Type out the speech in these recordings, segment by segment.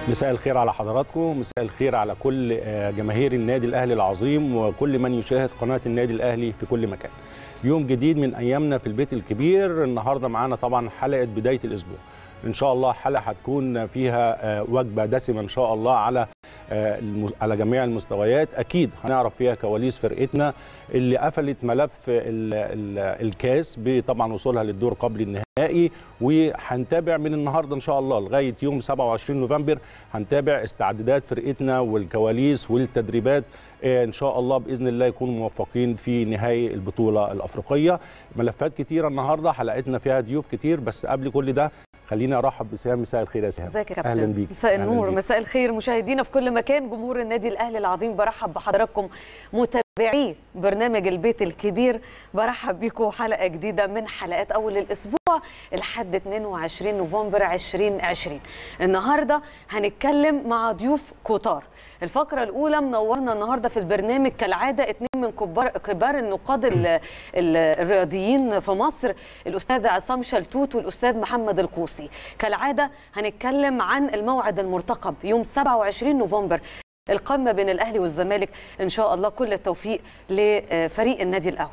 مساء الخير على حضراتكم مساء الخير على كل جماهير النادي الاهلي العظيم وكل من يشاهد قناه النادي الاهلي في كل مكان يوم جديد من ايامنا في البيت الكبير النهارده معانا طبعا حلقه بدايه الاسبوع ان شاء الله حلقه هتكون فيها وجبه دسمه ان شاء الله على على جميع المستويات اكيد هنعرف فيها كواليس فرقتنا اللي قفلت ملف ال ال الكاس بطبعا وصولها للدور قبل النهائي وهنتابع من النهارده ان شاء الله لغايه يوم 27 نوفمبر هنتابع استعدادات فرقتنا والكواليس والتدريبات ان شاء الله باذن الله يكونوا موفقين في نهائي البطوله الافريقيه ملفات كتيره النهارده حلقتنا فيها ضيوف كتير بس قبل كل ده خليني ارحب بسهام مساء الخير يا سهام ازيك يا كابتن اهلا بيك مساء النور مساء الخير مشاهدينا في كل مكان جمهور النادي الاهلي العظيم برحب بحضراتكم متابعي برنامج البيت الكبير برحب بيكم حلقه جديده من حلقات اول الاسبوع لحد 22 نوفمبر 2020 النهارده هنتكلم مع ضيوف كتار الفقره الاولى منورنا النهارده في البرنامج كالعاده اثنين من كبار كبار النقاد ال ال الرياضيين في مصر الاستاذ عصام شلتوت والاستاذ محمد القوسي كالعاده هنتكلم عن الموعد المرتقب يوم 27 نوفمبر القمه بين الاهلي والزمالك ان شاء الله كل التوفيق لفريق النادي الاول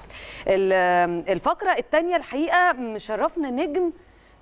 الفقره الثانيه الحقيقه مشرفنا نجم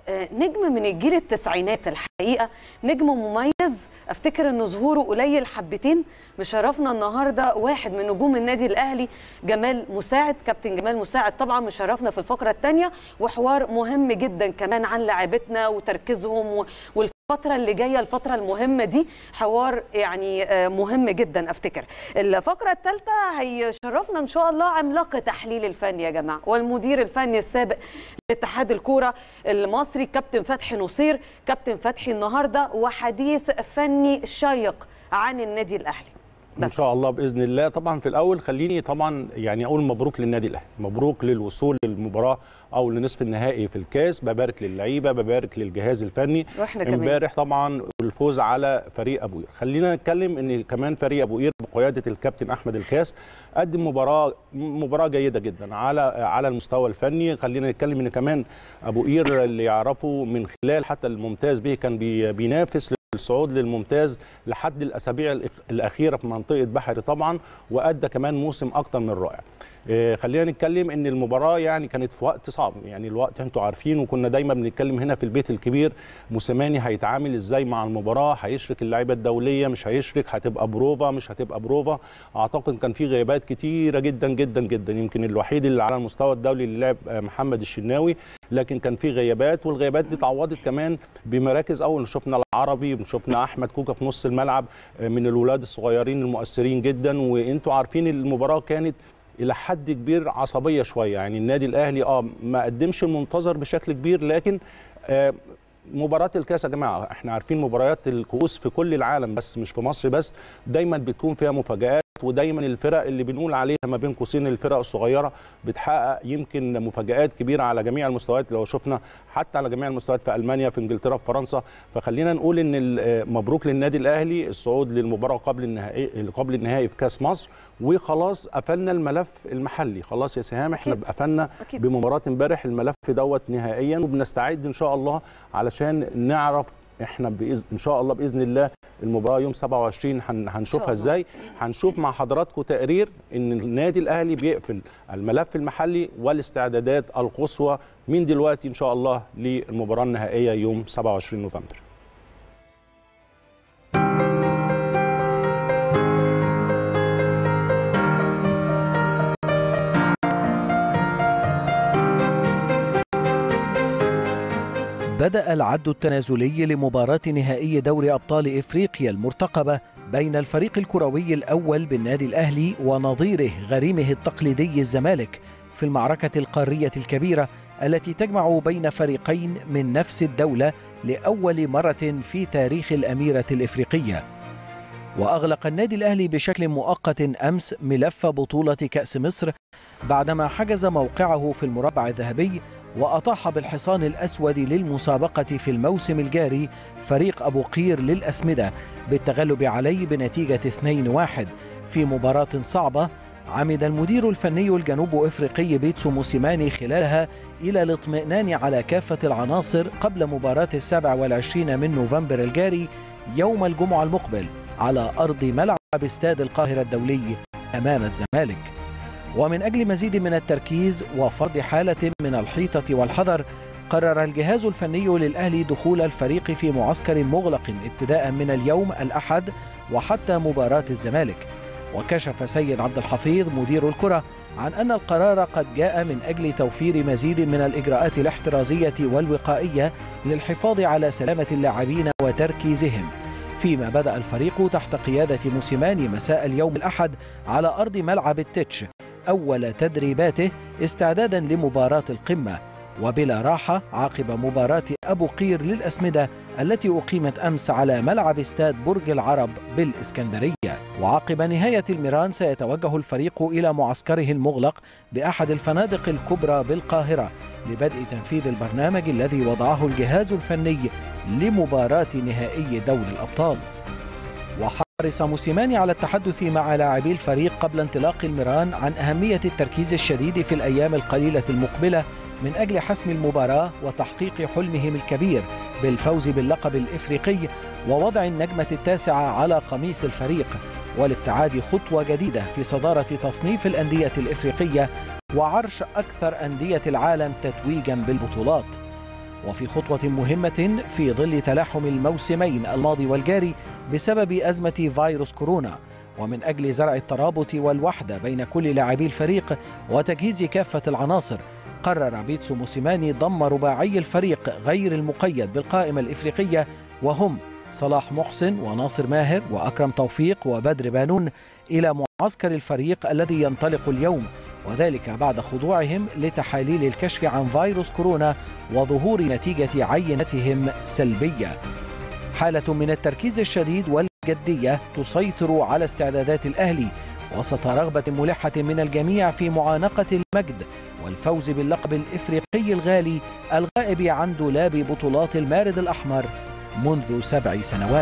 نجم من الجيل التسعينات الحقيقه نجم مميز افتكر ان ظهوره قليل حبتين مشرفنا النهارده واحد من نجوم النادي الاهلي جمال مساعد كابتن جمال مساعد طبعا مشرفنا في الفقره الثانيه وحوار مهم جدا كمان عن لاعبتنا وتركيزهم الفترة اللي جاية الفترة المهمة دي حوار يعني مهم جدا افتكر الفقرة الثالثة هيشرفنا ان شاء الله عملاق تحليل الفن يا جماعة والمدير الفني السابق لاتحاد الكورة المصري كابتن فتحي نصير كابتن فتحي النهاردة وحديث فني شيق عن النادي الاهلي بس. ان شاء الله باذن الله طبعا في الاول خليني طبعا يعني اقول مبروك للنادي الاهلي مبروك للوصول للمباراه او لنصف النهائي في الكاس ببارك للعيبه ببارك للجهاز الفني واحنا كمان امبارح طبعا الفوز على فريق ابو قير خلينا نتكلم ان كمان فريق ابو قير بقياده الكابتن احمد الكاس قدم مباراه مباراه جيده جدا على على المستوى الفني خلينا نتكلم ان كمان ابو قير اللي يعرفه من خلال حتى الممتاز به كان بينافس الصعود للممتاز لحد الاسابيع الاخيره في منطقه بحري طبعا وادى كمان موسم اكتر من رائع خلينا نتكلم ان المباراه يعني كانت في وقت صعب يعني الوقت انتوا عارفين وكنا دايما بنتكلم هنا في البيت الكبير موسيماني هيتعامل ازاي مع المباراه هيشرك اللعيبه الدوليه مش هيشرك هتبقى بروفا مش هتبقى بروفا اعتقد كان في غيابات كتيره جدا جدا جدا يمكن الوحيد اللي على المستوى الدولي اللي لعب محمد الشناوي لكن كان في غيابات والغيابات دي اتعوضت كمان بمراكز اول شفنا العربي شفنا احمد كوكا في نص الملعب من الولاد الصغيرين المؤثرين جدا وانتوا عارفين المباراه كانت الى حد كبير عصبيه شويه يعني النادي الاهلي اه ما قدمش المنتظر بشكل كبير لكن آه مباراة الكاس يا جماعة احنا عارفين مباريات الكؤوس في كل العالم بس مش في مصر بس دايما بتكون فيها مفاجآت ودايما الفرق اللي بنقول عليها ما بين قوسين الفرق الصغيره بتحقق يمكن مفاجات كبيره على جميع المستويات لو شفنا حتى على جميع المستويات في المانيا في انجلترا في فرنسا فخلينا نقول ان مبروك للنادي الاهلي الصعود للمباراه قبل النهائي قبل النهائي في كاس مصر وخلاص قفلنا الملف المحلي خلاص يا سهام احنا أكيد. قفلنا أكيد. بمباراه امبارح الملف دوت نهائيا وبنستعد ان شاء الله علشان نعرف احنا بإذن ان شاء الله باذن الله المباراه يوم 27 هنشوفها ازاي هنشوف مع حضراتكم تقرير ان النادي الاهلي بيقفل الملف المحلي والاستعدادات القصوى من دلوقتي ان شاء الله للمباراه النهائيه يوم 27 نوفمبر بدأ العد التنازلي لمباراة نهائي دوري أبطال إفريقيا المرتقبة بين الفريق الكروي الأول بالنادي الأهلي ونظيره غريمه التقليدي الزمالك في المعركة القارية الكبيرة التي تجمع بين فريقين من نفس الدولة لأول مرة في تاريخ الأميرة الإفريقية وأغلق النادي الأهلي بشكل مؤقت أمس ملف بطولة كأس مصر بعدما حجز موقعه في المربع الذهبي وأطاح بالحصان الأسود للمسابقة في الموسم الجاري فريق أبو قير للأسمدة بالتغلب عليه بنتيجة 2-1 في مباراة صعبة عمد المدير الفني الجنوب افريقي بيتسو موسيماني خلالها الى الاطمئنان على كافه العناصر قبل مباراه السابع والعشرين من نوفمبر الجاري يوم الجمعه المقبل على ارض ملعب استاد القاهره الدولي امام الزمالك ومن اجل مزيد من التركيز وفرض حاله من الحيطه والحذر قرر الجهاز الفني للاهلي دخول الفريق في معسكر مغلق ابتداء من اليوم الاحد وحتى مباراه الزمالك وكشف سيد عبد الحفيظ مدير الكره عن ان القرار قد جاء من اجل توفير مزيد من الاجراءات الاحترازيه والوقائيه للحفاظ على سلامه اللاعبين وتركيزهم فيما بدا الفريق تحت قياده موسيماني مساء اليوم الاحد على ارض ملعب التتش اول تدريباته استعدادا لمباراه القمه وبلا راحة عقب مباراة أبو قير للأسمدة التي أقيمت أمس على ملعب استاد برج العرب بالإسكندرية وعقب نهاية الميران سيتوجه الفريق إلى معسكره المغلق بأحد الفنادق الكبرى بالقاهرة لبدء تنفيذ البرنامج الذي وضعه الجهاز الفني لمباراة نهائي دوري الأبطال وحرص موسيماني على التحدث مع لاعبي الفريق قبل انطلاق الميران عن أهمية التركيز الشديد في الأيام القليلة المقبلة من أجل حسم المباراة وتحقيق حلمهم الكبير بالفوز باللقب الإفريقي ووضع النجمة التاسعة على قميص الفريق والابتعاد خطوة جديدة في صدارة تصنيف الأندية الإفريقية وعرش أكثر أندية العالم تتويجا بالبطولات وفي خطوة مهمة في ظل تلاحم الموسمين الماضي والجاري بسبب أزمة فيروس كورونا ومن أجل زرع الترابط والوحدة بين كل لاعبي الفريق وتجهيز كافة العناصر قرر بيتسو موسيماني ضم رباعي الفريق غير المقيد بالقائمة الإفريقية وهم صلاح محسن وناصر ماهر وأكرم توفيق وبدر بانون إلى معسكر الفريق الذي ينطلق اليوم وذلك بعد خضوعهم لتحاليل الكشف عن فيروس كورونا وظهور نتيجة عينتهم سلبية حالة من التركيز الشديد والجدية تسيطر على استعدادات الأهلي وسط رغبة ملحة من الجميع في معانقة المجد والفوز باللقب الإفريقي الغالي الغائب عن دولاب بطولات المارد الأحمر منذ سبع سنوات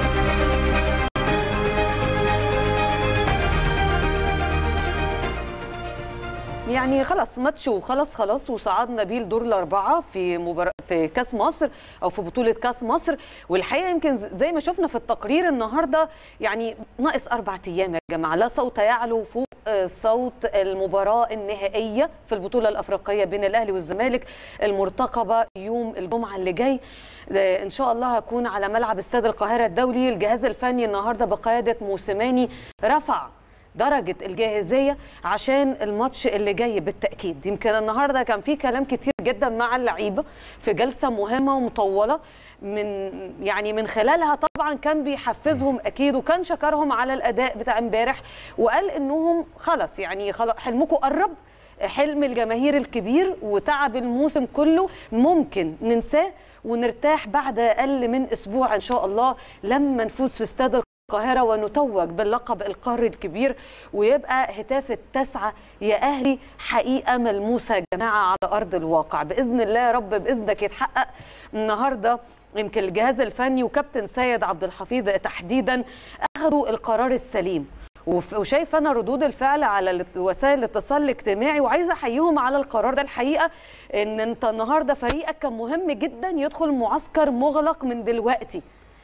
يعني خلاص ماتش وخلاص خلاص وصعدنا بيه لدور الاربعه في مبار... في كاس مصر او في بطوله كاس مصر والحقيقه يمكن زي ما شفنا في التقرير النهارده يعني ناقص اربع ايام يا جماعه لا صوت يعلو فوق صوت المباراه النهائيه في البطوله الافريقيه بين الاهلي والزمالك المرتقبه يوم الجمعه اللي جاي ان شاء الله هكون على ملعب استاد القاهره الدولي الجهاز الفني النهارده بقياده موسيماني رفع درجة الجاهزية عشان الماتش اللي جاي بالتأكيد يمكن النهاردة كان في كلام كتير جدا مع اللعيبة في جلسة مهمة ومطولة من يعني من خلالها طبعا كان بيحفزهم اكيد وكان شكرهم على الاداء بتاع امبارح وقال انهم خلاص يعني خلاص حلمكم قرب حلم الجماهير الكبير وتعب الموسم كله ممكن ننساه ونرتاح بعد اقل من اسبوع ان شاء الله لما نفوز في استاد القاهرة ونتوج باللقب القاري الكبير ويبقى هتاف التسعة يا أهلي حقيقة ملموسة يا جماعة على أرض الواقع بإذن الله يا رب بإذنك يتحقق النهاردة يمكن الجهاز الفني وكابتن سيد عبد الحفيظ تحديدا أخذوا القرار السليم وشايف انا ردود الفعل على وسائل الاتصال الاجتماعي وعايزه احييهم على القرار ده الحقيقه ان انت النهارده فريقك كان مهم جدا يدخل معسكر مغلق من دلوقتي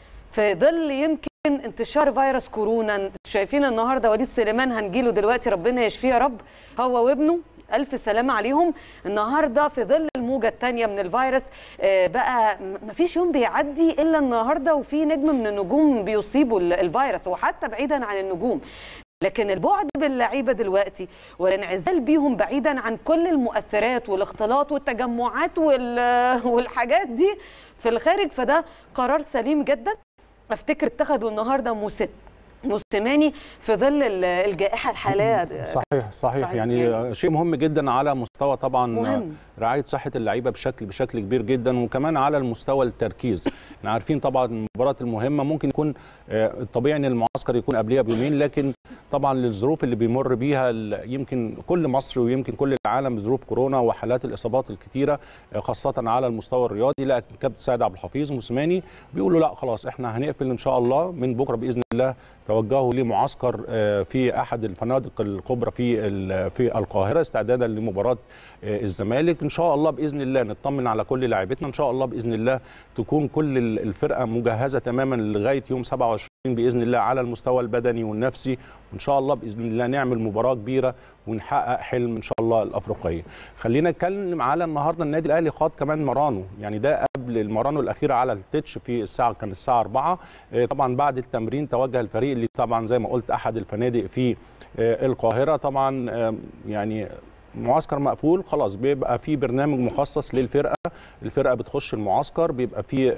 في ظل يمكن انتشار فيروس كورونا شايفين النهارده وليد سليمان هنجيله دلوقتي ربنا يشفيه يا رب هو وابنه ألف سلامة عليهم النهاردة في ظل الموجة الثانية من الفيروس بقى مفيش يوم بيعدي إلا النهاردة وفي نجم من النجوم بيصيبوا الفيروس وحتى بعيدا عن النجوم لكن البعد باللعيبه دلوقتي والانعزال بيهم بعيدا عن كل المؤثرات والاختلاط والتجمعات والحاجات دي في الخارج فده قرار سليم جدا افتكر اتخذوا النهارده موسم موسيماني في ظل الجائحه الحاليه صحيح صحيح, صحيح يعني, يعني شيء مهم جدا على مستوى طبعا مهم. رعايه صحه اللعيبه بشكل بشكل كبير جدا وكمان على المستوى التركيز احنا عارفين طبعا المباريات المهمه ممكن يكون الطبيعي ان المعسكر يكون قبلها بيومين لكن طبعا للظروف اللي بيمر بيها يمكن كل مصر ويمكن كل العالم بظروف كورونا وحالات الاصابات الكثيره خاصه على المستوى الرياضي لا كابتن سيد عبد الحفيظ موسيماني بيقولوا لا خلاص احنا هنقفل ان شاء الله من بكره باذن الله توجهوا لمعسكر في احد الفنادق الكبرى في في القاهره استعدادا لمباراه الزمالك ان شاء الله باذن الله نطمن على كل لاعبتنا ان شاء الله باذن الله تكون كل الفرقه مجهزه تماما لغايه يوم 27 باذن الله على المستوى البدني والنفسي وان شاء الله باذن الله نعمل مباراه كبيره ونحقق حلم ان شاء الله الافريقيه خلينا نتكلم على النهارده النادي الاهلي خاض كمان مرانو يعني ده قبل المرانو الاخيره على التتش في الساعه كان الساعه 4 طبعا بعد التمرين توجه الفريق اللي طبعا زي ما قلت احد الفنادق في القاهره طبعا يعني معسكر مقفول خلاص بيبقى في برنامج مخصص للفرقه الفرقه بتخش المعسكر بيبقى في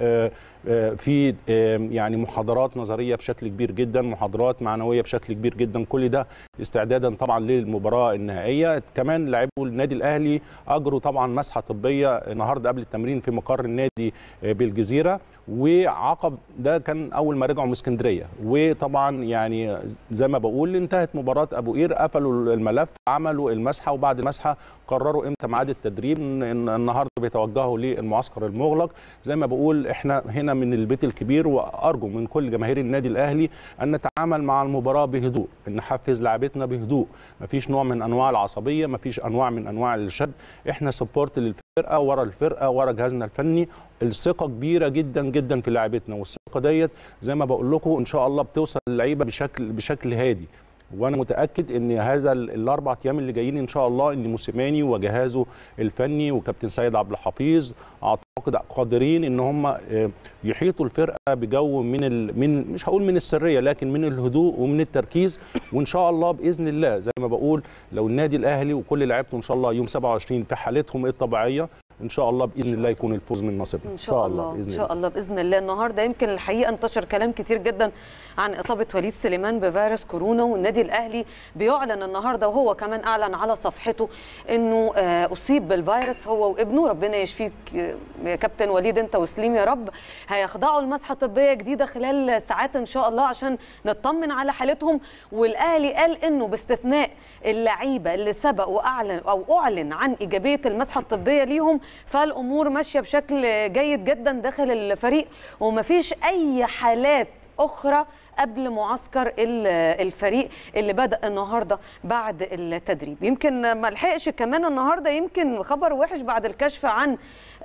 في يعني محاضرات نظريه بشكل كبير جدا محاضرات معنويه بشكل كبير جدا كل ده استعدادا طبعا للمباراه النهائيه كمان لاعبو النادي الاهلي اجروا طبعا مسحه طبيه النهارده قبل التمرين في مقر النادي بالجزيره وعقب ده كان اول ما رجعوا من اسكندريه وطبعا يعني زي ما بقول انتهت مباراه ابو قير قفلوا الملف عملوا المسحه وبعد المسحه قرروا امتى ميعاد التدريب النهارده بيتوجهوا للمعسكر المغلق زي ما بقول احنا هنا من البيت الكبير وارجو من كل جماهير النادي الاهلي ان نتعامل مع المباراه بهدوء ان نحفز لاعبتنا بهدوء مفيش نوع من انواع العصبيه مفيش انواع من انواع الشد احنا سبورت للفرقه ورا الفرقه ورا جهازنا الفني الثقه كبيره جدا جدا في لاعبتنا والثقه ديت زي ما بقول لكم ان شاء الله بتوصل للعيبه بشكل بشكل هادي وانا متاكد ان هذا الاربع ايام اللي جايين ان شاء الله ان موسيماني وجهازه الفني وكابتن سيد عبد الحفيظ اعتقد قادرين ان هم يحيطوا الفرقه بجو من ال... من مش هقول من السريه لكن من الهدوء ومن التركيز وان شاء الله باذن الله زي ما بقول لو النادي الاهلي وكل لعيبته ان شاء الله يوم 27 في حالتهم الطبيعيه ان شاء الله باذن الله يكون الفوز من نصيبنا ان شاء الله باذن ان شاء الله باذن الله النهارده يمكن الحقيقه انتشر كلام كتير جدا عن اصابه وليد سليمان بفيروس كورونا والنادي الاهلي بيعلن النهارده وهو كمان اعلن على صفحته انه اصيب بالفيروس هو وابنه ربنا يشفيك يا كابتن وليد انت وسليم يا رب هيخضعوا لمسحه طبيه جديده خلال ساعات ان شاء الله عشان نطمن على حالتهم والاهلي قال انه باستثناء اللعيبه اللي سبق واعلن او اعلن عن ايجابيه المسحه الطبيه ليهم فالامور ماشيه بشكل جيد جدا داخل الفريق ومفيش اي حالات اخرى قبل معسكر الفريق اللي بدا النهارده بعد التدريب يمكن ما لحقش كمان النهارده يمكن خبر وحش بعد الكشف عن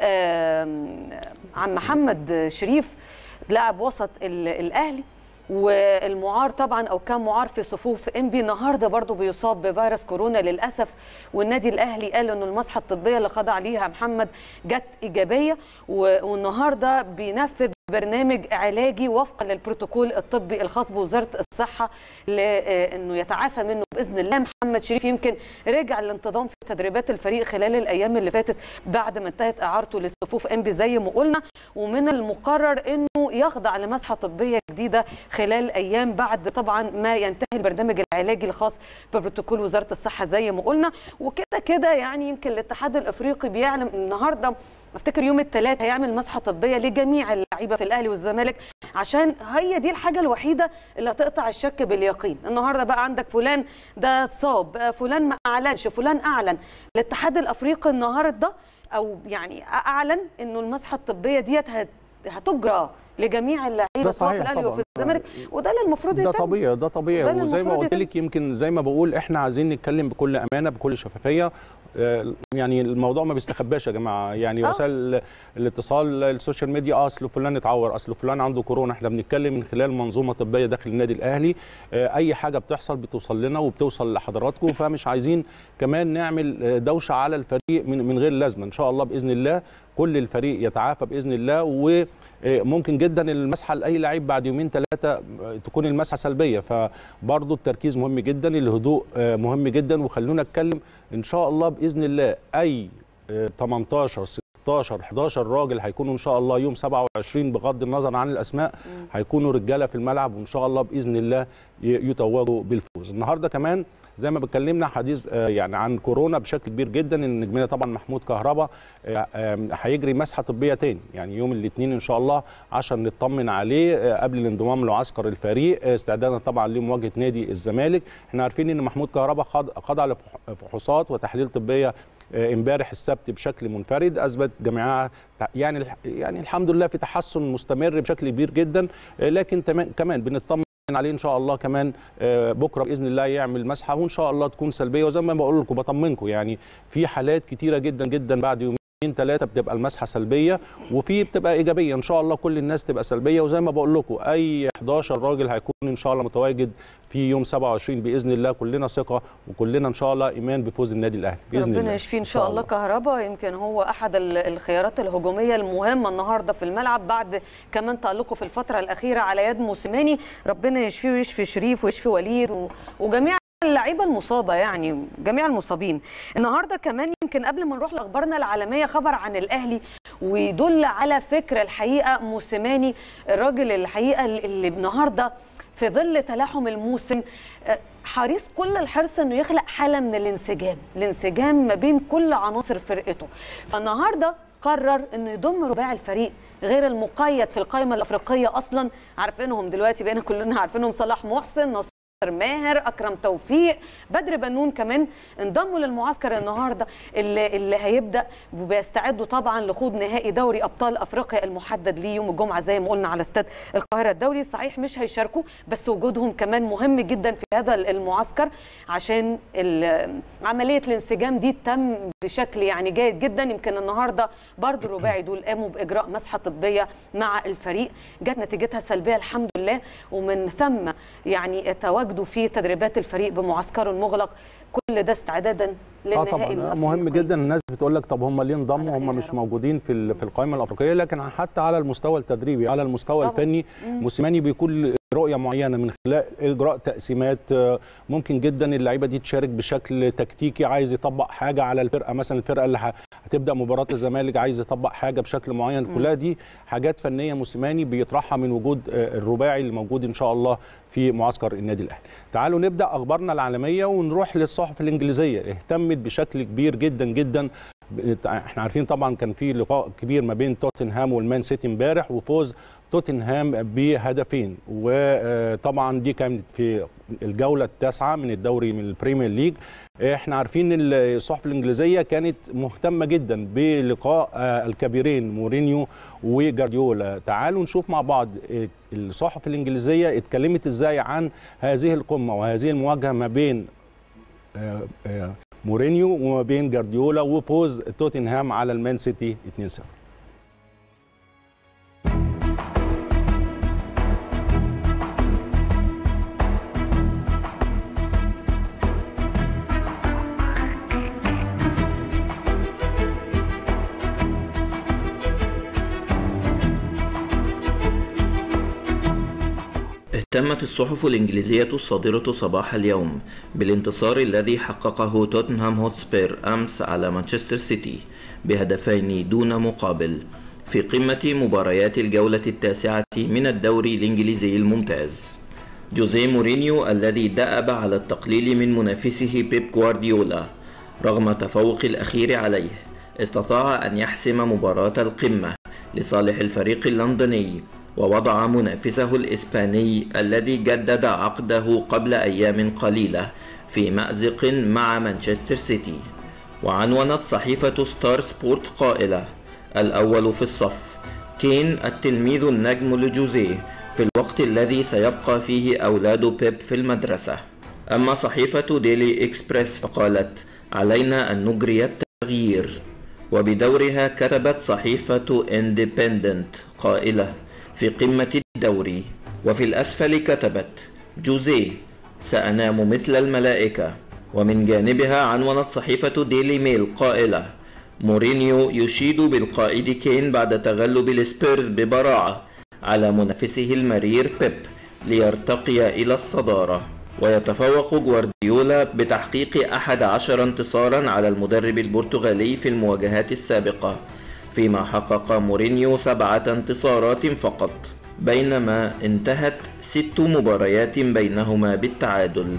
عن محمد شريف لاعب وسط الاهلي والمعار طبعا او كان معار في صفوف انبي النهارده برضه بيصاب بفيروس كورونا للاسف والنادي الاهلي قال انه المصحه الطبيه اللي خضع ليها محمد جت ايجابيه والنهارده بينفذ برنامج علاجي وفقا للبروتوكول الطبي الخاص بوزاره الصحه لانه يتعافى منه باذن الله محمد شريف يمكن رجع للانتظام في تدريبات الفريق خلال الايام اللي فاتت بعد ما انتهت اعارته لصفوف انبي زي ما قلنا ومن المقرر انه يخضع لمسحه طبيه جديده خلال ايام بعد طبعا ما ينتهي البرنامج العلاجي الخاص ببروتوكول وزاره الصحه زي ما قلنا وكده كده يعني يمكن الاتحاد الافريقي بيعلم النهارده افتكر يوم الثلاث هيعمل مسحه طبيه لجميع اللعيبه في الاهلي والزمالك عشان هي دي الحاجه الوحيده اللي هتقطع الشك باليقين النهارده بقى عندك فلان ده اتصاب فلان ما اعلنش فلان اعلن الاتحاد الافريقي النهارده او يعني اعلن انه المسحه الطبيه ديت هتجرى لجميع اللعيبه سواء في الاهلي وفي الزمالك وده اللي المفروض ده طبيعي ده طبيعي وزي ما قلت لك يمكن زي ما بقول احنا عايزين نتكلم بكل امانه بكل شفافيه يعني الموضوع ما بيستخباش يا جماعه يعني أوه. وسائل الاتصال السوشيال ميديا اصل فلان اتعور اصل فلان عنده كورونا احنا بنتكلم من خلال منظومه طبيه داخل النادي الاهلي اي حاجه بتحصل بتوصل لنا وبتوصل لحضراتكم فمش عايزين كمان نعمل دوشه على الفريق من من غير لازمه ان شاء الله باذن الله كل الفريق يتعافى باذن الله وممكن جدا المسحه لاي لعيب بعد يومين ثلاثه تكون المسحه سلبيه فبرضه التركيز مهم جدا الهدوء مهم جدا وخلونا نتكلم ان شاء الله باذن الله اي 18 16 11 راجل هيكونوا ان شاء الله يوم 27 بغض النظر عن الاسماء هيكونوا رجاله في الملعب وان شاء الله باذن الله يتوجوا بالفوز النهارده كمان زي ما بتكلمنا حديث يعني عن كورونا بشكل كبير جدا ان نجمنا طبعا محمود كهربا هيجري مسحه طبيه تاني يعني يوم الاثنين ان شاء الله عشان نطمن عليه قبل الانضمام لمعسكر الفريق استعدادا طبعا لمواجهه نادي الزمالك احنا عارفين ان محمود كهربا خضع لفحوصات وتحاليل طبيه امبارح السبت بشكل منفرد اثبت جميعها يعني يعني الحمد لله في تحسن مستمر بشكل كبير جدا لكن كمان بنطمن عليه ان شاء الله كمان آه، بكره باذن الله يعمل مسحه وان شاء الله تكون سلبيه وزي ما بقول لكم بطمنكم يعني في حالات كتيره جدا جدا بعد يومين ثلاثه بتبقى المسحه سلبيه وفي بتبقى ايجابيه ان شاء الله كل الناس تبقى سلبيه وزي ما بقول لكم اي 11 راجل هيكون ان شاء الله متواجد في يوم 27 باذن الله كلنا ثقه وكلنا ان شاء الله ايمان بفوز النادي الاهلي باذن ربنا الله يشفيه ان شاء الله كهربا يمكن هو احد ال- الخيارات الهجوميه المهمه النهارده في الملعب بعد كمان تالقه في الفتره الاخيره على يد موسيماني ربنا يشفيه ويشفي شريف ويشفي وليد و- وجميع اللعيبه المصابه يعني جميع المصابين النهارده كمان يمكن قبل ما نروح لاخبارنا العالميه خبر عن الاهلي ويدل على فكر الحقيقه موسيماني الراجل الحقيقه اللي النهارده في ظل تلاحم الموسم آه، حريص كل الحرص انه يخلق حاله من الانسجام الانسجام ما بين كل عناصر فرقته فالنهارده قرر انه يضم رباعي الفريق غير المقيد في القائمه الافريقيه اصلا عارفينهم دلوقتي بقينا كلنا عارفينهم صلاح محسن نصر ماهر اكرم توفيق بدر بنون كمان انضموا للمعسكر النهارده اللي, اللي هيبدا وبيستعدوا طبعا لخوض نهائي دوري ابطال افريقيا المحدد ليه يوم الجمعه زي ما قلنا على استاد القاهره الدولي صحيح مش هيشاركوا بس وجودهم كمان مهم جدا في هذا المعسكر عشان ال- عمليه الانسجام دي تم بشكل يعني جيد جدا يمكن النهارده برضو الرباعي دول قاموا باجراء مسحه طبيه مع الفريق جت نتيجتها سلبيه الحمد لله ومن ثم يعني تواجدوا في تدريبات الفريق بمعسكره المغلق كل ده استعدادا اه للنهائي طبعا الأفريقي. مهم جدا الناس بتقول لك طب هم ليه انضموا على خير هم يا مش رب. موجودين في ال- في القائمه الافريقيه لكن حتى على المستوى التدريبي على المستوى طبعاً. الفني مم. موسيماني بيكون رؤيه معينه من خلال اجراء تقسيمات آه، ممكن جدا اللعيبه دي تشارك بشكل تكتيكي عايز يطبق حاجه على الفرقه مثلا الفرقه اللي ه- هتبدا مباراه الزمالك عايز يطبق حاجه بشكل معين كلها دي حاجات فنيه موسيماني بيطرحها من وجود آه، الرباعي اللي موجود ان شاء الله في معسكر النادي الاهلي تعالوا نبدا اخبارنا العالميه ونروح للصحف الانجليزيه اهتمت بشكل كبير جدا جدا احنا عارفين طبعا كان في لقاء كبير ما بين توتنهام والمان سيتي امبارح وفوز توتنهام بهدفين وطبعا دي كانت في الجوله التاسعه من الدوري من البريمير ليج احنا عارفين ان الصحف الانجليزيه كانت مهتمه جدا بلقاء آه، الكبيرين مورينيو وجارديولا تعالوا نشوف مع بعض آه، الصحف الانجليزيه اتكلمت ازاي عن هذه القمه وهذه المواجهه ما بين آه، آه، مورينيو وما بين جارديولا وفوز توتنهام على المان سيتي 2-0 اهتمت الصحف الإنجليزية الصادرة صباح اليوم بالانتصار الذي حققه توتنهام هوتسبير أمس على مانشستر سيتي بهدفين دون مقابل في قمة مباريات الجولة التاسعة من الدوري الإنجليزي الممتاز جوزيه مورينيو الذي دأب على التقليل من منافسه بيب جوارديولا رغم تفوق الأخير عليه استطاع أن يحسم مباراة القمة لصالح الفريق اللندني ووضع منافسه الإسباني الذي جدد عقده قبل أيام قليلة في مأزق مع مانشستر سيتي وعنونت صحيفة ستار سبورت قائلة الأول في الصف كين التلميذ النجم لجوزيه في الوقت الذي سيبقى فيه أولاد بيب في المدرسة أما صحيفة ديلي إكسبريس فقالت علينا أن نجري التغيير وبدورها كتبت صحيفة اندبندنت قائلة في قمة الدوري وفي الأسفل كتبت جوزيه سأنام مثل الملائكة ومن جانبها عنونت صحيفة ديلي ميل قائلة مورينيو يشيد بالقائد كين بعد تغلب السبيرز ببراعة على منافسه المرير بيب ليرتقي إلى الصدارة ويتفوق جوارديولا بتحقيق أحد عشر انتصارا على المدرب البرتغالي في المواجهات السابقة فيما حقق مورينيو سبعة انتصارات فقط بينما انتهت ست مباريات بينهما بالتعادل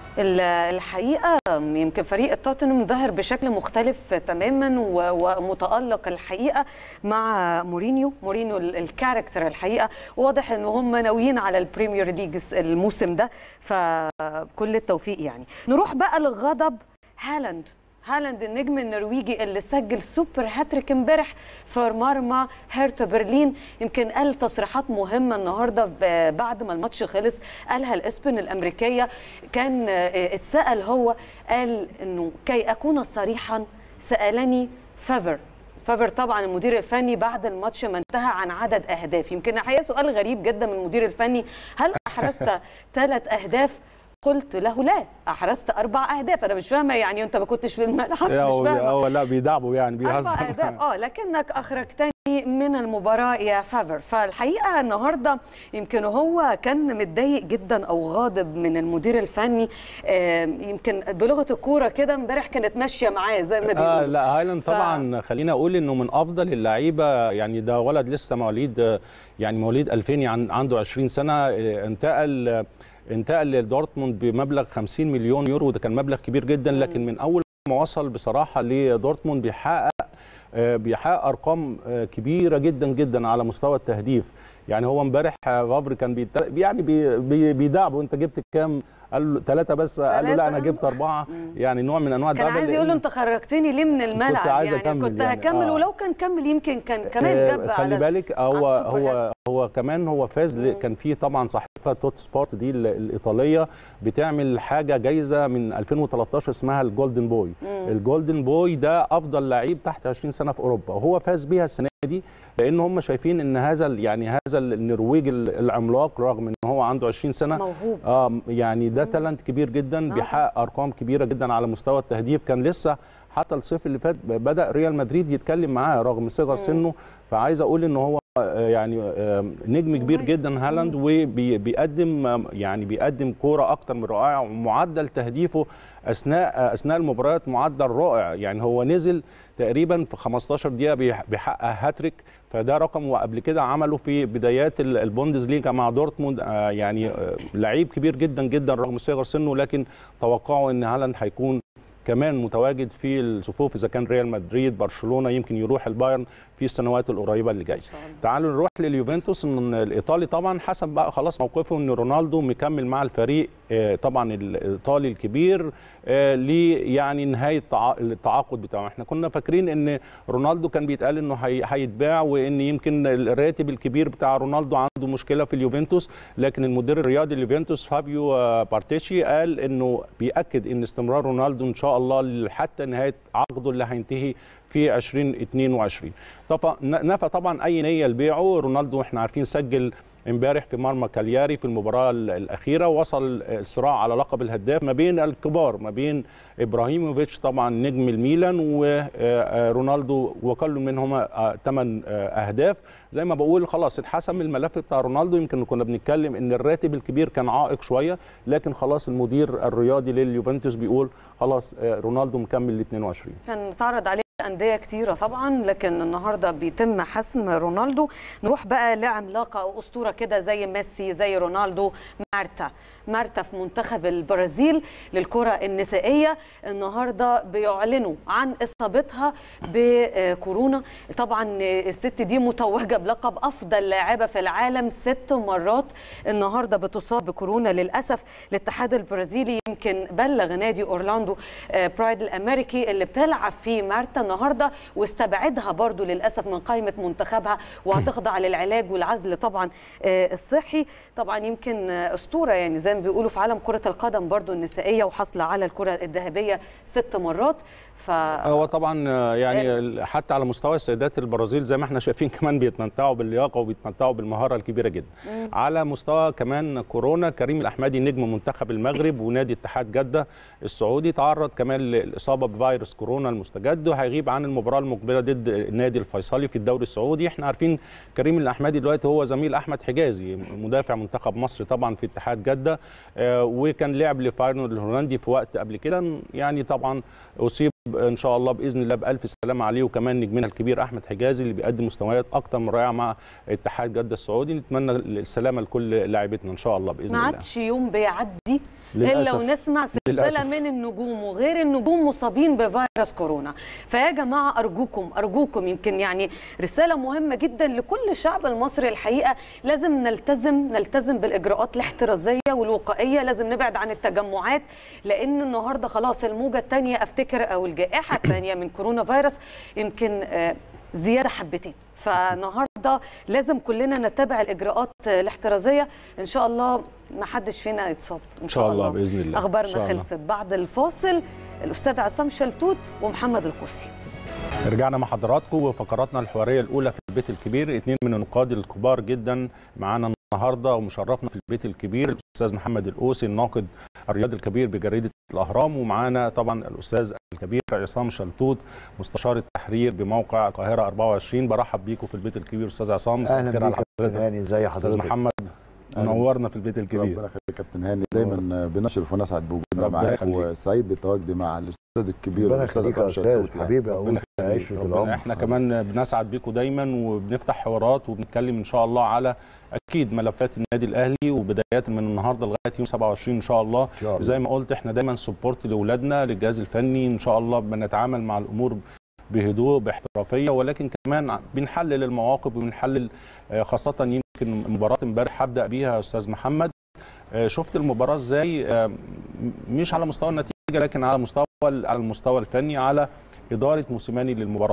ال- الحقيقه يمكن فريق توتنهام ظهر بشكل مختلف تماما و- ومتالق الحقيقه مع مورينيو مورينيو ال- الكاركتر الحقيقه واضح ان هم ناويين على البريمير ليج الموسم ده فكل التوفيق يعني نروح بقى لغضب هالاند هالاند النجم النرويجي اللي سجل سوبر هاتريك امبارح في مرمى هيرتا برلين يمكن قال تصريحات مهمه النهارده ب- بعد ما الماتش خلص قالها الاسبن الامريكيه كان آه، اتسال هو قال انه كي اكون صريحا سالني فافر فافر طبعا المدير الفني بعد الماتش ما انتهى عن عدد اهداف يمكن الحقيقه سؤال غريب جدا من المدير الفني هل احرزت ثلاث اهداف قلت له لا احرزت اربع اهداف انا مش فاهمه يعني انت ما كنتش في الملعب مش هو فاهمه هو لا بيدعبوا يعني اربع بيهزر اهداف اه لكنك اخرجتني من المباراه يا فافر فالحقيقه النهارده يمكن هو كان متضايق جدا او غاضب من المدير الفني آه، يمكن بلغه الكوره كده امبارح كانت ماشيه معاه زي ما آه بيقولوا لا هايلاند ف- طبعا خلينا اقول انه من افضل اللعيبه يعني ده ولد لسه مواليد آه، يعني مواليد 2000 يعني عنده 20 سنه آه، انتقل آه، انتقل لدورتموند بمبلغ 50 مليون يورو وده كان مبلغ كبير جدا لكن من اول ما وصل بصراحه لدورتموند بيحقق آه، بيحقق ارقام آه، كبيره جدا جدا على مستوى التهديف يعني هو امبارح آه، غافر كان بيت... يعني بي... بي... بيدعبه انت جبت كام قال له ثلاثه بس قال له لا انا تلاتة؟ جبت اربعه يعني نوع من انواع كان الدعم عايز يقول له انت خرجتني ليه من الملعب عايز يعني أكمل كنت يعني، هكمل آه. ولو كان كمل يمكن كان كمان آه، جاب خلي على بالك هو على السوبر هو هو كمان هو فاز ل- كان في طبعا صحيفه توت سبورت دي ال- الايطاليه بتعمل حاجه جايزه من 2013 اسمها الجولدن بوي الجولدن بوي ده افضل لعيب تحت 20 سنه في اوروبا وهو فاز بيها السنه دي لان هم شايفين ان هذا ال- يعني هذا النرويج ال- العملاق رغم ان هو عنده 20 سنه موهوب اه يعني ده تالنت كبير جدا آه. بيحقق ارقام كبيره جدا على مستوى التهديف كان لسه حتى الصيف اللي فات بدا ريال مدريد يتكلم معاه رغم صغر سنه فعايز اقول ان هو آه، يعني آه، نجم كبير مميز. جدا هالاند وبيقدم يعني بيقدم كوره اكتر من رائعه ومعدل تهديفه اثناء آه، اثناء المباريات معدل رائع يعني هو نزل تقريبا في 15 دقيقه بيح- بيحقق هاتريك فده رقم وقبل كده عمله في بدايات ال- البوندسليغا مع دورتموند آه، يعني آه، لعيب كبير جدا جدا رغم صغر سنه لكن توقعوا ان هالاند هيكون كمان متواجد في الصفوف اذا كان ريال مدريد برشلونه يمكن يروح البايرن في السنوات القريبه اللي جايه ان شاء الله تعالوا نروح لليوفنتوس ان الايطالي طبعا حسب بقى خلاص موقفه ان رونالدو مكمل مع الفريق آه، طبعا الايطالي الكبير آه، ل يعني نهايه التع- التعاقد بتاعه احنا كنا فاكرين ان رونالدو كان بيتقال انه هي- هيتباع وان يمكن الراتب الكبير بتاع رونالدو عنده مشكله في اليوفنتوس لكن المدير الرياضي اليوفنتوس فابيو آه، بارتيشي قال انه بياكد ان استمرار رونالدو ان شاء الله حتى نهايه عقده اللي هينتهي في 2022 طبعا نفى طبعا اي نيه لبيعه رونالدو احنا عارفين سجل امبارح في مرمى كالياري في المباراه ال- الاخيره وصل الصراع على لقب الهداف ما بين الكبار ما بين ابراهيموفيتش طبعا نجم الميلان ورونالدو وكل منهما 8 اهداف زي ما بقول خلاص اتحسم الملف بتاع رونالدو يمكن كنا بنتكلم ان الراتب الكبير كان عائق شويه لكن خلاص المدير الرياضي لليوفنتوس بيقول خلاص آه، رونالدو مكمل ل 22 كان اتعرض عليه أندية كتيرة طبعا لكن النهاردة بيتم حسم رونالدو نروح بقى لعملاقة أو أسطورة كده زي ميسي زي رونالدو مارتا مارتا في منتخب البرازيل للكرة النسائية النهاردة بيعلنوا عن إصابتها بكورونا طبعا الست دي متوجة بلقب أفضل لاعبة في العالم ست مرات النهاردة بتصاب بكورونا للأسف الاتحاد البرازيلي يمكن بلغ نادي أورلاندو آه، برايد الأمريكي اللي بتلعب فيه مارتا النهاردة واستبعدها برضو للأسف من قائمة منتخبها وهتخضع للعلاج والعزل طبعا آه، الصحي طبعا يمكن آه، أسطورة يعني زي ما بيقولوا في عالم كرة القدم برضو النسائية وحاصلة على الكرة الذهبية ست مرات ف هو طبعا آه، يعني حتى على مستوى السيدات البرازيل زي ما احنا شايفين كمان بيتمتعوا باللياقه وبيتمتعوا بالمهاره الكبيره جدا على مستوى كمان كورونا كريم الاحمدي نجم منتخب المغرب ونادي اتحاد جده السعودي تعرض كمان للاصابه بفيروس كورونا المستجد وهيغيب عن المباراه المقبله ضد النادي الفيصلي في الدوري السعودي احنا عارفين كريم الاحمدي دلوقتي هو زميل احمد حجازي مدافع منتخب مصر طبعا في اتحاد جده آه، وكان لعب لفايرنورد الهولندي في وقت قبل كده يعني طبعا اصيب ان شاء الله باذن الله بالف سلامه عليه وكمان نجمنا الكبير احمد حجازي اللي بيقدم مستويات اكتر من رائعه مع اتحاد جده السعودي نتمنى السلامه لكل لاعبتنا ان شاء الله باذن ما الله عادش يوم بيعدي الا للأسف. ونسمع سلسله للأسف. من النجوم وغير النجوم مصابين بفيروس كورونا فيا جماعه ارجوكم ارجوكم يمكن يعني رساله مهمه جدا لكل الشعب المصري الحقيقه لازم نلتزم نلتزم بالاجراءات الاحترازيه والوقائيه لازم نبعد عن التجمعات لان النهارده خلاص الموجه الثانيه افتكر او الجائحه الثانيه من كورونا فيروس يمكن آه، زياده حبتين فالنهارده لازم كلنا نتبع الاجراءات الاحترازيه ان شاء الله ما حدش فينا يتصاب ان شاء الله باذن الله إن اخبارنا شاء الله. خلصت بعد الفاصل الاستاذ عصام شلتوت ومحمد القوسي رجعنا مع حضراتكم وفقراتنا الحواريه الاولى في البيت الكبير اثنين من النقاد الكبار جدا معانا النهارده ومشرفنا في البيت الكبير الاستاذ محمد القوسي الناقد الرياضي الكبير بجريده الاهرام ومعانا طبعا الاستاذ الكبير عصام شلتوت مستشار التحرير بموقع القاهره 24 برحب بيكم في البيت الكبير استاذ عصام مساء اهلا الخير بيك على يا كابتن حضرتك هاني ازي استاذ حضرتك محمد أهلا. منورنا في البيت الكبير ربنا يخليك يا كابتن هاني دايما بنشرف ونسعد بوجودنا ربنا معاك يخليك. وسعيد بتواجدي مع الاستاذ الكبير ربنا الاستاذ يخليك يا عصام استاذ شلتوت يعني. حبيبي ربنا اقول يخليك. عيش في ربنا- العمر احنا كمان بنسعد بيكم دايما وبنفتح حوارات وبنتكلم ان شاء الله على اكيد ملفات النادي الاهلي وبدايه من النهارده لغايه يوم 27 ان شاء الله ان شاء الله زي ما قلت احنا دايما سبورت لاولادنا للجهاز الفني ان شاء الله بنتعامل مع الامور بهدوء باحترافيه ولكن كمان بنحلل المواقف وبنحلل آه، خاصه يمكن مباراه امبارح هبدا بيها يا استاذ محمد آه، شفت المباراه ازاي آه، م- مش على مستوى النتيجه لكن على مستوى على المستوى الفني على اداره موسيماني للمباراه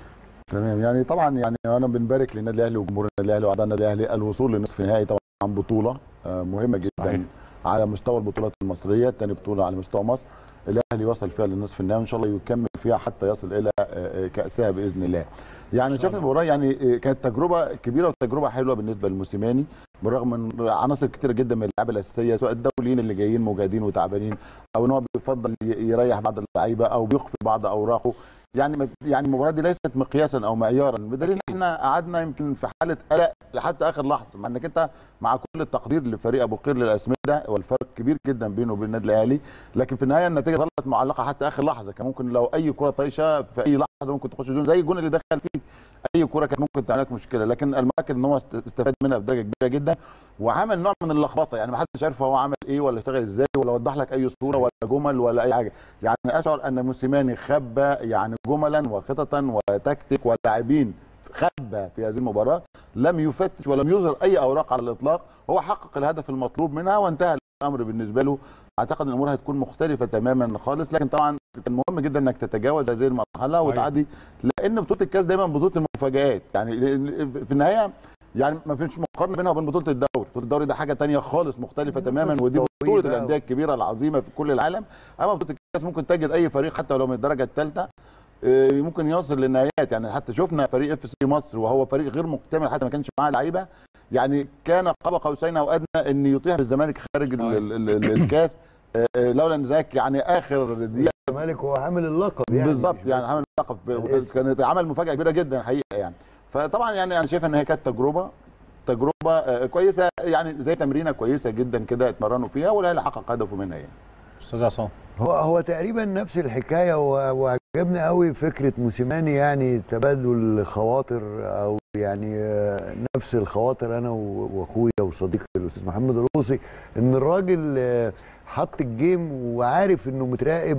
تمام يعني طبعا يعني انا بنبارك للنادي الاهلي وجمهور النادي الاهلي واعضاء النادي الاهلي الوصول لنصف النهائي طبعا بطوله آه، مهمه جدا صحيح. على مستوى البطولات المصريه ثاني بطوله على مستوى مصر الاهلي وصل فيها للنصف النهائي وان شاء الله يكمل فيها حتى يصل الى آه، آه، كاسها باذن الله يعني إن شاء شايف الله. المباراه يعني آه، كانت تجربه كبيره وتجربه حلوه بالنسبه للموسيماني بالرغم من عناصر كتيره جدا من اللعيبه الاساسيه سواء الدوليين اللي جايين مجاهدين وتعبانين او ان هو بيفضل ي- يريح بعض اللعيبه او بيخفي بعض اوراقه يعني يعني المباراه دي ليست مقياسا او معيارا بدليل ان احنا قعدنا يمكن في حاله قلق لحتى اخر لحظه مع انك انت مع كل التقدير لفريق ابو قير للاسمده والفرق كبير جدا بينه وبين النادي الاهلي لكن في النهايه النتيجه ظلت معلقه حتى اخر لحظه كان ممكن لو اي كره طايشه في اي لحظه ممكن تخش جون زي الجون اللي دخل فيه اي كره كانت ممكن تعمل لك مشكله لكن المؤكد ان هو است- استفاد منها بدرجه كبيره جدا وعمل نوع من اللخبطه يعني ما حدش عارف هو عمل ايه ولا اشتغل ازاي ولا وضح لك اي صوره ولا جمل ولا اي حاجه يعني اشعر ان موسيماني خبى يعني جملا وخططا وتكتيك ولاعبين خبى في هذه المباراه لم يفتش ولم يظهر اي اوراق على الاطلاق هو حقق الهدف المطلوب منها وانتهى الامر بالنسبه له اعتقد ان الامور هتكون مختلفه تماما خالص لكن طبعا كان مهم جدا انك تتجاوز هذه المرحله وتعدي لان بطوله الكاس دايما بطوله المفاجات يعني في النهايه يعني ما فيش مقارنه بينها وبين بطوله الدوري بطوله الدوري ده حاجه تانية خالص مختلفه تماما ودي بطوله طويلة. الانديه الكبيره العظيمه في كل العالم اما بطوله الكاس ممكن تجد اي فريق حتى ولو من الدرجه الثالثه آه، ممكن يوصل للنهايات يعني حتى شفنا فريق اف سي مصر وهو فريق غير مكتمل حتى ما كانش معاه لعيبه يعني كان قاب قوسين او ادنى ان يطيح بالزمالك خارج ال- ال- ال- الكاس آه، آه، لولا ان ذاك يعني اخر دقيقه الزمالك هو حامل اللقب يعني بالظبط مش يعني بس- عمل لقب الاسم. كانت عمل مفاجاه كبيره جدا حقيقه يعني فطبعا يعني انا شايف ان هي كانت تجربه تجربه آه، كويسه يعني زي تمرينه كويسه جدا كده اتمرنوا فيها والاهلي حقق هدفه منها يعني استاذ عصام هو هو تقريبا نفس الحكايه و- وعجبني قوي فكره موسيماني يعني تبادل خواطر او يعني آه، نفس الخواطر انا و- واخويا وصديقي الاستاذ محمد الروسي ان الراجل آه، حط الجيم وعارف انه متراقب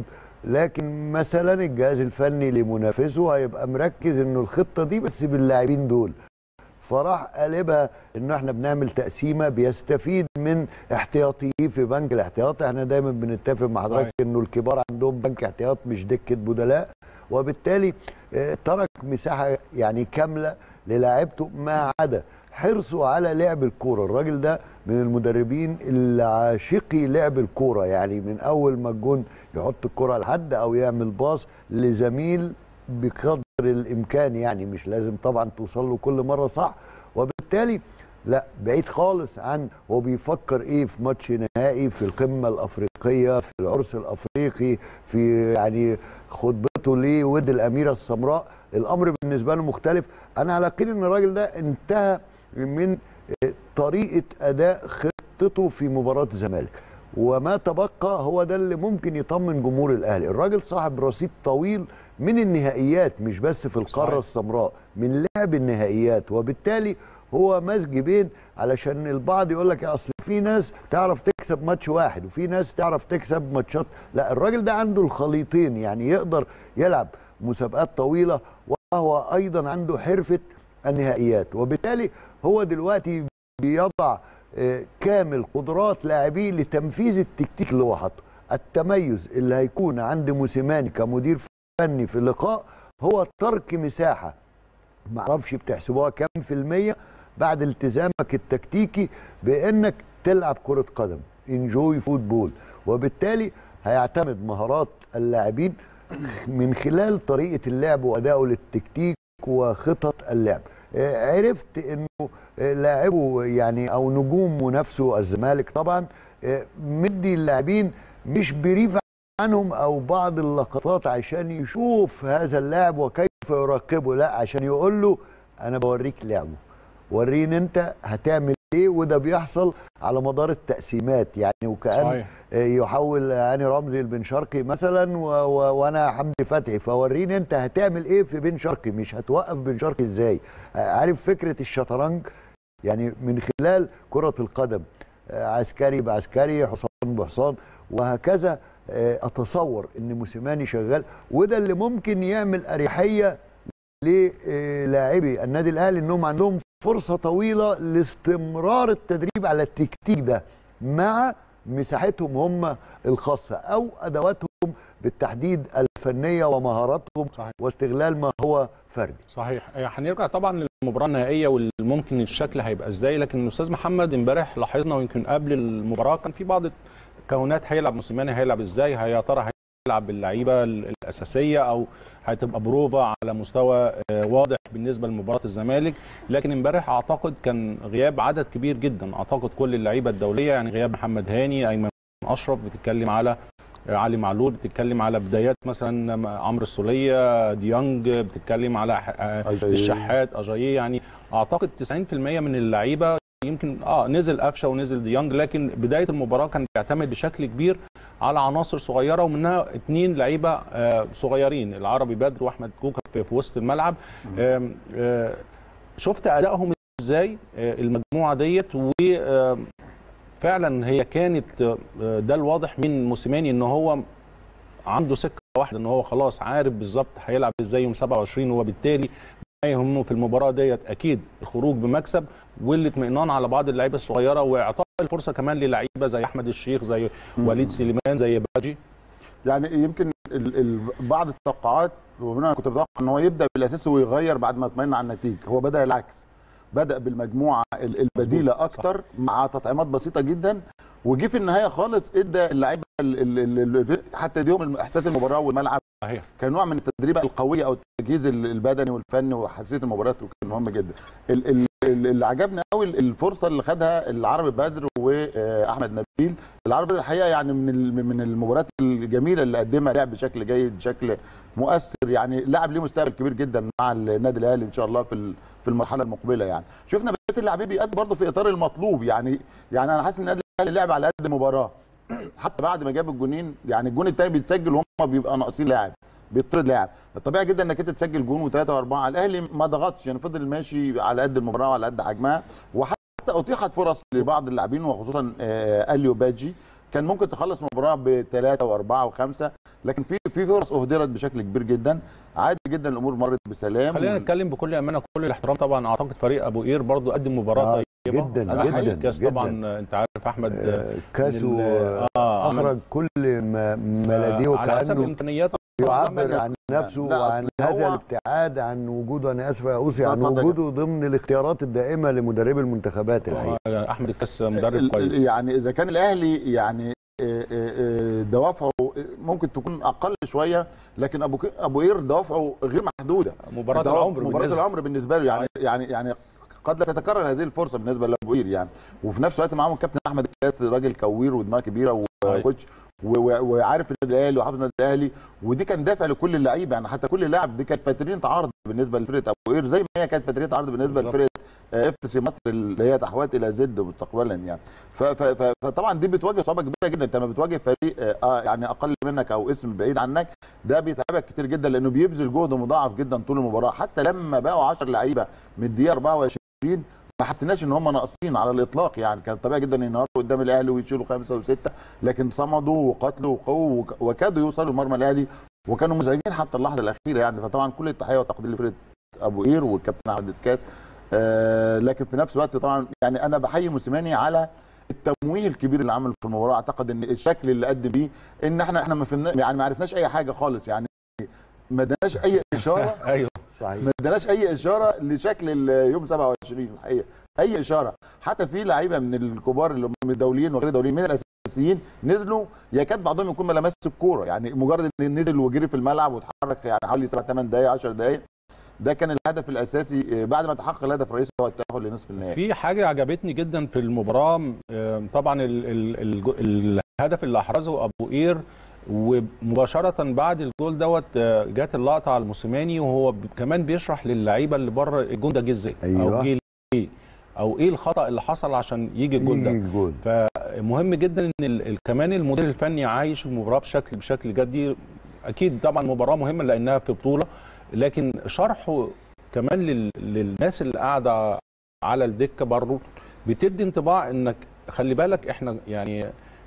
لكن مثلا الجهاز الفني لمنافسه هيبقى مركز انه الخطه دي بس باللاعبين دول فراح قلبها انه احنا بنعمل تقسيمه بيستفيد من احتياطيه في بنك الاحتياط احنا دايما بنتفق مع حضرتك انه الكبار عندهم بنك احتياط مش دكه بدلاء وبالتالي آه، ترك مساحه يعني كامله للاعيبته ما عدا حرصه على لعب الكوره الراجل ده من المدربين اللي عاشقي لعب الكوره يعني من اول ما الجون يحط الكره على حد او يعمل باص لزميل بقدر الامكان يعني مش لازم طبعا توصل له كل مره صح وبالتالي لا بعيد خالص عن هو بيفكر ايه في ماتش نهائي في القمه الافريقيه في العرس الافريقي في يعني خطبته ليه ود الاميره السمراء الامر بالنسبه له مختلف انا على يقين ان الراجل ده انتهى من طريقه اداء خطته في مباراه الزمالك وما تبقى هو ده اللي ممكن يطمن جمهور الاهلي الراجل صاحب رصيد طويل من النهائيات مش بس في القاره صحيح. السمراء من لعب النهائيات وبالتالي هو مزج بين علشان البعض يقول لك يا اصل في ناس تعرف تكسب ماتش واحد وفي ناس تعرف تكسب ماتشات لا الراجل ده عنده الخليطين يعني يقدر يلعب مسابقات طويله وهو ايضا عنده حرفه النهائيات وبالتالي هو دلوقتي بيضع آه، كامل قدرات لاعبيه لتنفيذ التكتيك اللي هو حاطه التميز اللي هيكون عند موسيماني كمدير فني في اللقاء هو ترك مساحه معرفش بتحسبوها كام في المية بعد التزامك التكتيكي بانك تلعب كرة قدم انجوي فوتبول وبالتالي هيعتمد مهارات اللاعبين من خلال طريقة اللعب وأدائه للتكتيك وخطط اللعب آه، عرفت انه آه، لاعبه يعني او نجوم منافسه الزمالك طبعا آه، مدي اللاعبين مش بريف عنهم او بعض اللقطات عشان يشوف هذا اللاعب وكيف يراقبه لا عشان يقول له انا بوريك لعبه وريني انت هتعمل ايه وده بيحصل على مدار التقسيمات يعني وكأن صحيح. يحول هاني رمزي لبن شرقي مثلا و... و... وانا حمدي فتحي فوريني انت هتعمل ايه في بن شرقي مش هتوقف بن شرقي ازاي عارف فكره الشطرنج يعني من خلال كره القدم آه، عسكري بعسكري حصان بحصان وهكذا آه، اتصور ان موسيماني شغال وده اللي ممكن يعمل اريحيه للاعبي النادي الاهلي انهم عندهم فرصه طويله لاستمرار التدريب على التكتيك ده مع مساحتهم هم الخاصه او ادواتهم بالتحديد الفنيه ومهاراتهم صحيح. واستغلال ما هو فردي صحيح آه، هنرجع طبعا للمباراه النهائيه والممكن الشكل هيبقى ازاي لكن الاستاذ محمد امبارح لاحظنا ويمكن قبل المباراه كان في بعض التكونات هيلعب موسيماني هيلعب ازاي هي- يا ترى هيلعب باللعيبه الاساسيه او هتبقى بروفا على مستوى آه، واضح بالنسبه لمباراه الزمالك لكن امبارح اعتقد كان غياب عدد كبير جدا اعتقد كل اللعيبه الدوليه يعني غياب محمد هاني ايمن اشرف بتتكلم على علي معلول بتتكلم على بدايات مثلا عمرو السوليه ديانج بتتكلم على آه، أجاييه. الشحات اجاييه يعني اعتقد 90% من اللعيبه يمكن اه نزل قفشه ونزل ديانج لكن بدايه المباراه كان بيعتمد بشكل كبير على عناصر صغيره ومنها اثنين لعيبه آه صغيرين العربي بدر واحمد كوكا في, في وسط الملعب آم، آه شفت ادائهم ازاي آه المجموعه ديت و آه، فعلا هي كانت آه، ده الواضح من موسيماني ان هو عنده سكه واحده ان هو خلاص عارف بالظبط هيلعب ازاي يوم 27 وبالتالي ما يهمه في المباراه ديت اكيد الخروج بمكسب والاطمئنان على بعض اللعيبه الصغيره واعطاء الفرصه كمان للعيبه زي احمد الشيخ زي وليد سليمان زي باجي يعني يمكن ال ال بعض التوقعات وانا كنت بتوقع ان هو يبدا بالاساس ويغير بعد ما اطمئن على النتيجه هو بدا العكس بدا بالمجموعه ال- البديله مظبوط، اكتر مع تطعيمات بسيطه جدا وجي في النهايه خالص ادى اللعيبه ال- ال- ال- حتى اديهم احساس المباراه والملعب صحيح كنوع من التدريب القويه او التجهيز ال- البدني والفني وحساسيه المباريات وكان مهم جدا ال- ال- ال- اللي عجبني قوي الفرصه اللي خدها العربي بدر واحمد نبيل العربي بدر الحقيقه يعني من ال- من المباريات الجميله اللي قدمها لعب بشكل جيد بشكل مؤثر يعني لاعب ليه مستقبل كبير جدا مع النادي الاهلي ان شاء الله في ال- في المرحله المقبله يعني شفنا بقيه اللاعبين بيأدوا برضه في اطار المطلوب يعني يعني انا حاسس ان النادي الاهلي لعب على قد المباراه حتى بعد ما جاب الجونين يعني الجون الثاني بيتسجل وهم بيبقى ناقصين لاعب بيطرد لاعب طبيعي جدا انك انت تسجل جون وثلاثه واربعه الاهلي ما ضغطش يعني فضل ماشي على قد المباراه وعلى قد حجمها وحتى اتيحت فرص لبعض اللاعبين وخصوصا آه، اليو باجي كان ممكن تخلص المباراه بثلاثه واربعه وخمسه لكن في في فرص اهدرت بشكل كبير جدا عادي جدا الامور مرت بسلام خلينا نتكلم بكل امانه وكل الاحترام طبعا اعتقد فريق ابو قير برضو قدم مباراه آه، طيبه جدا ده حقيقي. جدا الكاس جدا. طبعا انت عارف احمد آه، كاسو من ال- اه عمل- اخرج كل ما- ملاديه على حسب وكانه امكانياته يعبر عن نفسه لا، وعن أصل هذا هو- الابتعاد عن وجوده انا اسف يا اوسي لا، عن اتفضل يا وجوده ضمن الاختيارات الدائمه لمدربي المنتخبات الحقيقه آه، احمد الكاس مدرب ال- كويس يعني اذا كان الاهلي يعني آه، آه، آه، دوافعه ممكن تكون اقل شويه لكن ابو ك- ابو قير دوافعه غير محدوده مباراه دوافع- العمر مباراه بالنسبة- العمر بالنسبه له يعني يعني يعني قد لا تتكرر هذه الفرصه بالنسبه لابو قير يعني وفي نفس الوقت معاهم الكابتن احمد الكاس راجل كوير ودماغ كبيره صحيح. وكوتش و- و- وعارف النادي الاهلي وحافظ النادي الاهلي ودي كان دافع لكل اللعيبه يعني حتى كل لاعب دي كانت فترين عرض بالنسبه لفرقه ابو قير زي ما هي كانت فترين عرض بالنسبه بالظبط. لفرقه اف سي مصر اللي هي تحولت الى زد مستقبلا يعني ف- ف- ف- فطبعا دي بتواجه صعوبه كبيره جدا انت لما بتواجه فريق آه، آه يعني اقل منك او اسم بعيد عنك ده بيتعبك كتير جدا لانه بيبذل جهد مضاعف جدا طول المباراه حتى لما بقوا 10 لعيبه من الدقيقه 24 ما حسيناش ان هم ناقصين على الاطلاق يعني كان طبيعي جدا ينهاروا قدام الاهلي ويشيلوا خمسه وسته لكن صمدوا وقاتلوا وقووا وك- وكادوا يوصلوا لمرمى الاهلي وكانوا مزعجين حتى اللحظه الاخيره يعني فطبعا كل التحيه والتقدير لفرقه ابو قير والكابتن احمد الكاس آه لكن في نفس الوقت طبعا يعني انا بحيي موسيماني على التمويه الكبير اللي عمله في المباراه اعتقد ان الشكل اللي قدم بيه ان احنا احنا ما فهمنا يعني ما عرفناش اي حاجه خالص يعني ما اداناش اي اشاره ايوه صحيح ما اداناش اي اشاره لشكل ال- يوم 27 الحقيقه اي اشاره حتى في لعيبه من الكبار اللي هم الدوليين وغير الدوليين من الاساسيين نزلوا يكاد بعضهم يكون ما لمس الكوره يعني مجرد ان نزل وجري في الملعب واتحرك يعني حوالي 7 8 دقائق 10 دقائق ده كان الهدف الاساسي آه، بعد ما تحقق الهدف الرئيسي هو التاهل لنصف النهائي في حاجه عجبتني جدا في المباراه آه، طبعا ال ال ال الهدف اللي احرزه ابو قير ومباشره بعد الجول دوت آه، جت اللقطه على الموسيماني وهو ب- كمان بيشرح للعيبه اللي بره الجون ده جه ازاي أيوة. او جه ليه او ايه الخطا اللي حصل عشان يجي الجول ده يجي الجول فمهم جدا ان ال- ال- كمان المدير الفني عايش المباراه بشكل بشكل جدي اكيد طبعا مباراه مهمه لانها في بطوله لكن شرحه كمان لل- للناس اللي قاعده على الدكه برضه بتدي انطباع انك خلي بالك احنا يعني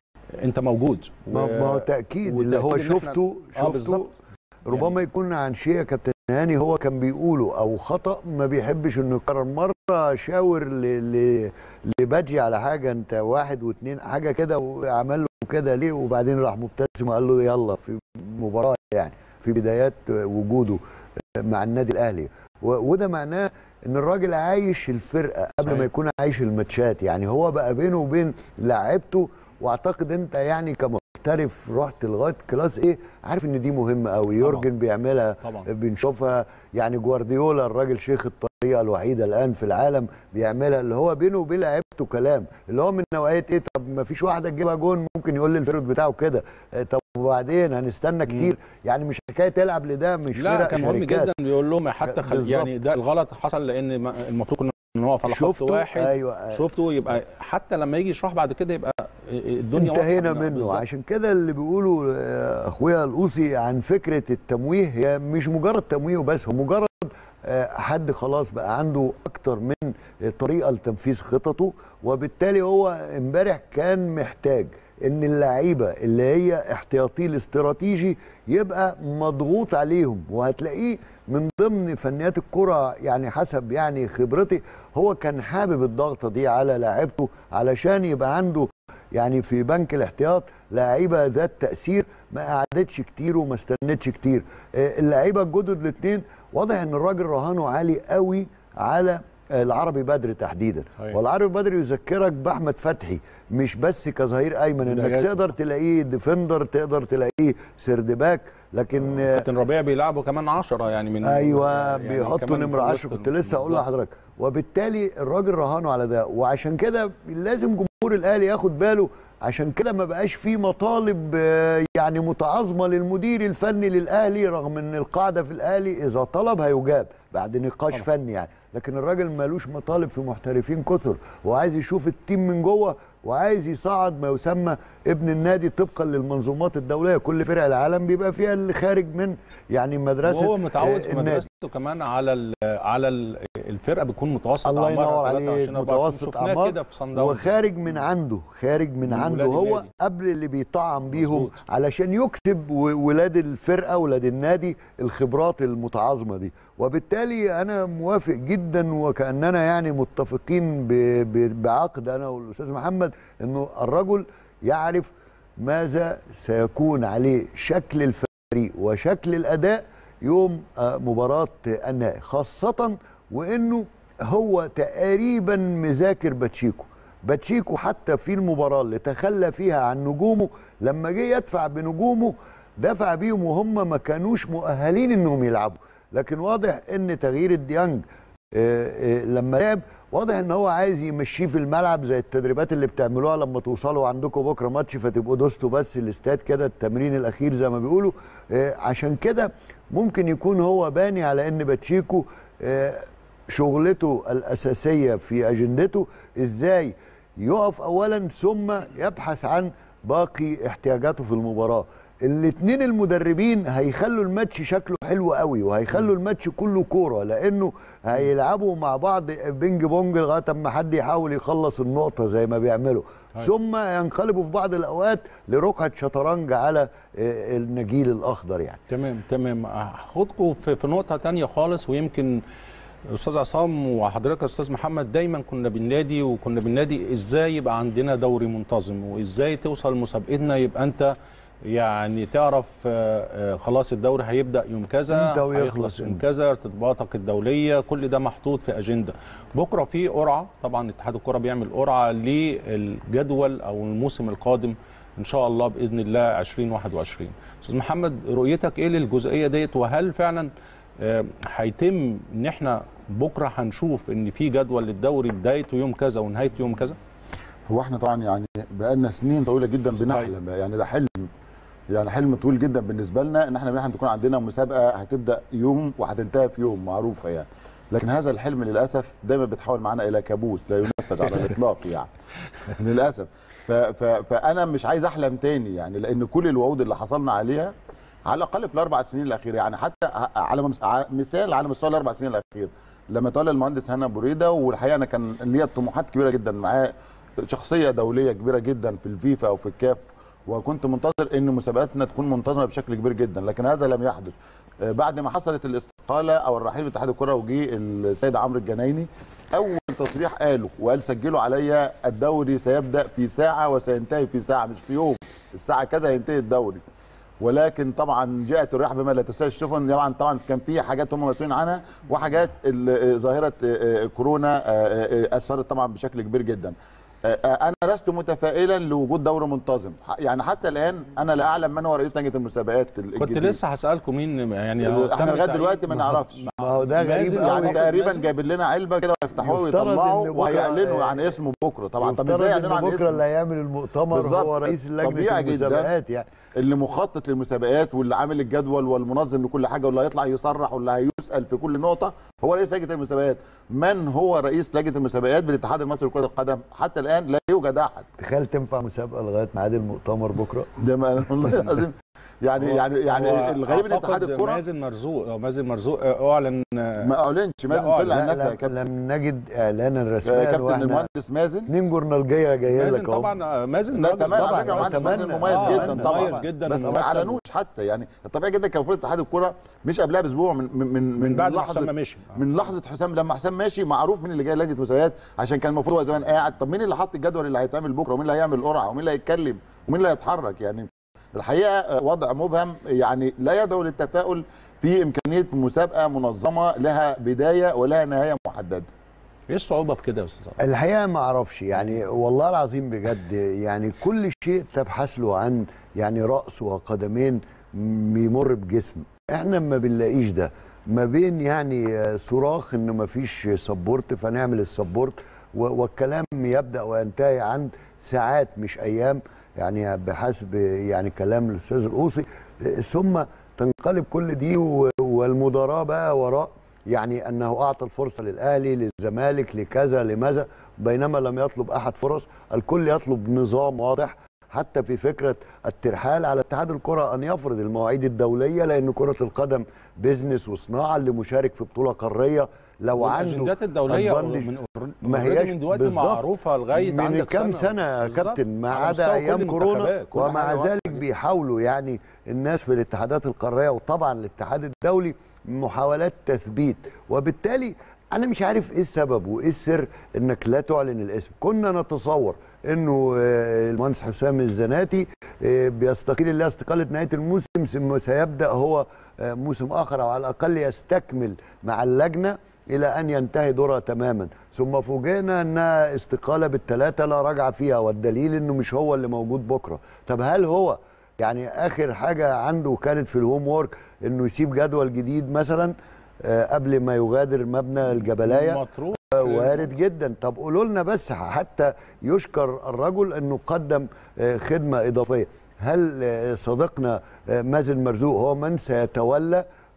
انت موجود ما ما هو تاكيد اللي هو والتأكيد إن إحنا- شفته اه شفته بالظبط ربما يكون عن شيء يا كابتن هاني هو كان بيقوله او خطا ما بيحبش انه يكرر مره شاور ل... ل... لبادجي على حاجه انت واحد واثنين حاجه كده وعمل له كده ليه وبعدين راح مبتسم وقال له يلا في مباراه يعني في بدايات وجوده مع النادي الاهلي و... وده معناه ان الراجل عايش الفرقه قبل صحيح. ما يكون عايش الماتشات يعني هو بقى بينه وبين لاعيبته واعتقد انت يعني كمحترف رحت لغايه كلاس ايه عارف ان دي مهمه قوي يورجن بيعملها طبعا بنشوفها يعني جوارديولا الراجل شيخ الطريقه الوحيده الان في العالم بيعملها اللي هو بينه وبين لعيبته كلام اللي هو من نوعيه ايه طب ما فيش واحده تجيبها جون ممكن يقول للفرد بتاعه كده آه، طب وبعدين هنستنى كتير يعني مش حكايه تلعب لده مش لا فرق كان مهم شركات. جدا بيقول لهم حتى خل... بالظبط. يعني ده الغلط حصل لان ما- المفروض كنا نقف على خط شفته واحد ايوه شفته يبقى حتى لما يجي يشرح بعد كده يبقى الدنيا انتهينا واضحة. منه بالظبط. عشان كده اللي بيقولوا آه، اخويا القوسي عن فكره التمويه هي مش مجرد تمويه وبس هو مجرد آه، حد خلاص بقى عنده اكتر من طريقه لتنفيذ خططه وبالتالي هو امبارح كان محتاج ان اللعيبه اللي هي احتياطي الاستراتيجي يبقى مضغوط عليهم وهتلاقيه من ضمن فنيات الكره يعني حسب يعني خبرتي هو كان حابب الضغطه دي على لاعيبته علشان يبقى عنده يعني في بنك الاحتياط لعيبه ذات تاثير ما قعدتش كتير وما استنتش كتير آه، اللعيبه الجدد الاثنين واضح ان الراجل رهانه عالي قوي على آه، العربي بدر تحديدا صحيح. والعربي بدر يذكرك باحمد فتحي مش بس كظهير ايمن انك بدايات. تقدر تلاقيه ديفندر تقدر تلاقيه سردباك لكن آه، كابتن ربيع بيلعبوا كمان 10 يعني من ايوه يعني بيحطوا كمان نمره في 10 وسط كنت لسه اقول بالظبط. لحضرتك وبالتالي الراجل رهانه على ده وعشان كده لازم جمهور الاهلي ياخد باله عشان كده ما بقاش في مطالب آه، يعني متعاظمه للمدير الفني للاهلي رغم ان القاعده في الاهلي اذا طلب هيجاب بعد نقاش طبعا. فني يعني لكن الراجل مالوش مطالب في محترفين كثر وعايز يشوف التيم من جوه وعايز يصعد ما يسمى ابن النادي طبقا للمنظومات الدوليه كل فرق العالم بيبقى فيها اللي خارج من يعني مدرسه وهو متعود آه، في النادي. مدرسته كمان على ال على ال الفرقه بتكون متوسط الله أعمارها ينور 23 عليك 24 متوسط شفناه اعمار كده في صن داونز وخارج من عنده خارج من من عنده ولاد هو النادي. قبل اللي بيطعم بيهم مظبوط. علشان يكسب و- ولاد الفرقه ولاد النادي الخبرات المتعاظمه دي وبالتالي انا موافق جدا وكاننا يعني متفقين ب- ب- بعقد انا والاستاذ محمد انه الرجل يعرف ماذا سيكون عليه شكل الفريق وشكل الاداء يوم آه، مباراه النهائي خاصه وانه هو تقريبا مذاكر باتشيكو باتشيكو حتى في المباراه اللي تخلى فيها عن نجومه لما جه يدفع بنجومه دفع بيهم وهم ما كانوش مؤهلين انهم يلعبوا لكن واضح ان تغيير الديانج آه، آه، لما لعب واضح ان هو عايز يمشيه في الملعب زي التدريبات اللي بتعملوها لما توصلوا عندكم بكره ماتش فتبقوا دوستوا بس الاستاد كده التمرين الاخير زي ما بيقولوا آه، عشان كده ممكن يكون هو باني على ان باتشيكو آه، شغلته الاساسيه في اجندته ازاي يقف اولا ثم يبحث عن باقي احتياجاته في المباراه الاثنين المدربين هيخلوا الماتش شكله حلو قوي وهيخلوا الماتش كله كوره لانه هيلعبوا مع بعض بينج بونج لغايه اما حد يحاول يخلص النقطه زي ما بيعملوا ثم ينقلبوا في بعض الاوقات لرقعه شطرنج على آه، النجيل الاخضر يعني تمام تمام هاخدكم في, في نقطه تانية خالص ويمكن استاذ عصام وحضرتك يا استاذ محمد دايما كنا بننادي وكنا بننادي ازاي يبقى عندنا دوري منتظم وازاي توصل مسابقتنا يبقى انت يعني تعرف آه، آه، خلاص الدوري هيبدا يوم كذا إمتى ويخلص هيخلص يوم إمتى. كذا ارتباطك الدوليه كل ده محطوط في اجنده بكره في قرعه طبعا اتحاد الكره بيعمل قرعه للجدول او الموسم القادم ان شاء الله باذن الله 2021 استاذ محمد رؤيتك ايه للجزئيه ديت وهل فعلا آه، هيتم ان احنا بكره هنشوف ان في جدول للدوري بدايته يوم كذا ونهايته يوم كذا هو احنا طبعا يعني بقالنا سنين طويله جدا بنحلم يعني ده حلم يعني حلم طويل جدا بالنسبه لنا ان احنا بنحلم تكون عندنا مسابقه هتبدا يوم وهتنتهي في يوم معروفه يعني لكن هذا الحلم للاسف دايما بيتحول معانا الى كابوس لا ينفذ على الاطلاق يعني للاسف ف ف فانا مش عايز احلم تاني يعني لان كل الوعود اللي حصلنا عليها على الاقل في الاربع سنين الاخيره يعني حتى ع- على مس- ع- مثال على مستوى الاربع سنين الاخيره لما تولى المهندس هنا بريده والحقيقه انا كان ليا طموحات كبيره جدا معاه شخصيه دوليه كبيره جدا في الفيفا او في الكاف وكنت منتظر ان مسابقاتنا تكون منتظمه بشكل كبير جدا لكن هذا لم يحدث آه، بعد ما حصلت الاستقاله او الرحيل في اتحاد الكره وجي السيد عمرو الجنايني اول تصريح قاله وقال سجلوا عليا الدوري سيبدا في ساعه وسينتهي في ساعه مش في يوم الساعه كذا ينتهي الدوري ولكن طبعا جاءت الرياح بما لا تسال السفن طبعا طبعا كان في حاجات هم مسؤولين عنها وحاجات ال- ظاهره آه، آه، كورونا آه، آه، اثرت طبعا بشكل كبير جدا آه، آه، انا لست متفائلا لوجود دوري منتظم ح- يعني حتى الان انا لا اعلم من هو رئيس لجنه المسابقات كنت الجديد. لسه هسالكم مين يعني هو احنا تم لغايه التعيين؟ دلوقتي ما نعرفش ما هو ده غريب مازن قوي. يعني أعتقد تقريبا مازن. جايبين لنا علبه كده ويفتحوها يفترض ويطلعوا إن بكرة- وهيعلنوا عن اسمه بكره طبعا طب يفترض ازاي ان يعلنوا عن بكره اسمه اللي هيعمل المؤتمر بالظبط. هو رئيس لجنه طبيعي جداً. المسابقات يعني اللي مخطط للمسابقات واللي عامل الجدول والمنظم لكل حاجه واللي هيطلع يصرح واللي هيسال في كل نقطه هو رئيس لجنه المسابقات من هو رئيس لجنه المسابقات بالاتحاد المصري لكره القدم حتى الان لا يوجد احد تخيل تنفع مسابقه لغايه ميعاد المؤتمر بكره ده ما والله العظيم يعني هو- يعني يعني هو الغريب ان اتحاد أعتقد الكره مازن مرزوق أو مازن مرزوق آه، اعلن آه، ما اعلنش مازن لا، طلع لا نفى يا لم, كابتن لم نجد اعلانا يا رسميا كابتن واحنا المهندس مازن اتنين جورنالجيه جايين مازن لك اهو طبعا آه، مازن لا راجل تمام على طبعاً، فكره مهندس أتمنى. مازن مميز آه، جدا طبعا مميز جدا بس ما ومرتب. اعلنوش حتى يعني الطبيعي جدا كان المفروض اتحاد الكره مش قبلها باسبوع من من من, من بعد ما لحظه حسام ما مشي من لحظه حسام لما حسام ماشي معروف مين اللي جاي لجنه مسابقات عشان كان المفروض هو زمان قاعد طب مين اللي حط الجدول اللي هيتعمل بكره ومين اللي هيعمل قرعه ومين اللي هيتكلم ومين اللي هيتحرك يعني الحقيقه وضع مبهم يعني لا يدعو للتفاؤل في امكانيه مسابقه منظمه لها بدايه ولها نهايه محدده ايه الصعوبه في كده يا استاذ عمرو؟ الحقيقه ما اعرفش يعني والله العظيم بجد يعني كل شيء تبحث له عن يعني راس وقدمين بيمر بجسم احنا ما بنلاقيش ده ما بين يعني آه، صراخ انه ما فيش سبورت فنعمل السبورت و- والكلام يبدا وينتهي عن ساعات مش ايام يعني بحسب يعني كلام الاستاذ القوصي آه، ثم تنقلب كل دي و- والمداراة بقى وراء يعني انه اعطى الفرصه للاهلي للزمالك لكذا لماذا بينما لم يطلب احد فرص الكل يطلب نظام واضح حتى في فكره الترحال على اتحاد الكره ان يفرض المواعيد الدوليه لان كره القدم بيزنس وصناعه اللي مشارك في بطوله قاريه لو عنده الاجندات الدوليه advantage من ما ما هياش من دلوقتي بالظبط. معروفه لغايه من عندك كام سنه يا بالظبط. كابتن ما على عدا مستوى ايام كل كورونا المنتخبات، كل ومع حاجة واضحة ذلك جدا. بيحاولوا يعني الناس في الاتحادات القاريه وطبعا الاتحاد الدولي محاولات تثبيت وبالتالي انا مش عارف ايه السبب وايه السر انك لا تعلن الاسم كنا نتصور انه آه، المهندس حسام الزناتي آه، بيستقيل الله استقاله نهايه الموسم ثم سيبدا هو آه، موسم اخر او على الاقل يستكمل مع اللجنه الى ان ينتهي دورها تماما ثم فوجئنا انها استقاله بالثلاثه لا رجعه فيها والدليل انه مش هو اللي موجود بكره طب هل هو يعني اخر حاجه عنده كانت في الهوم وورك انه يسيب جدول جديد مثلا آه، قبل ما يغادر مبنى الجبلايه مطروح وارد جدا طب قولوا لنا بس حتى يشكر الرجل انه قدم آه، خدمه اضافيه هل آه، صديقنا آه، مازن مرزوق هو من سيتولى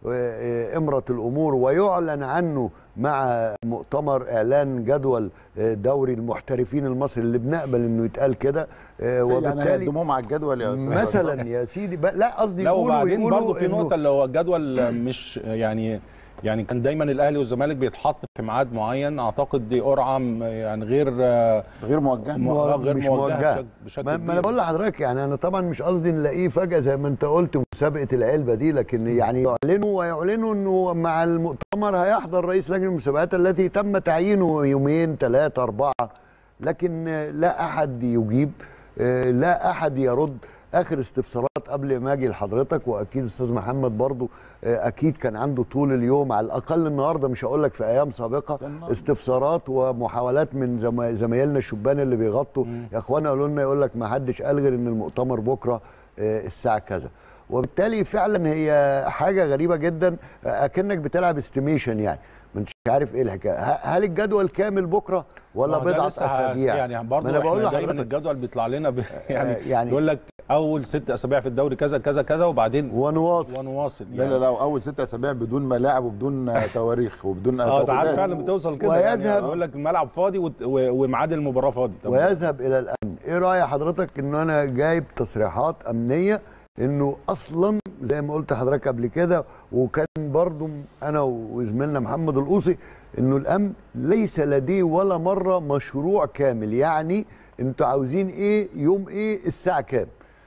آه، امرة الامور ويعلن عنه مع مؤتمر اعلان جدول آه، دوري المحترفين المصري اللي بنقبل انه يتقال كده آه، يعني وبالتالي هيقدموهم على الجدول يا استاذ مثلا يا سيدي ب- لا قصدي لا يقولوا وبعدين يقولوا برضه في إنه- نقطه اللي هو الجدول مش يعني يعني كان دايما الاهلي والزمالك بيتحط في ميعاد معين اعتقد دي قرعه م- يعني غير آه، غير موجه م- غير مش موجهه موجهة. بشكل- بشكل ما, ما انا كبير. بقول لحضرتك يعني انا طبعا مش قصدي نلاقيه فجاه زي ما انت قلت مسابقه العلبه دي لكن يعني يعلنوا ويعلنوا انه مع المؤتمر هيحضر رئيس لجنه المسابقات التي تم تعيينه يومين ثلاثه اربعه لكن آه، لا احد يجيب آه، لا احد يرد اخر استفسارات قبل ما اجي لحضرتك واكيد استاذ محمد برضو آه، اكيد كان عنده طول اليوم على الاقل النهارده مش هقول لك في ايام سابقه استفسارات ومحاولات من زما- زمايلنا الشبان اللي بيغطوا يا اخوانا قالوا لنا يقول لك ما حدش قال غير ان المؤتمر بكره آه، الساعه كذا وبالتالي فعلا هي حاجه غريبه جدا آه، اكنك بتلعب استيميشن يعني مش عارف ايه الحكايه ه- هل الجدول كامل بكره ولا ما هو ده بضعه لسه هس- اسابيع يعني برضه ما انا بقول احنا دايما لحضرتك الجدول بيطلع لنا ب... يعني, آه، يعني- يقول لك اول ست اسابيع في الدوري كذا كذا كذا وبعدين ونواصل ونواصل لا لا لا اول ست اسابيع بدون ملاعب وبدون آه، تواريخ وبدون آه، اه ساعات توقيتات. فعلا بتوصل كده ويذهب- يعني يقول لك الملعب فاضي وت- و- وميعاد المباراه فاضي طب ويذهب الى الامن ايه راي حضرتك انه انا جايب تصريحات امنيه انه اصلا زي ما قلت لحضرتك قبل كده وكان برضو انا وزميلنا محمد القوصي انه الامن ليس لديه ولا مره مشروع كامل يعني انتوا عاوزين ايه يوم ايه الساعه كام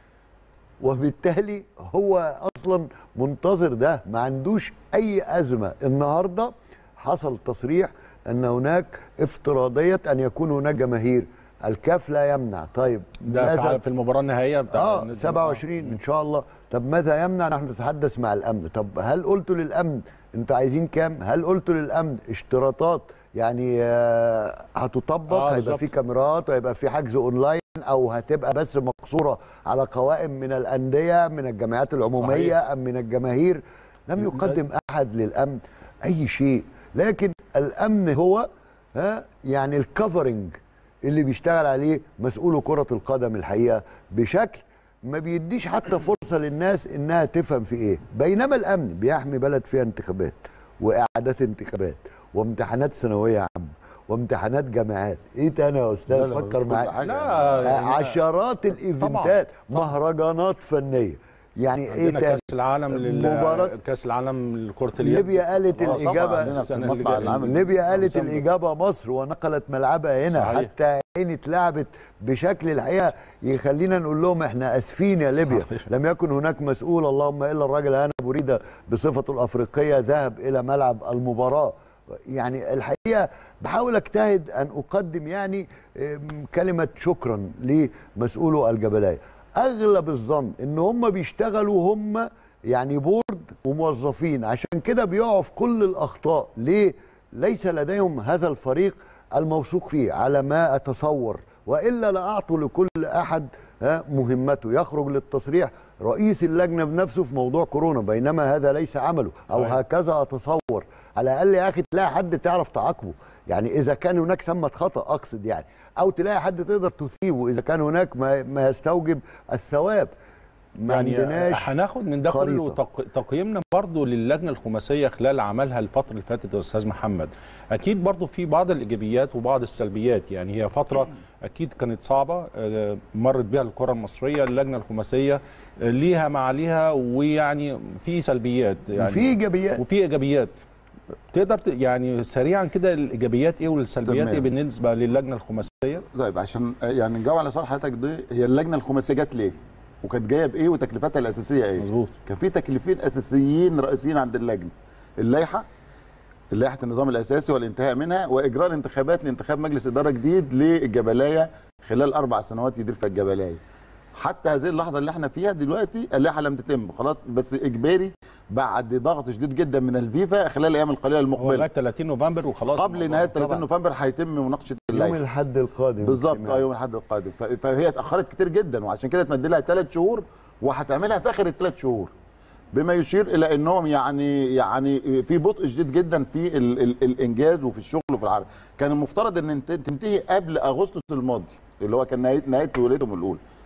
وبالتالي هو اصلا منتظر ده ما عندوش اي ازمه النهارده حصل تصريح ان هناك افتراضيه ان يكون هناك جماهير الكاف لا يمنع طيب ده ماذا في- في المباراه النهائيه بتاع اه النادي- 27 ان شاء الله طب ماذا يمنع نحن نتحدث مع الامن طب هل قلتوا للامن انتوا عايزين كام هل قلتوا للامن اشتراطات يعني آه، هتطبق آه، هيبقى بالظبط. في كاميرات وهيبقى في حجز اونلاين او هتبقى بس مقصوره على قوائم من الانديه من الجمعيات العموميه صحيح. ام من الجماهير لم يقدم احد للامن اي شيء لكن الامن هو ها يعني الكفرنج اللي بيشتغل عليه مسؤول كرة القدم الحقيقة بشكل ما بيديش حتى فرصة للناس انها تفهم في ايه بينما الامن بيحمي بلد فيها انتخابات واعادات انتخابات وامتحانات ثانوية عامة وامتحانات جامعات ايه تاني يا استاذ لا، لا، فكر مش كل معايا حاجة. لا يعني عشرات الايفنتات مهرجانات فنيه يعني ايه عندنا تاني كاس العالم لل... مباراة- كاس العالم لكره اليد ليبيا قالت خلاص، الإجابة- طبعاً عندنا السنة في اللي جاية. العالم ليبيا قالت ديسمبر. الإجابة مصر ونقلت ملعبها هنا صحيح. حتى عين اتلعبت بشكل الحقيقة يخلينا نقول لهم احنا اسفين يا ليبيا صحيح. لم يكن هناك مسؤول اللهم الا الراجل هنا بريدة بصفته الافريقية ذهب الى ملعب المباراة يعني الحقيقة بحاول اجتهد ان اقدم يعني ام، كلمة شكرا لمسؤولو الجبلاية اغلب الظن ان هم بيشتغلوا هم يعني بورد وموظفين عشان كده بيقعوا في كل الاخطاء ليه ليس لديهم هذا الفريق الموثوق فيه على ما اتصور والا لاعطوا لكل احد ها، مهمته يخرج للتصريح رئيس اللجنه بنفسه في موضوع كورونا بينما هذا ليس عمله او صحيح. هكذا اتصور على الاقل يا اخي تلاقي حد تعرف تعاقبه يعني اذا كان هناك ثمه خطا اقصد يعني او تلاقي حد تقدر تثيبه اذا كان هناك ما, ما يستوجب الثواب ما يعني عندناش هناخد من ده كله خريطة. تق... تقييمنا برضو للجنه الخماسيه خلال عملها الفتره اللي فاتت يا استاذ محمد اكيد برضو في بعض الايجابيات وبعض السلبيات يعني هي فتره اكيد كانت صعبه آه، مرت بها الكره المصريه اللجنه الخماسيه آه، ليها ما عليها ويعني في سلبيات يعني في ايجابيات وفي ايجابيات تقدر ت- يعني سريعا كده الايجابيات ايه والسلبيات تمام. ايه بالنسبه للجنه الخماسيه طيب عشان يعني نجاوب على سؤال حضرتك دي هي اللجنه الخماسيه جت ليه؟ وكانت جايه بايه وتكلفتها الاساسيه ايه؟ مظبوط كان في تكليفين اساسيين رئيسيين عند اللجنه اللائحه لائحه النظام الاساسي والانتهاء منها واجراء الانتخابات لانتخاب مجلس اداره جديد للجبلايه خلال اربع سنوات يدير فيها الجبلايه حتى هذه اللحظه اللي احنا فيها دلوقتي اللائحه لم تتم خلاص بس اجباري بعد ضغط شديد جدا من الفيفا خلال الايام القليله هو المقبله لغايه 30 نوفمبر وخلاص قبل الموضوع. نهايه 30 طبعاً. نوفمبر هيتم مناقشه يوم اللائحه الاحد القادم بالظبط اجتماع. اه يوم الاحد القادم ف- فهي اتاخرت كتير جدا وعشان كده اتمد لها ثلاث شهور وهتعملها في اخر الثلاث شهور بما يشير الى انهم يعني يعني في بطء شديد جدا في ال ال الانجاز وفي الشغل وفي العرض كان المفترض ان انت تنتهي قبل اغسطس الماضي اللي هو كان نهايه نهايه وليتهم الاولى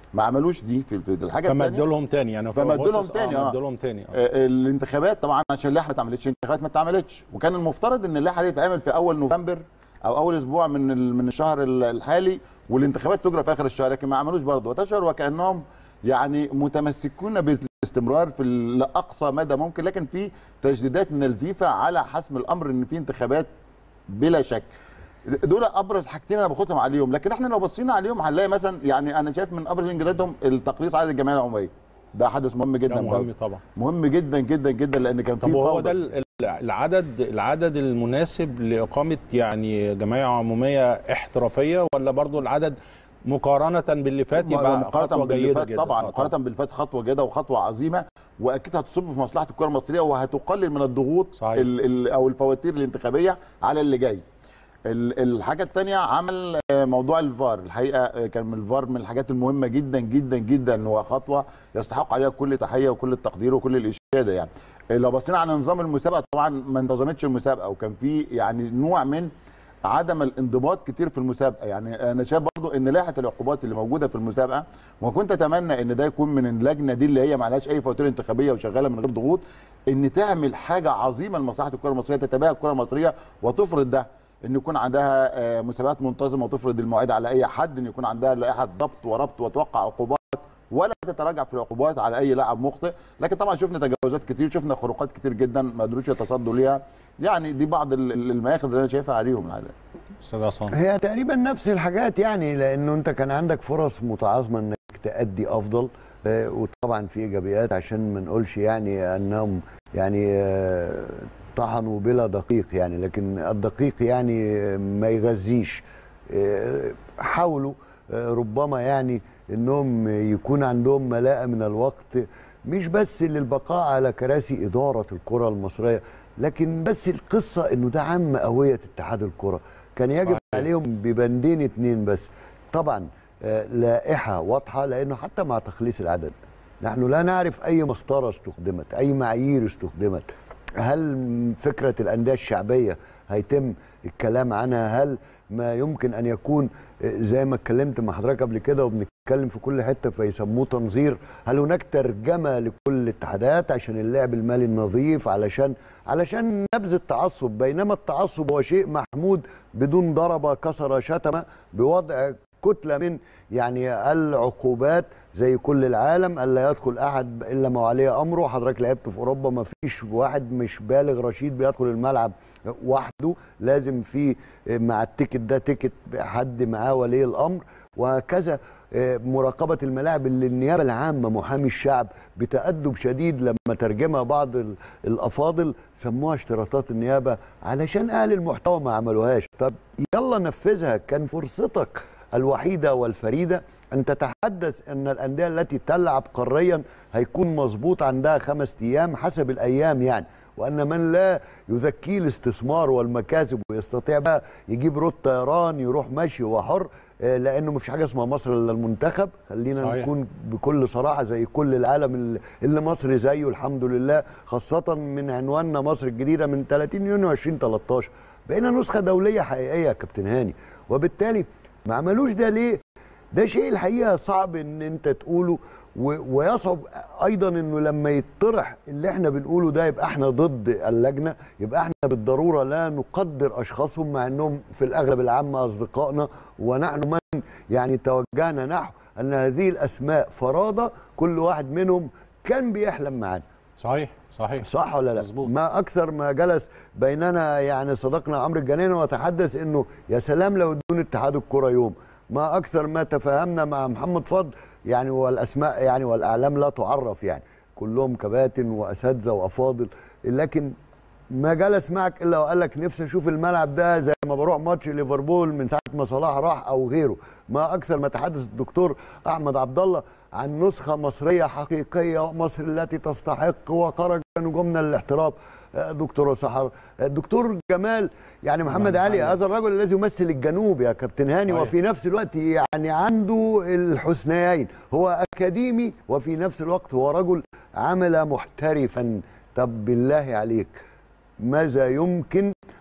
ما عملوش دي في في الحاجه فمدوا الثانيه لهم تاني يعني فمدوا لهم بص- تاني، اه آه. مدوا لهم تاني آه. آه، الانتخابات طبعا عشان اللائحه ما اتعملتش الانتخابات ما اتعملتش وكان المفترض ان اللائحه دي تتعمل في اول نوفمبر او اول اسبوع من ال- من الشهر ال- الحالي والانتخابات تجرى في اخر الشهر لكن ما عملوش برضه وتشعر وكانهم يعني متمسكون بالاستمرار في ال- لاقصى مدى ممكن لكن في تجديدات من الفيفا على حسم الامر ان في انتخابات بلا شك دول ابرز حاجتين انا باخدهم عليهم لكن احنا لو بصينا عليهم هنلاقي مثلا يعني انا شايف من ابرز انجازاتهم التقليص عدد الجمعيه العموميه ده حدث مهم جدا ده برضه. مهم طبعا مهم جدا جدا جدا لان كان في طب وهو فوضى. ده ال- ال- العدد العدد المناسب لاقامه يعني جمعيه عموميه احترافيه ولا برضو العدد مقارنه باللي فات يبقى مقارنه خطوه باللي جيده فات جدا طبعا آه مقارنه باللي فات خطوه جيده وخطوه عظيمه واكيد هتصب في مصلحه الكره المصريه وهتقلل من الضغوط صحيح. ال ال او الفواتير الانتخابيه على اللي جاي ال- الحاجه الثانيه عمل آه، موضوع الفار الحقيقه آه، كان من الفار من الحاجات المهمه جدا جدا جدا هو خطوه يستحق عليها كل تحيه وكل التقدير وكل الاشاده يعني آه، لو بصينا على نظام المسابقه طبعا ما انتظمتش المسابقه وكان في يعني نوع من عدم الانضباط كتير في المسابقه يعني انا شايف برضو ان لائحه العقوبات اللي موجوده في المسابقه وكنت اتمنى ان ده يكون من اللجنه دي اللي هي ما عليهاش اي فواتير انتخابيه وشغاله من غير ضغوط ان تعمل حاجه عظيمه لمصلحه الكره المصريه تتباهى الكره المصريه وتفرض ده ان يكون عندها آه، مسابقات منتظمه وتفرض المواعيد على اي حد ان يكون عندها لائحه ضبط وربط وتوقع عقوبات ولا تتراجع في العقوبات على اي لاعب مخطئ لكن طبعا شفنا تجاوزات كتير شفنا خروقات كتير جدا ما قدروش يتصدوا ليها يعني دي بعض ال- ال- المآخذ اللي انا شايفها عليهم العاده استاذ عصام هي تقريبا نفس الحاجات يعني لانه انت كان عندك فرص متعاظمه انك تأدي افضل آه، وطبعا في ايجابيات عشان ما نقولش يعني انهم يعني آه، طحنوا بلا دقيق يعني لكن الدقيق يعني آه، ما يغذيش آه، حاولوا آه، ربما يعني انهم يكون عندهم ملاءه من الوقت مش بس للبقاء على كراسي اداره الكره المصريه لكن بس القصه انه ده عم قويه اتحاد الكره كان يجب صحيح. عليهم ببندين اتنين بس طبعا آه، لائحه واضحه لانه حتى مع تخليص العدد نحن لا نعرف اي مسطره استخدمت اي معايير استخدمت هل فكره الانديه الشعبيه هيتم الكلام عنها هل ما يمكن ان يكون آه، زي ما اتكلمت مع حضرتك قبل كده وبنتكلم في كل حته فيسموه تنظير هل هناك ترجمه لكل الاتحادات عشان اللعب المالي النظيف علشان علشان نبذ التعصب بينما التعصب هو شيء محمود بدون ضرب كسر شتم بوضع كتله من يعني العقوبات زي كل العالم الا يدخل احد الا ما عليه امره حضرتك لعبت في اوروبا ما فيش واحد مش بالغ رشيد بيدخل الملعب وحده لازم في مع التيكت ده تيكت حد معاه ولي الامر وهكذا آه، مراقبة الملاعب اللي النيابة العامة محامي الشعب بتأدب شديد لما ترجمها بعض ال- الأفاضل سموها اشتراطات النيابة علشان أهل المحتوى ما عملوهاش طب يلا نفذها كان فرصتك الوحيدة والفريدة أن تتحدث أن الأندية التي تلعب قاريا هيكون مظبوط عندها خمس أيام حسب الأيام يعني وأن من لا يذكيه الاستثمار والمكاسب ويستطيع بقى يجيب روت طيران يروح ماشي وحر آه، لأنه مفيش حاجة اسمها مصر إلا المنتخب خلينا صحيح. نكون بكل صراحة زي كل العالم اللي- اللي مصر زيه الحمد لله خاصة من عنواننا مصر الجديدة من 30 يونيو 2013 بقينا نسخة دولية حقيقية يا كابتن هاني وبالتالي ما عملوش ده ليه؟ ده شيء الحقيقه صعب ان انت تقوله و- ويصعب ايضا انه لما يطرح اللي احنا بنقوله ده يبقى احنا ضد اللجنه يبقى احنا بالضروره لا نقدر اشخاصهم مع انهم في الاغلب العام اصدقائنا ونحن من يعني توجهنا نحو ان هذه الاسماء فرادى كل واحد منهم كان بيحلم معانا صحيح صحيح صح ولا لا مظبوط. ما اكثر ما جلس بيننا يعني صديقنا عمرو الجناني وتحدث انه يا سلام لو دون اتحاد الكره يوم ما اكثر ما تفاهمنا مع محمد فضل يعني والاسماء يعني والاعلام لا تعرف يعني كلهم كباتن واساتذه وافاضل لكن ما جلس معك الا وقال لك نفسي اشوف الملعب ده زي ما بروح ماتش ليفربول من ساعه ما صلاح راح او غيره ما اكثر ما تحدث الدكتور احمد عبد الله عن نسخه مصريه حقيقيه مصر التي تستحق وخرج نجومنا للاحتراف آه، دكتور سحر آه، دكتور جمال يعني محمد علي هذا الرجل الذي يمثل الجنوب يا كابتن هاني صحيح. وفي نفس الوقت يعني عنده الحسنيين هو اكاديمي وفي نفس الوقت هو رجل عمل محترفا طب بالله عليك ماذا يمكن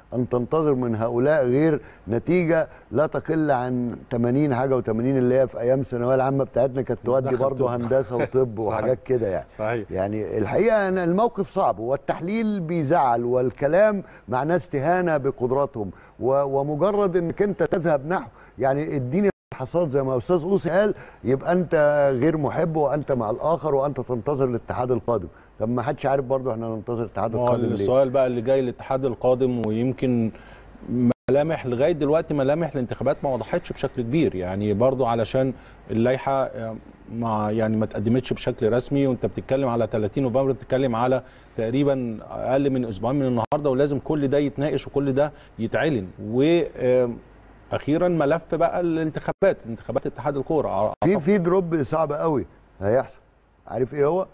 ان تنتظر من هؤلاء غير نتيجه لا تقل عن 80 حاجه و80 اللي هي في ايام الثانويه العامه بتاعتنا كانت تودي دخل برضه طب. هندسه وطب صحيح. وحاجات كده يعني صحيح يعني الحقيقه أنا الموقف صعب والتحليل بيزعل والكلام معناه استهانه بقدراتهم و- ومجرد انك انت تذهب نحو يعني اديني الحصاد زي ما استاذ اوصي قال يبقى انت غير محب وانت مع الاخر وانت تنتظر الاتحاد القادم طب ما حدش عارف برضه احنا ننتظر الاتحاد ما هو القادم ليه السؤال بقى اللي جاي الاتحاد القادم ويمكن ملامح لغايه دلوقتي ملامح الانتخابات ما وضحتش بشكل كبير يعني برضو علشان اللائحه آه، ما يعني ما تقدمتش بشكل رسمي وانت بتتكلم على 30 نوفمبر بتتكلم على تقريبا اقل من اسبوعين من النهارده ولازم كل ده يتناقش وكل ده يتعلن و آه، اخيرا ملف بقى الانتخابات انتخابات اتحاد الكوره في في دروب صعب قوي هيحصل عارف ايه هو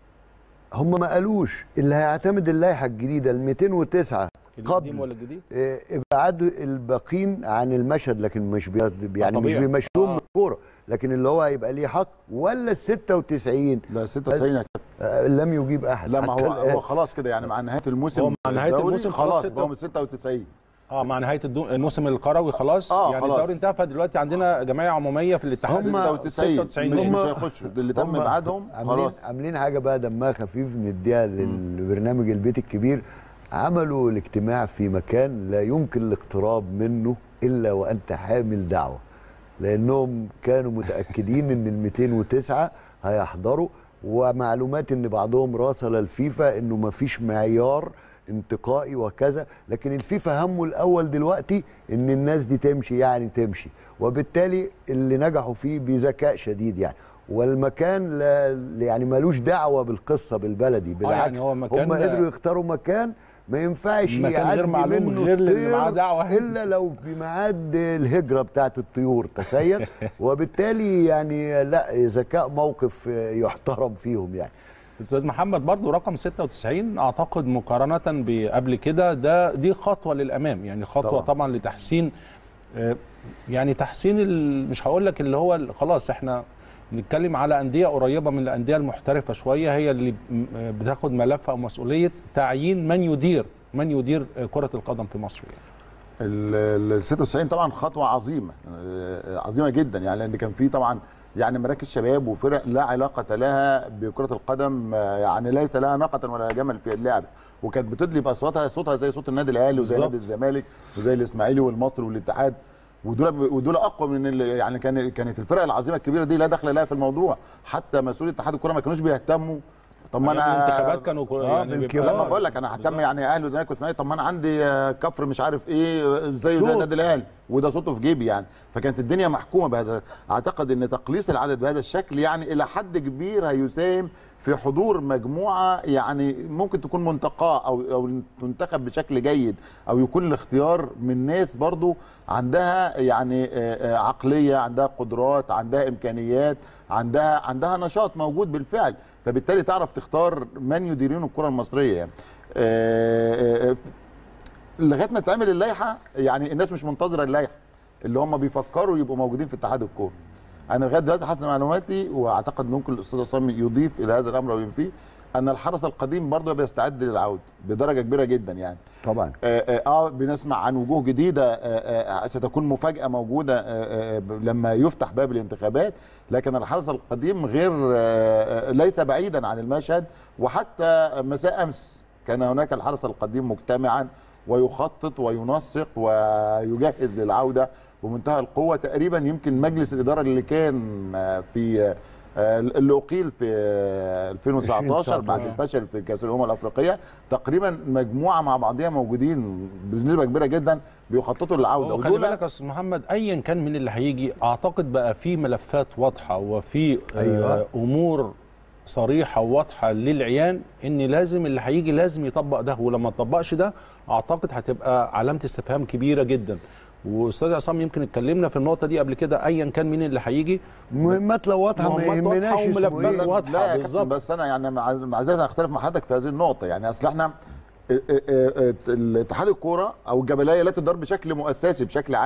هم ما قالوش اللي هيعتمد اللائحه الجديده ال 209 القديم قبل ولا الجديد؟ إيه، ابعاد الباقين عن المشهد لكن مش بيص- يعني مش طبيعي. بيمشوهم آه. من الكوره لكن اللي هو هيبقى ليه حق ولا ال 96 لا 96 يا كابتن. آه، لم يجيب احد لا ما حتى هو الآن. هو خلاص كده يعني مع نهايه الموسم هو مع نهاية الدوري الموسم خلاص خلاص ستة. هو من 96 اه مع نهايه الدو- الموسم القروي خلاص آه، يعني خلاص. الدوري انتهى فدلوقتي عندنا جمعيه عموميه في الاتحاد هم 96 96 مش هم- مش هيخشوا اللي تم هم ابعادهم عاملين خلاص عاملين حاجه بقى دمها خفيف نديها للبرنامج البيت الكبير عملوا الاجتماع في مكان لا يمكن الاقتراب منه الا وانت حامل دعوه لانهم كانوا متاكدين ان ال 209 هيحضروا ومعلومات ان بعضهم راسل الفيفا انه ما فيش معيار انتقائي وكذا لكن الفيفا همه الاول دلوقتي ان الناس دي تمشي يعني تمشي وبالتالي اللي نجحوا فيه بذكاء شديد يعني والمكان لا يعني ملوش دعوه بالقصه بالبلدي بالعكس يعني هو مكان- هم قدروا يختاروا مكان ما ينفعش مكان غير يعدي معلوم منه غير للي الطير معاه دعوة. الا لو بميعاد الهجره بتاعت الطيور تخيل وبالتالي يعني لا ذكاء موقف يحترم فيهم يعني استاذ محمد برضو رقم 96 اعتقد مقارنه بقبل كده ده دي خطوه للامام يعني خطوه طبعا. طبعا, طبعا لتحسين آه، يعني تحسين ال- مش هقول لك اللي هو ال- خلاص احنا بنتكلم على انديه قريبه من الانديه المحترفه شويه هي اللي م- آه، بتاخد ملف او مسؤوليه تعيين من يدير من يدير آه، كره القدم في مصر يعني. ال ال 96 طبعا خطوه عظيمه آه، عظيمه جدا يعني لان كان في طبعا يعني مراكز شباب وفرق لا علاقه لها بكره القدم آه، يعني ليس لها ناقه ولا جمل في اللعب وكانت بتدلي باصواتها صوتها زي صوت النادي الاهلي وزي بالظبط. نادي الزمالك وزي الاسماعيلي والمصري والاتحاد ودول ودول اقوى من ال- يعني كان كانت الفرق العظيمه الكبيره دي لا دخل لها في الموضوع حتى مسؤول اتحاد الكره ما كانوش بيهتموا طب ما أيام انا الانتخابات كانوا كو- آه، يعني في بيبقى- الكبار. لا ما بقول لك انا ههتم بالظبط. يعني اهلي وزمالك واسماعيلي طب ما انا عندي آه، كفر مش عارف ايه ازاي زي صوت. النادي الاهلي وده صوته في جيبي يعني فكانت الدنيا محكومه بهذا اعتقد ان تقليص العدد بهذا الشكل يعني الى حد كبير هيساهم في حضور مجموعه يعني ممكن تكون منتقاه او او تنتخب بشكل جيد او يكون الاختيار من ناس برضو عندها يعني آه، آه، عقليه عندها قدرات عندها امكانيات عندها عندها نشاط موجود بالفعل فبالتالي تعرف تختار من يديرون الكره المصريه يعني آه، آه، لغايه ما تعمل اللائحه يعني الناس مش منتظره اللائحه اللي هم بيفكروا يبقوا موجودين في اتحاد الكوره انا لغايه دلوقتي حتى معلوماتي واعتقد ممكن الاستاذ عصام يضيف الى هذا الامر او ينفيه ان الحرس القديم برضه بيستعد للعوده بدرجه كبيره جدا يعني طبعا اه, آه, آه بنسمع عن وجوه جديده آه آه ستكون مفاجاه موجوده آه آه لما يفتح باب الانتخابات لكن الحرس القديم غير آه آه ليس بعيدا عن المشهد وحتى مساء امس كان هناك الحرس القديم مجتمعا ويخطط وينسق ويجهز للعوده بمنتهى القوه تقريبا يمكن مجلس الاداره اللي كان آه، في آه، آه، اللي اقيل في آه، 2019 بعد 2019. الفشل في كاس الامم الافريقيه تقريبا مجموعه مع بعضها موجودين بنسبه كبيره جدا بيخططوا للعوده وخلي بالك يا استاذ محمد ايا كان من اللي هيجي اعتقد بقى في ملفات واضحه وفي أيوة. آه امور صريحه وواضحه للعيان ان لازم اللي هيجي لازم يطبق ده ولما ما طبقش ده اعتقد هتبقى علامه استفهام كبيره جدا واستاذ عصام يمكن اتكلمنا في النقطه دي قبل كده ايا كان مين اللي هيجي مهمات لو واضحه ما مهمات واضحة يهمناش اسمه وملفات ايه واضحة. لا يا كابتن بالظبط. بس انا يعني مع مع ذلك هختلف مع حضرتك في هذه النقطه يعني اصل احنا اه- اه- اه- الاتحاد الكوره او الجبليه لا تدار بشكل مؤسسي بشكل عام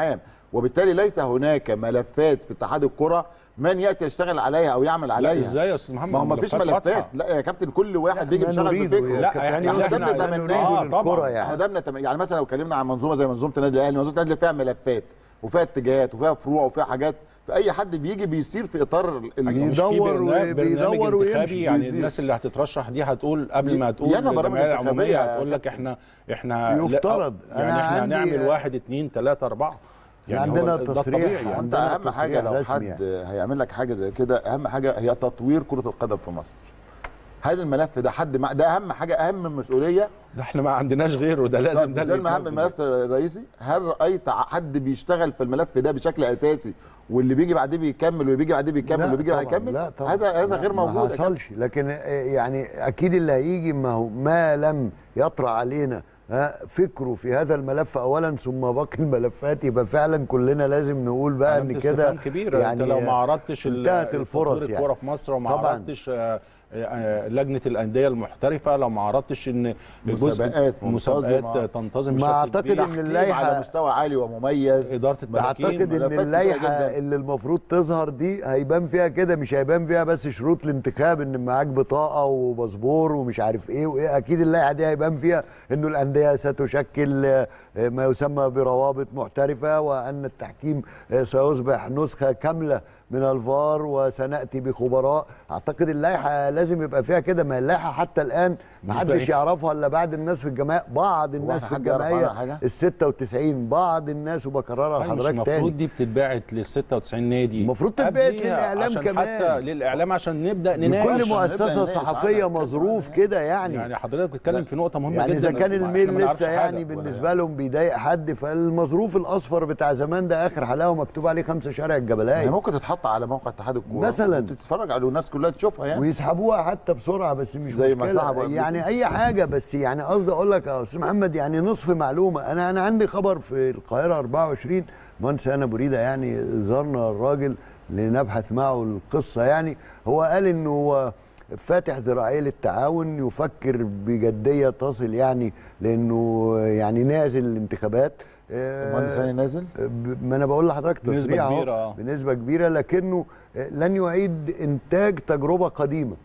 وبالتالي ليس هناك ملفات في اتحاد الكره من ياتي يشتغل عليها او يعمل لا عليها ازاي يا استاذ محمد ما هو ما فيش الملفات ملفات واضحة. لا يا كابتن كل واحد بيجي ما بيشتغل نريد بفكره لا، كابتن، يعني يعني احنا- قصدنا ده ده من- من آه، الكرة طبعاً. يعني احنا ده بنت- يعني مثلا لو اتكلمنا عن منظومه زي منظومه النادي الاهلي منظومه النادي الاهلي فيها ملفات وفيها اتجاهات وفيها فروع وفيها حاجات فاي حد بيجي بيسير في اطار ال- يعني مش في بيدور برنامج- وبيدور برنامج ويمشي. انتخابي يعني بيدي- الناس اللي هتترشح دي هتقول قبل ما تقول ياما برامج للجمعيه العموميه انتخابية هتقول لك احنا احنا يفترض. لا يعني أنا احنا عندي- هنعمل واحد اتنين تلاته اربعه يعني عندنا هو ده تصريح الطبيعي يعني. وانت عندنا اهم حاجه تصريح لو رسمي حد يعني. هيعمل لك حاجه زي كده اهم حاجه هي تطوير كره القدم في مصر هذا الملف ده حد مع ده اهم حاجه اهم مسؤوليه ده احنا ما عندناش غيره ده لازم ده ده اللي المهم يتنفذ. الملف الرئيسي هل رايت حد بيشتغل في الملف ده بشكل اساسي واللي بيجي بعديه بيكمل واللي بيجي بعديه بيكمل لا واللي بيجي طبعاً، هيكمل لا طبعا هذا هذا لا، غير ما موجود يا كابتن. حصلش لكن آه، يعني اكيد اللي هيجي ما هو ما لم يطرأ علينا ها، فكره في هذا الملف اولا ثم باقي الملفات يبقى فعلا كلنا لازم نقول بقى علامة ان كده استفهام كبيره يعني انت لو ما عرضتش ال- انتهت الفرص تطوير يعني. الكوره في مصر وما طبعاً. عرضتش آه، آه، لجنه الانديه المحترفه لو ما عرضتش ان جزء- مسابقات مسابقات منتظمة. تنظم ما بشكل أعتقد كبير. إن تحكيم اللائحة- على مستوى عالي ومميز اداره التحكيم بعتقد ان ملفات كتيرة اللائحه جداً. اللي المفروض تظهر دي هيبان فيها كده مش هيبان فيها بس شروط الانتخاب ان معاك بطاقه وباسبور ومش عارف ايه وايه اكيد اللائحه دي هيبان فيها انه الانديه ستشكل آه، ما يسمى بروابط محترفه وان التحكيم آه، سيصبح نسخه كامله من الفار وسناتي بخبراء اعتقد اللائحه لازم يبقى فيها كده ما اللائحه حتى الان ما مش حدش باين. يعرفها الا بعض الناس في الجماعه بعض الناس في حد يعرف عنها الجمعيه حاجة؟ ال 96 بعض الناس وبكررها أيوة، مش لحضرتك تاني المفروض دي بتتبعت لل 96 نادي المفروض تتبعت قبليها للإعلام عشان كمان. حتى للاعلام عشان نبدا نناقش كل نبدأ مؤسسه نناقش صحفيه عنها. مظروف كده يعني يعني حضرتك بتتكلم في نقطه مهمه يعني جدا اذا كان إحنا الميل ما نعرفش لسه حاجة. يعني بالنسبه لهم بيضايق حد فالمظروف الاصفر بتاع زمان ده اخر حلاوه مكتوب عليه خمسه شارع هي الجبلايه ممكن تتحط على موقع اتحاد الكوره مثلاً. تتفرج عليه والناس كلها تشوفها يعني ويسحبوها حتى بسرعه بس مش زي ما مشكلة. سحبوا قبل يعني كده. اي حاجه بس يعني قصدي اقول لك يا استاذ محمد يعني نصف معلومه انا انا عندي خبر في القاهره 24 مهندس انا بريده يعني زارنا الراجل لنبحث معه القصه يعني هو قال انه هو فاتح ذراعيه للتعاون يفكر بجديه تصل يعني لانه يعني نازل الانتخابات آه، المهندس هاني نازل ب- ما انا بقول لحضرتك بنسبة تصريح أهو، كبيرة، آه. بنسبه كبيره لكنه لن يعيد انتاج تجربه قديمه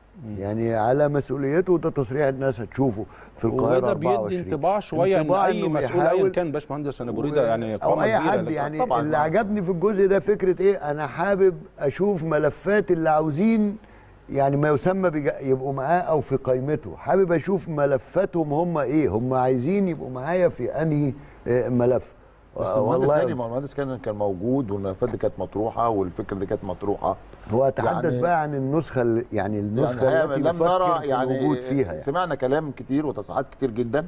يعني على مسؤوليته ده تصريح الناس هتشوفه في القاهره وده بيدي 24 انطباع شويه ان انطباع اي إنه مسؤول ايا بيحاول- كان باشمهندس انا بريده يعني او قامه اي كبيرة، حد لكن يعني طبعاً اللي معاك. عجبني في الجزء ده فكره ايه انا حابب اشوف ملفات اللي عاوزين يعني ما يسمى بج... يبقوا معاه او في قائمته حابب اشوف ملفاتهم هم ايه هم عايزين يبقوا معايا في انهي آه، ملف بس آه، المهندس هاني ما هو المهندس كان كان موجود والملفات دي كانت مطروحه والفكره دي كانت مطروحه هو تحدث يعني- بقى عن النسخه اللي يعني النسخه يعني التي هي لم يفكر نرى في يعني الوجود فيها يعني. سمعنا كلام كتير وتصريحات كتير جدا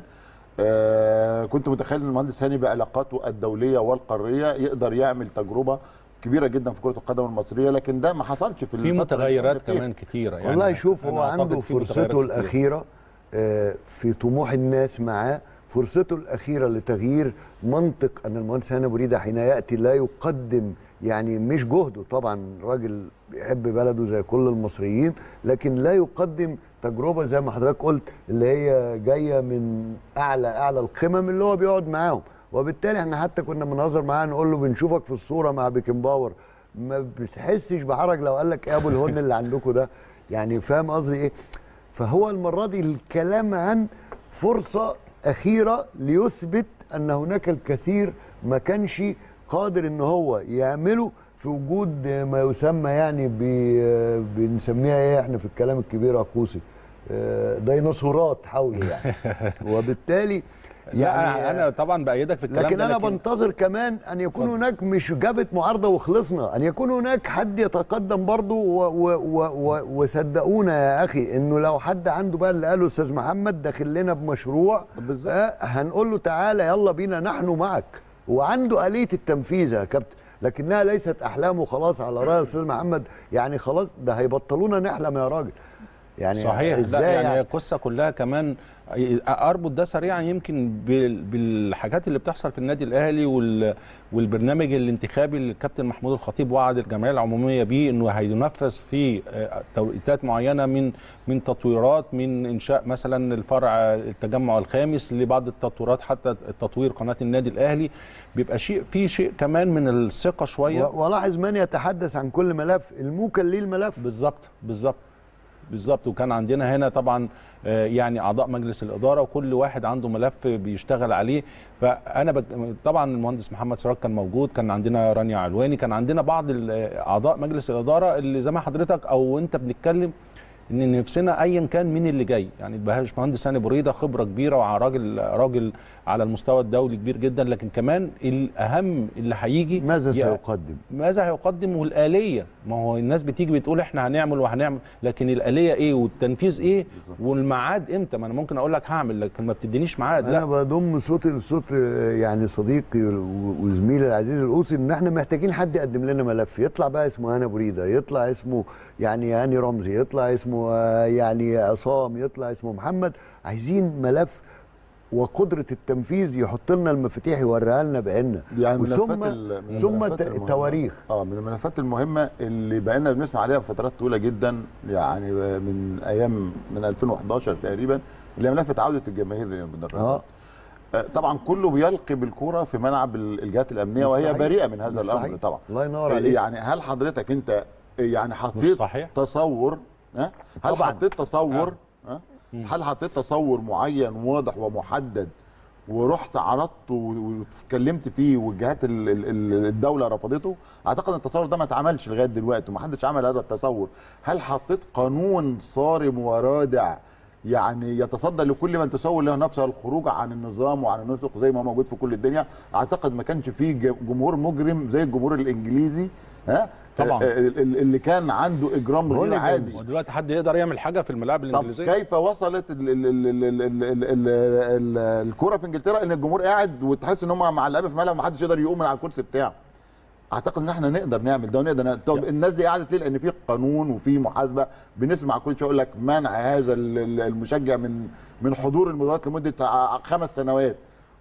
آه كنت متخيل ان المهندس هاني بعلاقاته الدوليه والقاريه يقدر يعمل تجربه كبيره جدا في كره القدم المصريه لكن ده ما حصلش في في الفترة اللي متغيرات احنا فيها. كمان كتيره يعني والله شوف هو أنا أعتقد عنده في متغيرات فرصته كتيرة. الأخيرة آه، في طموح الناس معاه فرصته الأخيرة لتغيير منطق أن المهندس هاني بريدة حين يأتي لا يقدم يعني مش جهده طبعا راجل بيحب بلده زي كل المصريين لكن لا يقدم تجربة زي ما حضرتك قلت اللي هي جاية من أعلى أعلى القمم اللي هو بيقعد معاهم وبالتالي احنا حتى كنا بنهزر معاه نقول له بنشوفك في الصورة مع بيكن باور ما بتحسش بحرج لو قال لك ايه ابو الهن اللي عندكم ده يعني فاهم قصدي ايه فهو المره دي الكلام عن فرصه اخيره ليثبت ان هناك الكثير ما كانش قادر ان هو يعمله في وجود ما يسمى يعني ب- بنسميها ايه احنا في الكلام الكبير عقوسي آه، ديناصورات حوله يعني وبالتالي يعني لا انا طبعا بايدك في الكلام لكن ده انا بنتظر كمان ان يكون هناك مش جابت معارضه وخلصنا ان يكون هناك حد يتقدم برضه و- و- و- و- وصدقونا يا اخي انه لو حد عنده بقى اللي قاله استاذ محمد داخل لنا بمشروع بالظبط. آه هنقول له تعالى يلا بينا نحن معك وعنده آلية التنفيذ يا كابتن لكنها ليست احلام وخلاص على راي الاستاذ محمد يعني خلاص ده هيبطلونا نحلم يا راجل يعني صحيح لا ازاي يعني يعني القصه كلها كمان اربط ده سريعا يمكن بال- بالحاجات اللي بتحصل في النادي الاهلي وال- والبرنامج الانتخابي اللي الكابتن محمود الخطيب وعد الجمعيه العموميه بيه انه هينفذ في آه، توقيتات معينه من من تطويرات من انشاء مثلا الفرع التجمع الخامس لبعض التطويرات حتى تطوير قناه النادي الاهلي بيبقى شيء في شيء كمان من الثقه شويه و- ولاحظ من يتحدث عن كل ملف الموكل ليه الملف بالظبط بالظبط بالظبط وكان عندنا هنا طبعا آه، يعني اعضاء مجلس الاداره وكل واحد عنده ملف بيشتغل عليه فانا بك... طبعا المهندس محمد سراج كان موجود كان عندنا رانيا علواني كان عندنا بعض ال- اعضاء مجلس الاداره اللي زي ما حضرتك او انت بنتكلم ان نفسنا ايا كان مين اللي جاي يعني الباشمهندس هاني بريده خبره كبيره وراجل راجل على المستوى الدولي كبير جدا لكن كمان الاهم اللي هيجي ماذا يا- سيقدم ماذا هيقدم والآلية ما هو الناس بتيجي بتقول احنا هنعمل وهنعمل لكن الآلية ايه والتنفيذ ايه والميعاد امتى ما انا ممكن اقول لك هعمل لكن ما بتدينيش ميعاد انا لا بضم صوتي لصوت آه، يعني صديقي و- وزميلي العزيز القوسي ان احنا محتاجين حد يقدم لنا ملف يطلع بقى اسمه هنا بريده يطلع اسمه يعني هاني رمزي يطلع اسمه آه، يعني عصام يطلع اسمه محمد عايزين ملف وقدره التنفيذ يحط لنا المفاتيح يوريها لنا بعيننا يعني من ثم الملفات ال- من ثم الملفات الت- المهمة. التواريخ اه من الملفات المهمه اللي بقينا بنسمع عليها فترات طويله جدا يعني من ايام من 2011 تقريبا اللي هي ملف عوده الجماهير للمدرجات اه آه، طبعا كله بيلقي بالكره في ملعب ال- الجهات الامنيه وهي صحيح. بريئه من هذا مش الامر صحيح. طبعا الله ينور آه، عليك يعني هل حضرتك انت يعني مش حطيت صحيح تصور ها هل طبعاً. حطيت تصور ها هل حطيت تصور معين واضح ومحدد ورحت عرضته واتكلمت فيه والجهات ال- ال- ال- الدوله رفضته اعتقد ان التصور ده ما اتعملش لغايه دلوقتي ومحدش عمل هذا التصور هل حطيت قانون صارم ورادع يعني يتصدى لكل من تسول له نفسه الخروج عن النظام وعن النسق زي ما هو موجود في كل الدنيا اعتقد ما كانش فيه ج- جمهور مجرم زي الجمهور الانجليزي ها طبعاً. آه، ال- ال- اللي كان عنده اجرام غير هوليجانز. عادي ودلوقتي حد يقدر يعمل حاجه في الملاعب طب الانجليزيه كيف وصلت ال- ال- ال- ال- ال- ال- ال- ال- ال- الكره في انجلترا ان الجمهور قاعد وتحس ان هم معلقه في الملعب ومحدش يقدر يقوم من على الكرسي بتاعه اعتقد ان احنا نقدر نعمل ده ونقدر نعمل. طب الناس دي قعدت ليه لان في قانون وفي محاسبه بنسمع كل شويه يقول لك منع هذا ال- ال- المشجع من من حضور المباريات لمده ع- خمس سنوات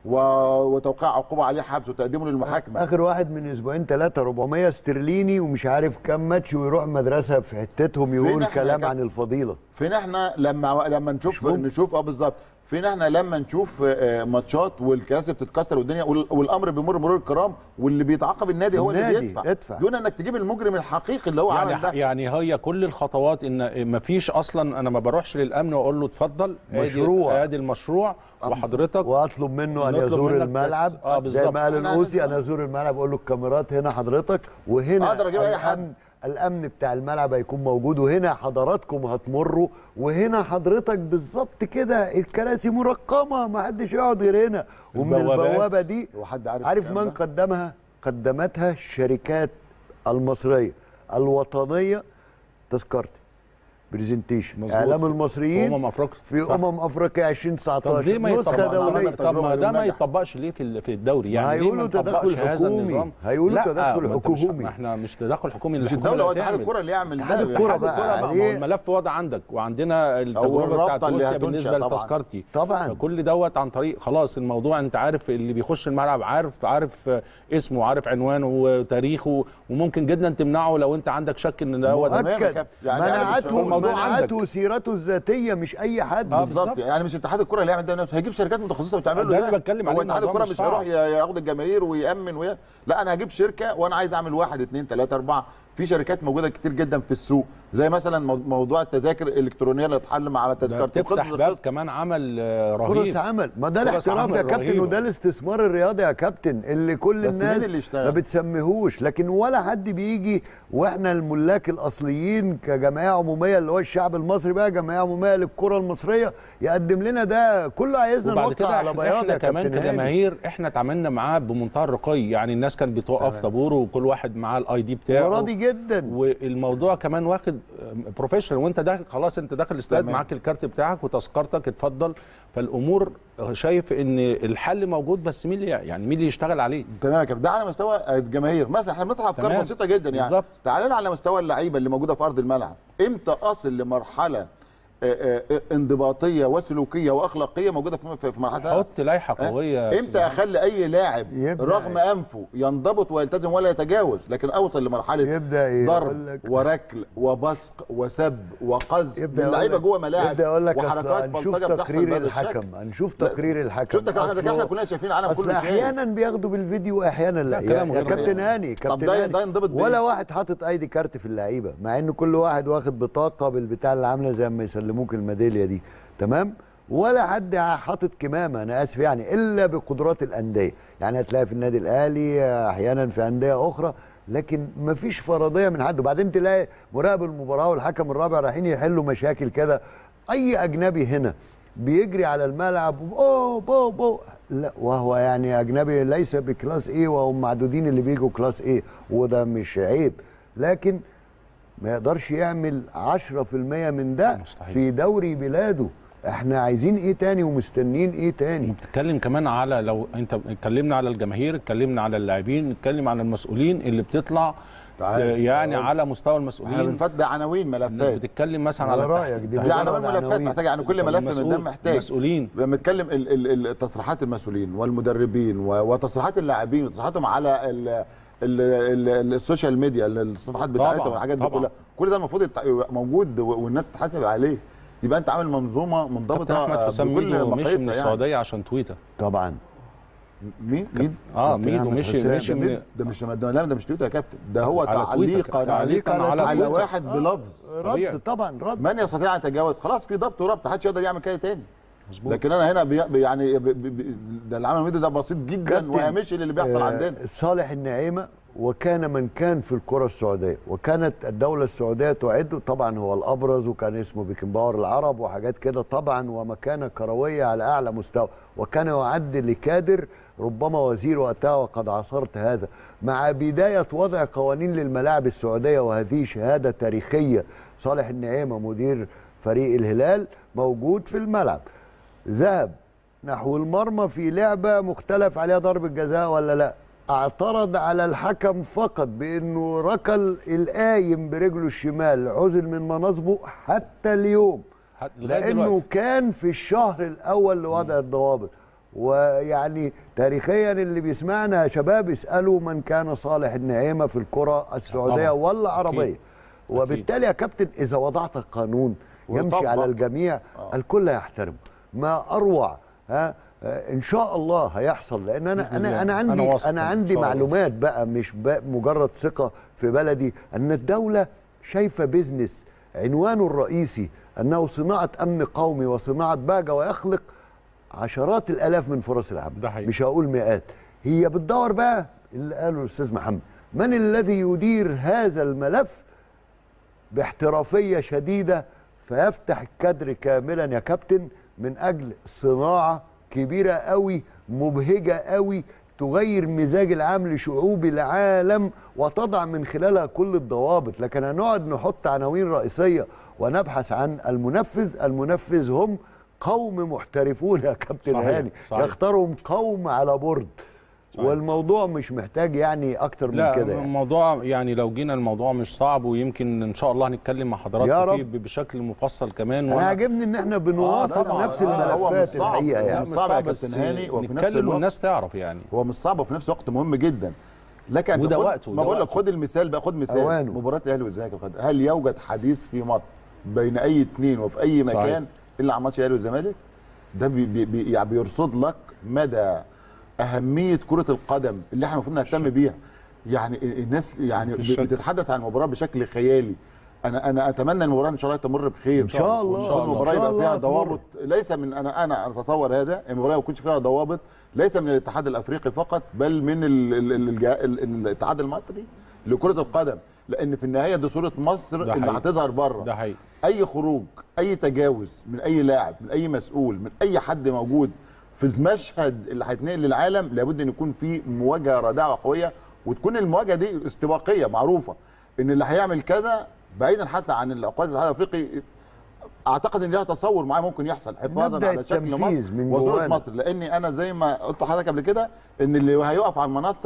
و- وتوقيع عقوبه عليه حبس وتقديمه للمحاكمه اخر واحد من اسبوعين ثلاثه 400 استرليني ومش عارف كام ماتش ويروح مدرسه في حتتهم فين يقول إحنا كلام كده؟ عن الفضيله فين احنا لما لما نشوف مش ممكن. نشوف اه بالظبط فين احنا لما نشوف آه، ماتشات والكراسي بتتكسر والدنيا وال- والامر بيمر مرور الكرام واللي بيتعاقب النادي هو اللي النادي، بيدفع ادفع. دون انك تجيب المجرم الحقيقي اللي هو عمل يعني ده يعني هي كل الخطوات ان ما فيش اصلا انا ما بروحش للامن واقول له اتفضل آدي- مشروع. ادي المشروع وحضرتك واطلب منه ان نطلب يزور منك الملعب بس- آه، زي بالظبط. ما قال أنا القوسي عارف. انا ازور الملعب اقول له الكاميرات هنا حضرتك وهنا أقدر أجيب أي حد. الامن الامن بتاع الملعب هيكون موجود وهنا حضراتكم هتمروا وهنا حضرتك بالظبط كده الكراسي مرقمه ما حدش يقعد غير هنا ومن البوابات. البوابه دي وحد عارف عارف الكلام من ده؟ قدمها قدمتها الشركات المصريه الوطنيه تذكرتي برزنتيشن مظبوط. اعلام المصريين امم افريقيا في صح. امم افريقيا 2019 طب ليه ما نسخه يطبق دوليه طب ما ده ما ونجح. يطبقش ليه في ال- في الدوري يعني ليه هيقولوا ما تدخل نطبقش هذا حكومي. النظام هيقولوا لا، تدخل ما أنت مش- حكومي. ما احنا مش تدخل حكومي مش الحكومة الدوله هو اللي اتحاد هتعمل. الكره اللي يعمل اتحاد ده. الكرة اتحاد بقى الكرة بقى ما هو عليه. الملف واضح عندك وعندنا التجربه الرابطة بتاعت اللي روسيا هتنشأ بالنسبه طبعاً. لتذكرتي طبعا فكل دوت عن طريق خلاص الموضوع انت عارف اللي بيخش الملعب عارف عارف اسمه وعارف عنوانه وتاريخه وممكن جدا تمنعه لو انت عندك شك ان دوت تمام يا مؤكد كابتن. يعني يعني منعته الموضوع عندك. منعته سيرته الذاتيه مش اي حد آه، بالظبط بالظبط. يعني مش اتحاد الكره اللي يعمل ده نفسه هيجيب شركات متخصصه وتعمل له ده اللي بتكلم عليه، هو اتحاد الموضوع الكره مش مش هيروح صعب. ي- ياخد الجماهير ويامن ويا لا انا هجيب شركه وانا عايز اعمل واحد اثنين ثلاثه اربعه في شركات موجوده كتير جدا في السوق زي مثلا مو- موضوع التذاكر الالكترونيه اللي اتحل مع ده تذكره بتفتح باب كمان عمل آه، فرص رهيب عمل ما ده فرص الاحتراف عمل يا كابتن رهيبة. وده الاستثمار الرياضي يا كابتن اللي كل بس مين الناس اللي يشتغل؟ ما بتسميهوش لكن ولا حد بيجي واحنا الملاك الاصليين كجمعيه عموميه اللي هو الشعب المصري بقى جمعيه عموميه للكره المصريه يقدم لنا ده كله عايزنا وبعد نوقع كده على احنا, بياض احنا يا كمان كابتن هاني. كجماهير احنا اتعاملنا معاه بمنتهى الرقي يعني الناس كانت بتوقف تمام. طابور وكل واحد معاه الاي دي بتاعه وراضي جدا والموضوع كمان واخد بروفيشنال وانت داخل خلاص انت داخل الاستاد تمام. معاك الكارت بتاعك وتذكرتك اتفضل فالامور شايف ان الحل موجود بس مين اللي يعني مين اللي يشتغل عليه تمام يا كابتن ده على مستوى الجماهير مثلا احنا بنطرح افكار تمام. بسيطه جدا يعني بالظبط. تعالى على مستوى اللعيبه اللي موجوده في ارض الملعب امتى اصل لمرحله آه، آه، انضباطيه وسلوكيه واخلاقيه موجوده في في- في مرحله حط لائحه قويه يا امتى أستاذ اخلي اي لاعب يبدأ رغم انفه ينضبط ويلتزم ولا يتجاوز لكن اوصل لمرحله يبدأ يقول ضرب لك- وركل وبصق وسب وقذف يبدا من لعيبه يقول لك- جوه ملاعب يبدا يقول لك وحركات أصل هنشوف بلطجه بتحصل تقرير بهذا الحكم الشكل هنشوف لا، تقرير الحكم شفت تقرير الحكم أصله- احنا كلنا شايفين العالم اصل كله شايف احيانا بياخدوا بالفيديو واحيانا لا, لا، يا, كلام يا غير كابتن طبيعي. هاني طب كابتن ده- هاني ده ينضبط بإيه؟ ولا واحد حاطط ايدي كارت في اللعيبه مع ان كل واحد واخد بطاقه بالبتاع اللي عامله زي ما يسلموك الميداليه دي تمام ولا حد حاطط كمامه انا اسف يعني الا بقدرات الانديه يعني هتلاقي في النادي الاهلي احيانا في انديه اخرى لكن مفيش فرضيه من حد وبعدين تلاقي مراقب المباراه والحكم الرابع رايحين يحلوا مشاكل كده اي اجنبي هنا بيجري على الملعب اوه بو بو لا وهو يعني اجنبي ليس بكلاس ايه وهم معدودين اللي بيجوا كلاس ايه وده مش عيب لكن ما يقدرش يعمل 10% من ده مستحيل. في دوري بلاده احنا عايزين ايه تاني ومستنيين ايه تاني بتتكلم كمان على لو انت اتكلمنا على الجماهير اتكلمنا على اللاعبين نتكلم على المسؤولين اللي بتطلع تعال. يعني تعال. على مستوى احنا المسؤولين بنفتح عناوين ملفات بتتكلم مثلا على على رأيك دي دي عناوين مجرد ملفات عناوين. محتاجه يعني كل ملف من المسؤول- ده محتاج المسؤولين لما نتكلم ال- ال- ال- تصريحات المسؤولين والمدربين و- وتصريحات اللاعبين وتصريحاتهم على ال ال ال السوشيال ميديا ال- الصفحات طبعاً، بتاعتهم والحاجات دي طبعاً. كلها كل ده المفروض يت- يبقى موجود و- والناس تحاسب عليه يبقى انت عامل منظومه كابتن منضبطه احمد آه، حسام بكل ميدو مشي مقاييسها من يعني. السعوديه عشان تويتر طبعا مين مين اه كابتن ميدو أحمد مشي حسام. مشي ده من مين؟ ده مش ده لا ده مش تويتر يا كابتن ده هو على تويتر. تعليقا تعليقاً على على تويتر. واحد بلفظ طبيعي. رد طبعا رد من يستطيع ان يتجاوز خلاص في ضبط وربط محدش يقدر يعمل كده تاني مظبوط لكن انا هنا بي بي- يعني بي بي ده اللي عمل ميدو ده بسيط جدا كابتن، وهامشي اللي بيحصل آه، عندنا صالح النعيمه وكان من كان في الكره السعوديه وكانت الدوله السعوديه تعده طبعا هو الابرز وكان اسمه بيكنباور العرب وحاجات كده طبعا ومكانه كرويه على اعلى مستوى وكان يعد لكادر ربما وزير وقتها وقد عاصرت هذا مع بدايه وضع قوانين للملاعب السعوديه وهذه شهاده تاريخيه صالح النعيمه مدير فريق الهلال موجود في الملعب ذهب نحو المرمى في لعبة مختلف عليها ضربة جزاء ولا لا اعترض على الحكم فقط بانه ركل القايم برجله الشمال عزل من مناصبه حتى اليوم حت- لغاية لانه دلوقتي. كان في الشهر الاول لوضع الضوابط ويعني تاريخيا اللي بيسمعنا يا شباب اسالوا من كان صالح النعيمه في الكره السعوديه طبعاً. والعربيه أكيد. وبالتالي يا كابتن اذا وضعت قانون يمشي ويطبق. على الجميع الكل يحترمه ما اروع ها آه، ان شاء الله هيحصل لان انا بإذن انا الله. انا أنا عندي واثق انا إن عندي شاء الله. معلومات بقى مش بقى مجرد ثقه في بلدي ان الدوله شايفه بيزنس عنوانه الرئيسي انه صناعه امن قومي وصناعه باجه ويخلق عشرات الالاف من فرص العمل ده حقيقي. مش هقول مئات هي بتدور بقى اللي قاله الاستاذ محمد من الذي يدير هذا الملف باحترافيه شديده فيفتح الكادر كاملا يا كابتن من اجل صناعه كبيره قوي مبهجه قوي تغير مزاج العام لشعوب العالم وتضع من خلالها كل الضوابط لكن هنقعد نحط عناوين رئيسيه ونبحث عن المنفذ المنفذ هم قوم محترفون يا كابتن صحيح، هاني صحيح. يختارهم قوم على برد صحيح. والموضوع مش محتاج يعني اكتر من لا كده يعني. الموضوع يعني لو جينا الموضوع مش صعب ويمكن ان شاء الله هنتكلم مع يا حضراتكم فيه رب. بشكل مفصل كمان انا عاجبني ان احنا بنواصل طبعاً. نفس آه، هو مش الملفات صعب. الحقيقه لا، يعني مش مش صعب يا صعب كابتن بس هاني، وفي نفس نتكلم الوقت- والناس تعرف يعني هو مش صعب وفي نفس الوقت مهم جدا لك ان وده تاخد- وقته، ما ده بقول لك وقته. خد المثال بقى خد مثال أوانه. مباراه الاهلي والزمالك يا فندم. هل يوجد حديث في مصر بين اي اثنين وفي اي صحيح. مكان الا عن ماتش الاهلي والزمالك ده بي بي بي يعني بيرصد لك مدى اهميه كره القدم اللي احنا المفروض نهتم بيها يعني الناس يعني مفيش شك. بتتحدث عن المباراه بشكل خيالي انا انا اتمنى المباراه ان شاء الله تمر بخير إن شاء الله. وإن شاء الله المباراه إن شاء يبقى فيها الله ضوابط ليس من انا انا اتصور هذا المباراه ما يكونش فيها ضوابط ليس من الاتحاد الافريقي فقط بل من ال ال ال الجا- ال الاتحاد المصري لكره القدم لان في النهايه دي صوره مصر ده اللي حقيقي. هتظهر بره ده حقيقي اي خروج اي تجاوز من اي لاعب من اي مسؤول من اي حد موجود في المشهد اللي هيتنقل للعالم لابد ان يكون في مواجهه رادعه وقويه وتكون المواجهه دي استباقيه معروفه ان اللي هيعمل كذا بعيدا حتى عن العقاد الاتحاد الافريقي اعتقد ان لها تصور معاه ممكن يحصل حفاظا نبدأ على شكل التنفيذ مصر من وصوره جوانا. مصر لاني انا زي ما قلت لحضرتك قبل كده ان اللي هيقف على المنصه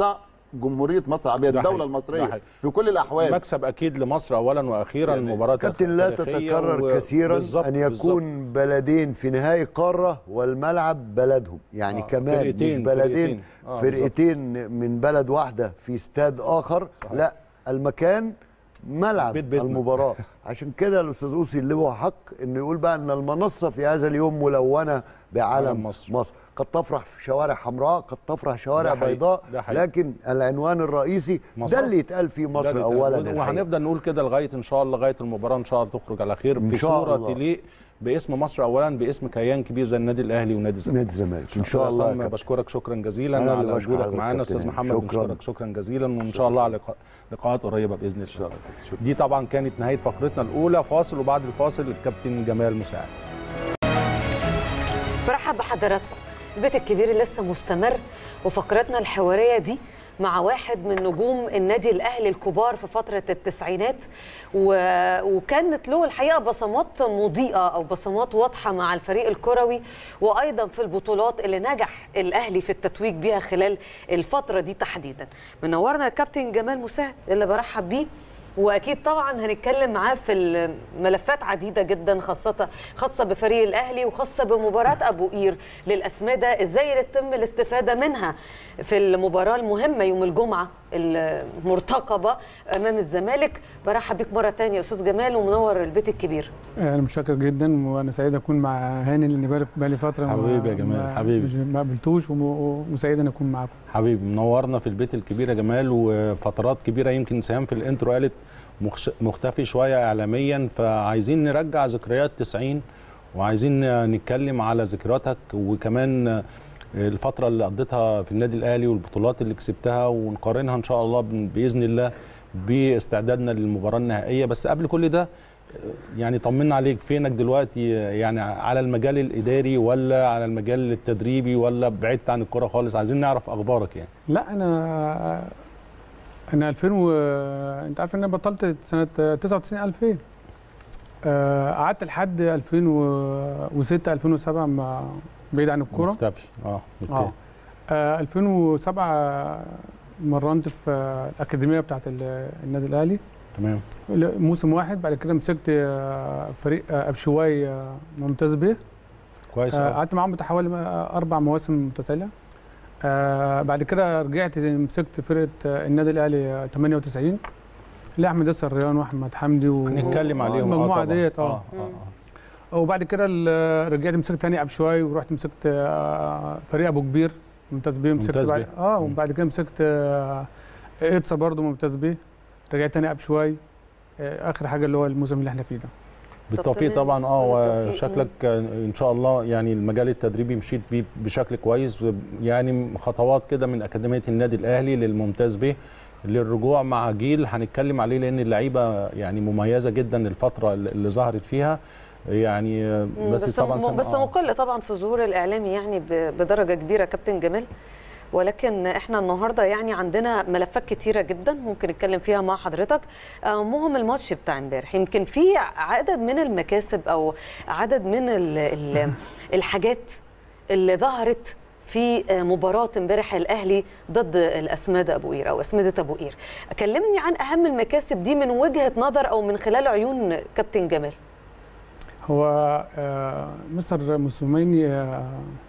جمهوريه مصر العربيه ده الدوله حقيقي، ده المصريه حقيقي. في كل الاحوال مكسب اكيد لمصر اولا واخيرا يعني مباراه كابتن لا تاريخية تتكرر و- كثيرا بالظبط، ان بالظبط. يكون بلدين في نهائي قاره والملعب بلدهم يعني آه، كمان مش فرقتين- بلدين فرقتين. آه، فرقتين من بلد واحده في استاد اخر صحيح. لا المكان ملعب بيت بيتنا. المباراه عشان كده الاستاذ اوسي اللي هو حق انه يقول بقى ان المنصه في هذا اليوم ملونه بعلم علم مصر. مصر. مصر قد تفرح في شوارع حمراء قد تفرح شوارع ده حقيقي، بيضاء ده حقيقي. لكن العنوان الرئيسي مصر. ده اللي يتقال فيه ده مصر اللي اولا اتقال. الحقيقة. وهنفضل نقول كده لغايه ان شاء الله لغايه المباراه ان شاء الله تخرج على خير إن في شاء صوره الله. تليق باسم مصر اولا باسم كيان كبير زي النادي الاهلي ونادي الزمالك نادي الزمالك ان شاء الله يا عصام كابتن. بشكرك شكرا جزيلا أنا اللي على بشكر وجودك حضرتك معانا كابتن استاذ هاني. محمد شكراً. بنشكرك شكرا جزيلا وان شاء الله على لقاء- لقاءات قريبه باذن الله دي طبعا كانت نهايه فقرتنا الاولى فاصل وبعد الفاصل الكابتن جمال مساعد برحب بحضراتكم البيت الكبير لسه مستمر وفقرتنا الحواريه دي مع واحد من نجوم النادي الاهلي الكبار في فتره التسعينات و... وكانت له الحقيقه بصمات مضيئه او بصمات واضحه مع الفريق الكروي وايضا في البطولات اللي نجح الاهلي في التتويج بيها خلال الفتره دي تحديدا منورنا الكابتن جمال مساعد اللي برحب بيه واكيد طبعا هنتكلم معاه في الملفات عديده جدا خاصه خاصه بفريق الاهلي وخاصه بمباراه ابو قير للاسمده ازاي يتم الاستفاده منها في المباراه المهمه يوم الجمعه المرتقبه امام الزمالك برحب بيك مره ثانيه يا استاذ جمال ومنور البيت الكبير انا متشكر جدا وانا سعيد اكون مع هاني لان بقالي بقالي فتره ما- حبيبي يا جمال، ما- حبيبي. مش- ما قابلتوش وم- وسعيد ان اكون معاكم حبيبي منورنا في البيت الكبير يا جمال وفترات كبيره يمكن سهام في الانترو قالت مخش- مختفي شويه اعلاميا فعايزين نرجع ذكريات 90 وعايزين نتكلم على ذكرياتك وكمان الفتره اللي قضيتها في النادي الاهلي والبطولات اللي كسبتها ونقارنها ان شاء الله باذن الله باستعدادنا للمباراه النهائيه بس قبل كل ده يعني طمنا عليك فينك دلوقتي يعني على المجال الاداري ولا على المجال التدريبي ولا بعدت عن الكره خالص عايزين نعرف اخبارك يعني لا انا انا 2000 و... انت عارف ان انا بطلت سنه 99 2000 آه، قعدت لحد 2006 2007 ما بعيد عن الكوره مختفي اه اوكي اه آه، 2007 مرنت في الاكاديميه بتاعت ال- النادي الاهلي تمام موسم واحد بعد كده مسكت آه، فريق آه، ابشواي آه، ممتاز به كويس آه، أوي. قعدت معاهم بتاع حوالي آه، اربع مواسم متتاليه آه، بعد كده رجعت مسكت فرقه آه، النادي الاهلي آه، 98 لاحمد ياسر ريان واحمد حمدي و- هنتكلم آه، عليهم المجموعه طبعاً. ديت اه اه اه وبعد كده ال- رجعت مسكت تاني ابشواي ورحت مسكت آه، فريق ابو كبير ممتاز بيه مسكت ممتاز بعد بيه. اه مم. وبعد كده مسكت آه، ايتسا برضه ممتاز بيه رجعت تاني ابشواي آه، اخر حاجه اللي هو الموسم اللي احنا فيه ده بالتوفيق تمام. طبعا اه بالتوفيق. وشكلك ان شاء الله يعني المجال التدريبي مشيت بيه بشكل كويس يعني خطوات كده من اكاديميه النادي الاهلي للممتاز به للرجوع مع جيل هنتكلم عليه لان اللعيبه يعني مميزه جدا الفتره اللي ظهرت فيها يعني بس, بس طبعا م- سن- بس آه. مقل طبعا في ظهور الاعلامي يعني ب- بدرجه كبيره كابتن جمال ولكن احنا النهارده يعني عندنا ملفات كتيره جدا ممكن نتكلم فيها مع حضرتك اهمهم الماتش بتاع امبارح يمكن في عدد من المكاسب او عدد من ال ال الحاجات اللي ظهرت في مباراة امبارح الأهلي ضد الأسمدة أبو قير أو أسمدة أبو قير كلمني عن أهم المكاسب دي من وجهة نظر أو من خلال عيون كابتن جمال هو آه، مستر موسوماني آه،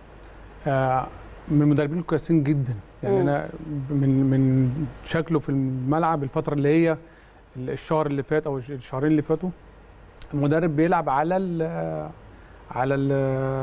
آه، من المدربين الكويسين جدا يعني مم. انا من من شكله في الملعب الفتره اللي هي الشهر اللي فات او الشهرين اللي فاتوا المدرب بيلعب على ال على ال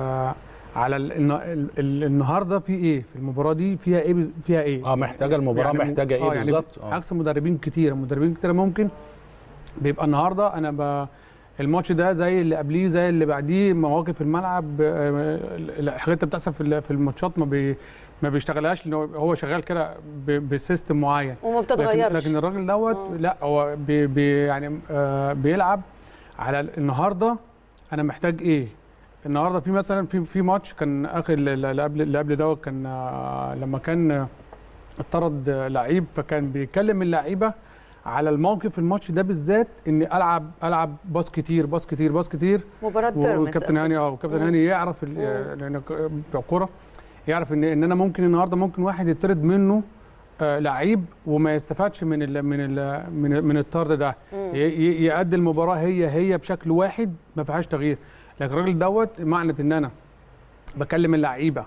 على ال ال ال النهارده في ايه في المباراه دي فيها ايه بز- فيها ايه اه محتاجه المباراه يعني م- محتاجه ايه آه يعني بالظبط عكس مدربين كتير مدربين كتير ممكن بيبقى النهارده انا ب... الماتش ده زي اللي قبليه زي اللي بعديه مواقف الملعب آه، الحاجات اللي بتحصل في ال- في الماتشات ما بي ما بيشتغلهاش لان هو- هو شغال كده ب- بسيستم معين وما لكن, بتتغيرش لكن الراجل دوت آه. لا هو بي بي يعني آه بيلعب على ال- النهارده انا محتاج ايه النهارده في مثلا في في ماتش كان اخر اللي قبل اللي قبل دوت كان آه، لما كان آه، اتطرد آه، لعيب فكان بيكلم اللعيبه على الموقف الماتش ده بالذات اني العب العب باص كتير باص كتير باص كتير مباراة بيراميدز وكابتن هاني اه وكابتن مم. هاني يعرف ال- لان ك- بتوع الكوره يعرف ان ان انا ممكن النهارده ممكن واحد يطرد منه آه، لعيب وما يستفادش من ال من ال من, من الطرد ده ي- ي- يأدي المباراه هي هي بشكل واحد ما فيهاش تغيير لكن الراجل دوت معنى ان انا بكلم اللعيبه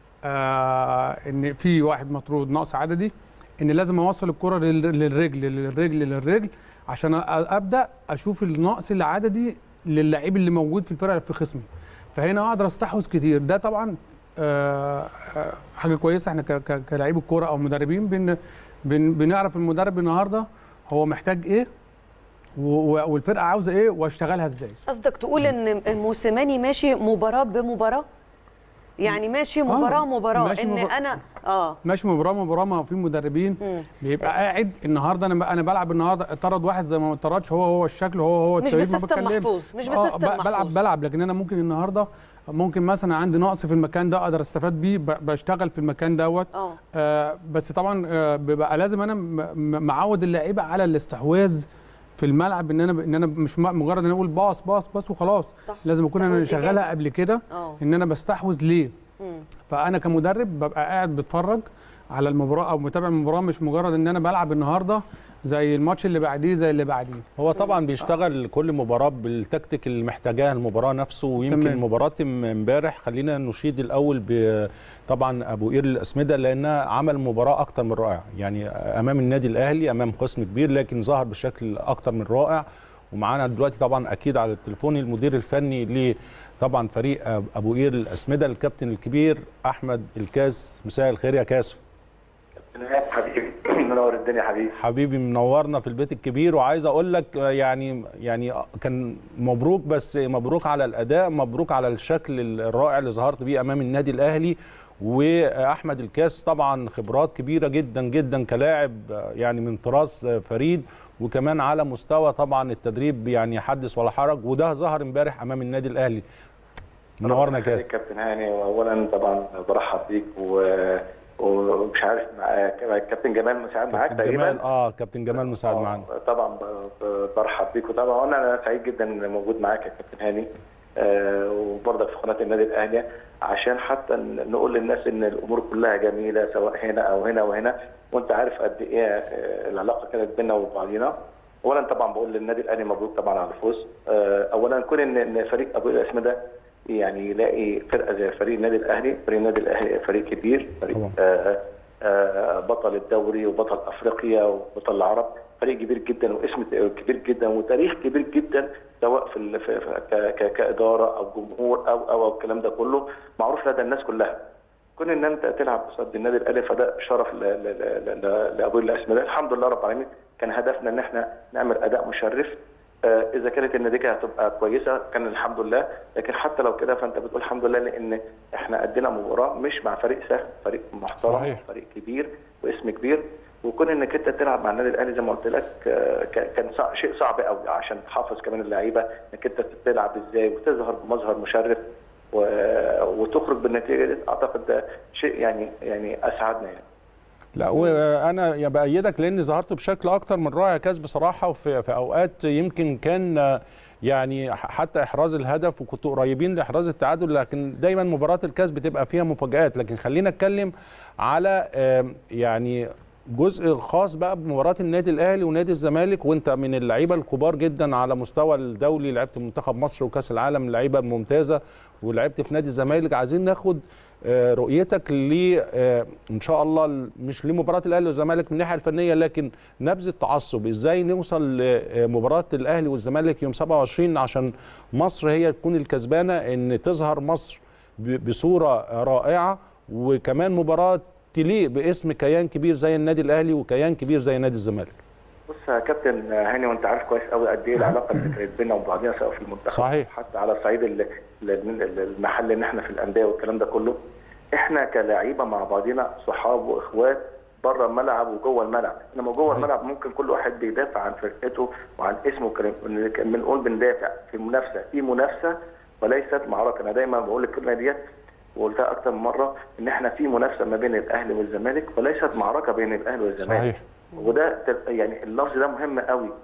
آه ان في واحد مطرود نقص عددي ان لازم اوصل الكره لل- للرجل للرجل للرجل عشان أ- ابدا اشوف النقص العددي للعيب اللي موجود في الفرقه في خصمي فهنا اقدر استحوذ كتير ده طبعا آه آه، حاجه كويسه احنا ك- ك- كلاعيب الكوره او مدربين بن بن بنعرف المدرب النهارده هو محتاج ايه و- و- والفرقه عاوزه ايه واشتغلها ازاي قصدك تقول ان موسيماني ماشي مباراه بمباراه يعني ماشي مباراه مباراه ماشي ان مباراة. انا اه ماشي مباراه مباراه ما في مدربين مم. بيبقى قاعد النهارده انا انا بلعب النهارده طرد واحد زي ما ما طردش هو هو الشكل هو هو مش التاريخ ما بسيستم بتكلمش. محفوظ مش آه، بسيستم ب- بلعب محفوظ بلعب لكن انا ممكن النهارده ممكن مثلا عندي نقص في المكان ده اقدر استفاد بيه ب- بشتغل في المكان دوت اه آه بس طبعا آه بيبقى لازم انا م- م- معود اللعيبه على الاستحواذ في الملعب ان انا ان انا مش م- مجرد ان انا اقول باص باص باص وخلاص صح لازم اكون انا استحواذ شغالها إيجابي. قبل كده اه ان انا بستحوذ ليه مم. فانا كمدرب ببقى قاعد بتفرج على المباراه او متابع المباراه مش مجرد ان انا بلعب النهارده زي الماتش اللي بعديه زي اللي بعديه هو طبعا بيشتغل كل مباراه بالتكتيك اللي محتاجاها المباراه نفسه ويمكن تمام. مباراه ام- امبارح خلينا نشيد الاول ب طبعا ابو قير الاسمده لانها عمل مباراه اكتر من رائعه يعني امام النادي الاهلي امام خصم كبير لكن ظهر بشكل اكتر من رائع ومعانا دلوقتي طبعا اكيد على التليفون المدير الفني ل طبعا فريق أب- ابو قير الاسمده الكابتن الكبير احمد الكاس مساء الخير يا كاسو حبيبي منور الدنيا حبيبي حبيبي منورنا في البيت الكبير وعايز اقول لك آه، يعني يعني كان مبروك بس مبروك على الاداء مبروك على الشكل الرائع اللي ظهرت بيه امام النادي الاهلي واحمد الكاس طبعا خبرات كبيره جدا جدا كلاعب آه، يعني من طراز آه، فريد وكمان على مستوى طبعا التدريب يعني حدث ولا حرج وده ظهر امبارح امام النادي الاهلي منورنا يا ربنا كاس يخليك كابتن هاني واولا طبعا برحب بيك و... ومش عارف مع... كابتن جمال مساعد معاك كابتن تقريبا جمال اه كابتن جمال مساعد آه، معانا طبعا ب- ب- برحب بيك وطبعا وانا انا سعيد جدا ان موجود معاك يا كابتن هاني آه، وبرضك في قناه النادي الاهلي عشان حتى ن- نقول للناس ان الامور كلها جميله سواء هنا او هنا وهنا وانت عارف قد ايه آه، العلاقه كانت بيننا وبعضينا اولا طبعا بقول للنادي الاهلي مبروك طبعا على الفوز آه، اولا كون ان ان فريق ابو الاسم ده يعني يلاقي فرقه زي فريق النادي الاهلي فريق النادي الاهلي فريق كبير فريق طبعا. آه، آه، بطل الدوري وبطل افريقيا وبطل العرب فريق كبير جدا واسم كبير جدا وتاريخ كبير جدا سواء في, ال- في في- ك- ك- كاداره او جمهور او او أو الكلام ده كله معروف لدى الناس كلها كون ان انت تلعب قصاد النادي الاهلي فده شرف ل- ل- ل- ل- لابو الاسماء الحمد لله رب العالمين كان هدفنا ان احنا نعمل اداء مشرف آه، اذا كانت النتيجه هتبقى كويسه كان الحمد لله لكن حتى لو كده فانت بتقول الحمد لله لان احنا ادينا مباراه مش مع فريق سهل فريق محترم صحيح. فريق كبير واسم كبير وكون انك انت تلعب مع النادي الاهلي زي ما قلت لك آه، ك- كان صع- شيء صعب قوي عشان تحافظ كمان اللعيبه انك انت تلعب ازاي وتظهر بمظهر مشرف و- وتخرج بالنتيجه دي اعتقد ده شيء يعني يعني اسعدنا يعني لا وانا يا بايدك لان ظهرت بشكل اكتر من رائع كاس بصراحه وفي في اوقات يمكن كان آه، يعني ح- حتى احراز الهدف وكنتوا قريبين لاحراز التعادل لكن دايما مباراه الكاس بتبقى فيها مفاجات لكن خلينا اتكلم على آم، يعني جزء خاص بقى بمباراه النادي الاهلي ونادي الزمالك وانت من اللعيبه الكبار جدا على مستوى الدولي لعبت منتخب مصر وكاس العالم اللعيبه الممتازه ولعبت في نادي الزمالك عايزين ناخد آه، رؤيتك ل آه، ان شاء الله ال- مش لمباراه الاهلي والزمالك من الناحيه الفنيه لكن نبذ التعصب ازاي نوصل لمباراه الاهلي والزمالك يوم 27 عشان مصر هي تكون الكسبانه ان تظهر مصر ب- بصوره رائعه وكمان مباراه تليق باسم كيان كبير زي النادي الاهلي وكيان كبير زي نادي الزمالك بص يا كابتن هاني وانت عارف كويس قوي قد ايه العلاقه اللي كانت بيننا وبعضنا سواء في المنتخب صحيح. حتى على صعيد ال- ال- المحل ان احنا في الانديه والكلام ده كله احنا كلاعيبه مع بعضنا صحاب واخوات بره الملعب وجوه الملعب انما جوه الملعب ممكن كل واحد بيدافع عن فرقته وعن اسمه والكلام بنقول بندافع في منافسه في منافسه وليست معركه انا دايما بقول الكلمه ديت وقلتها اكتر من مره ان احنا في منافسه ما بين الاهلي والزمالك وليست معركه بين الاهلي والزمالك صحيح وده تل- يعني اللفظ ده مهم قوي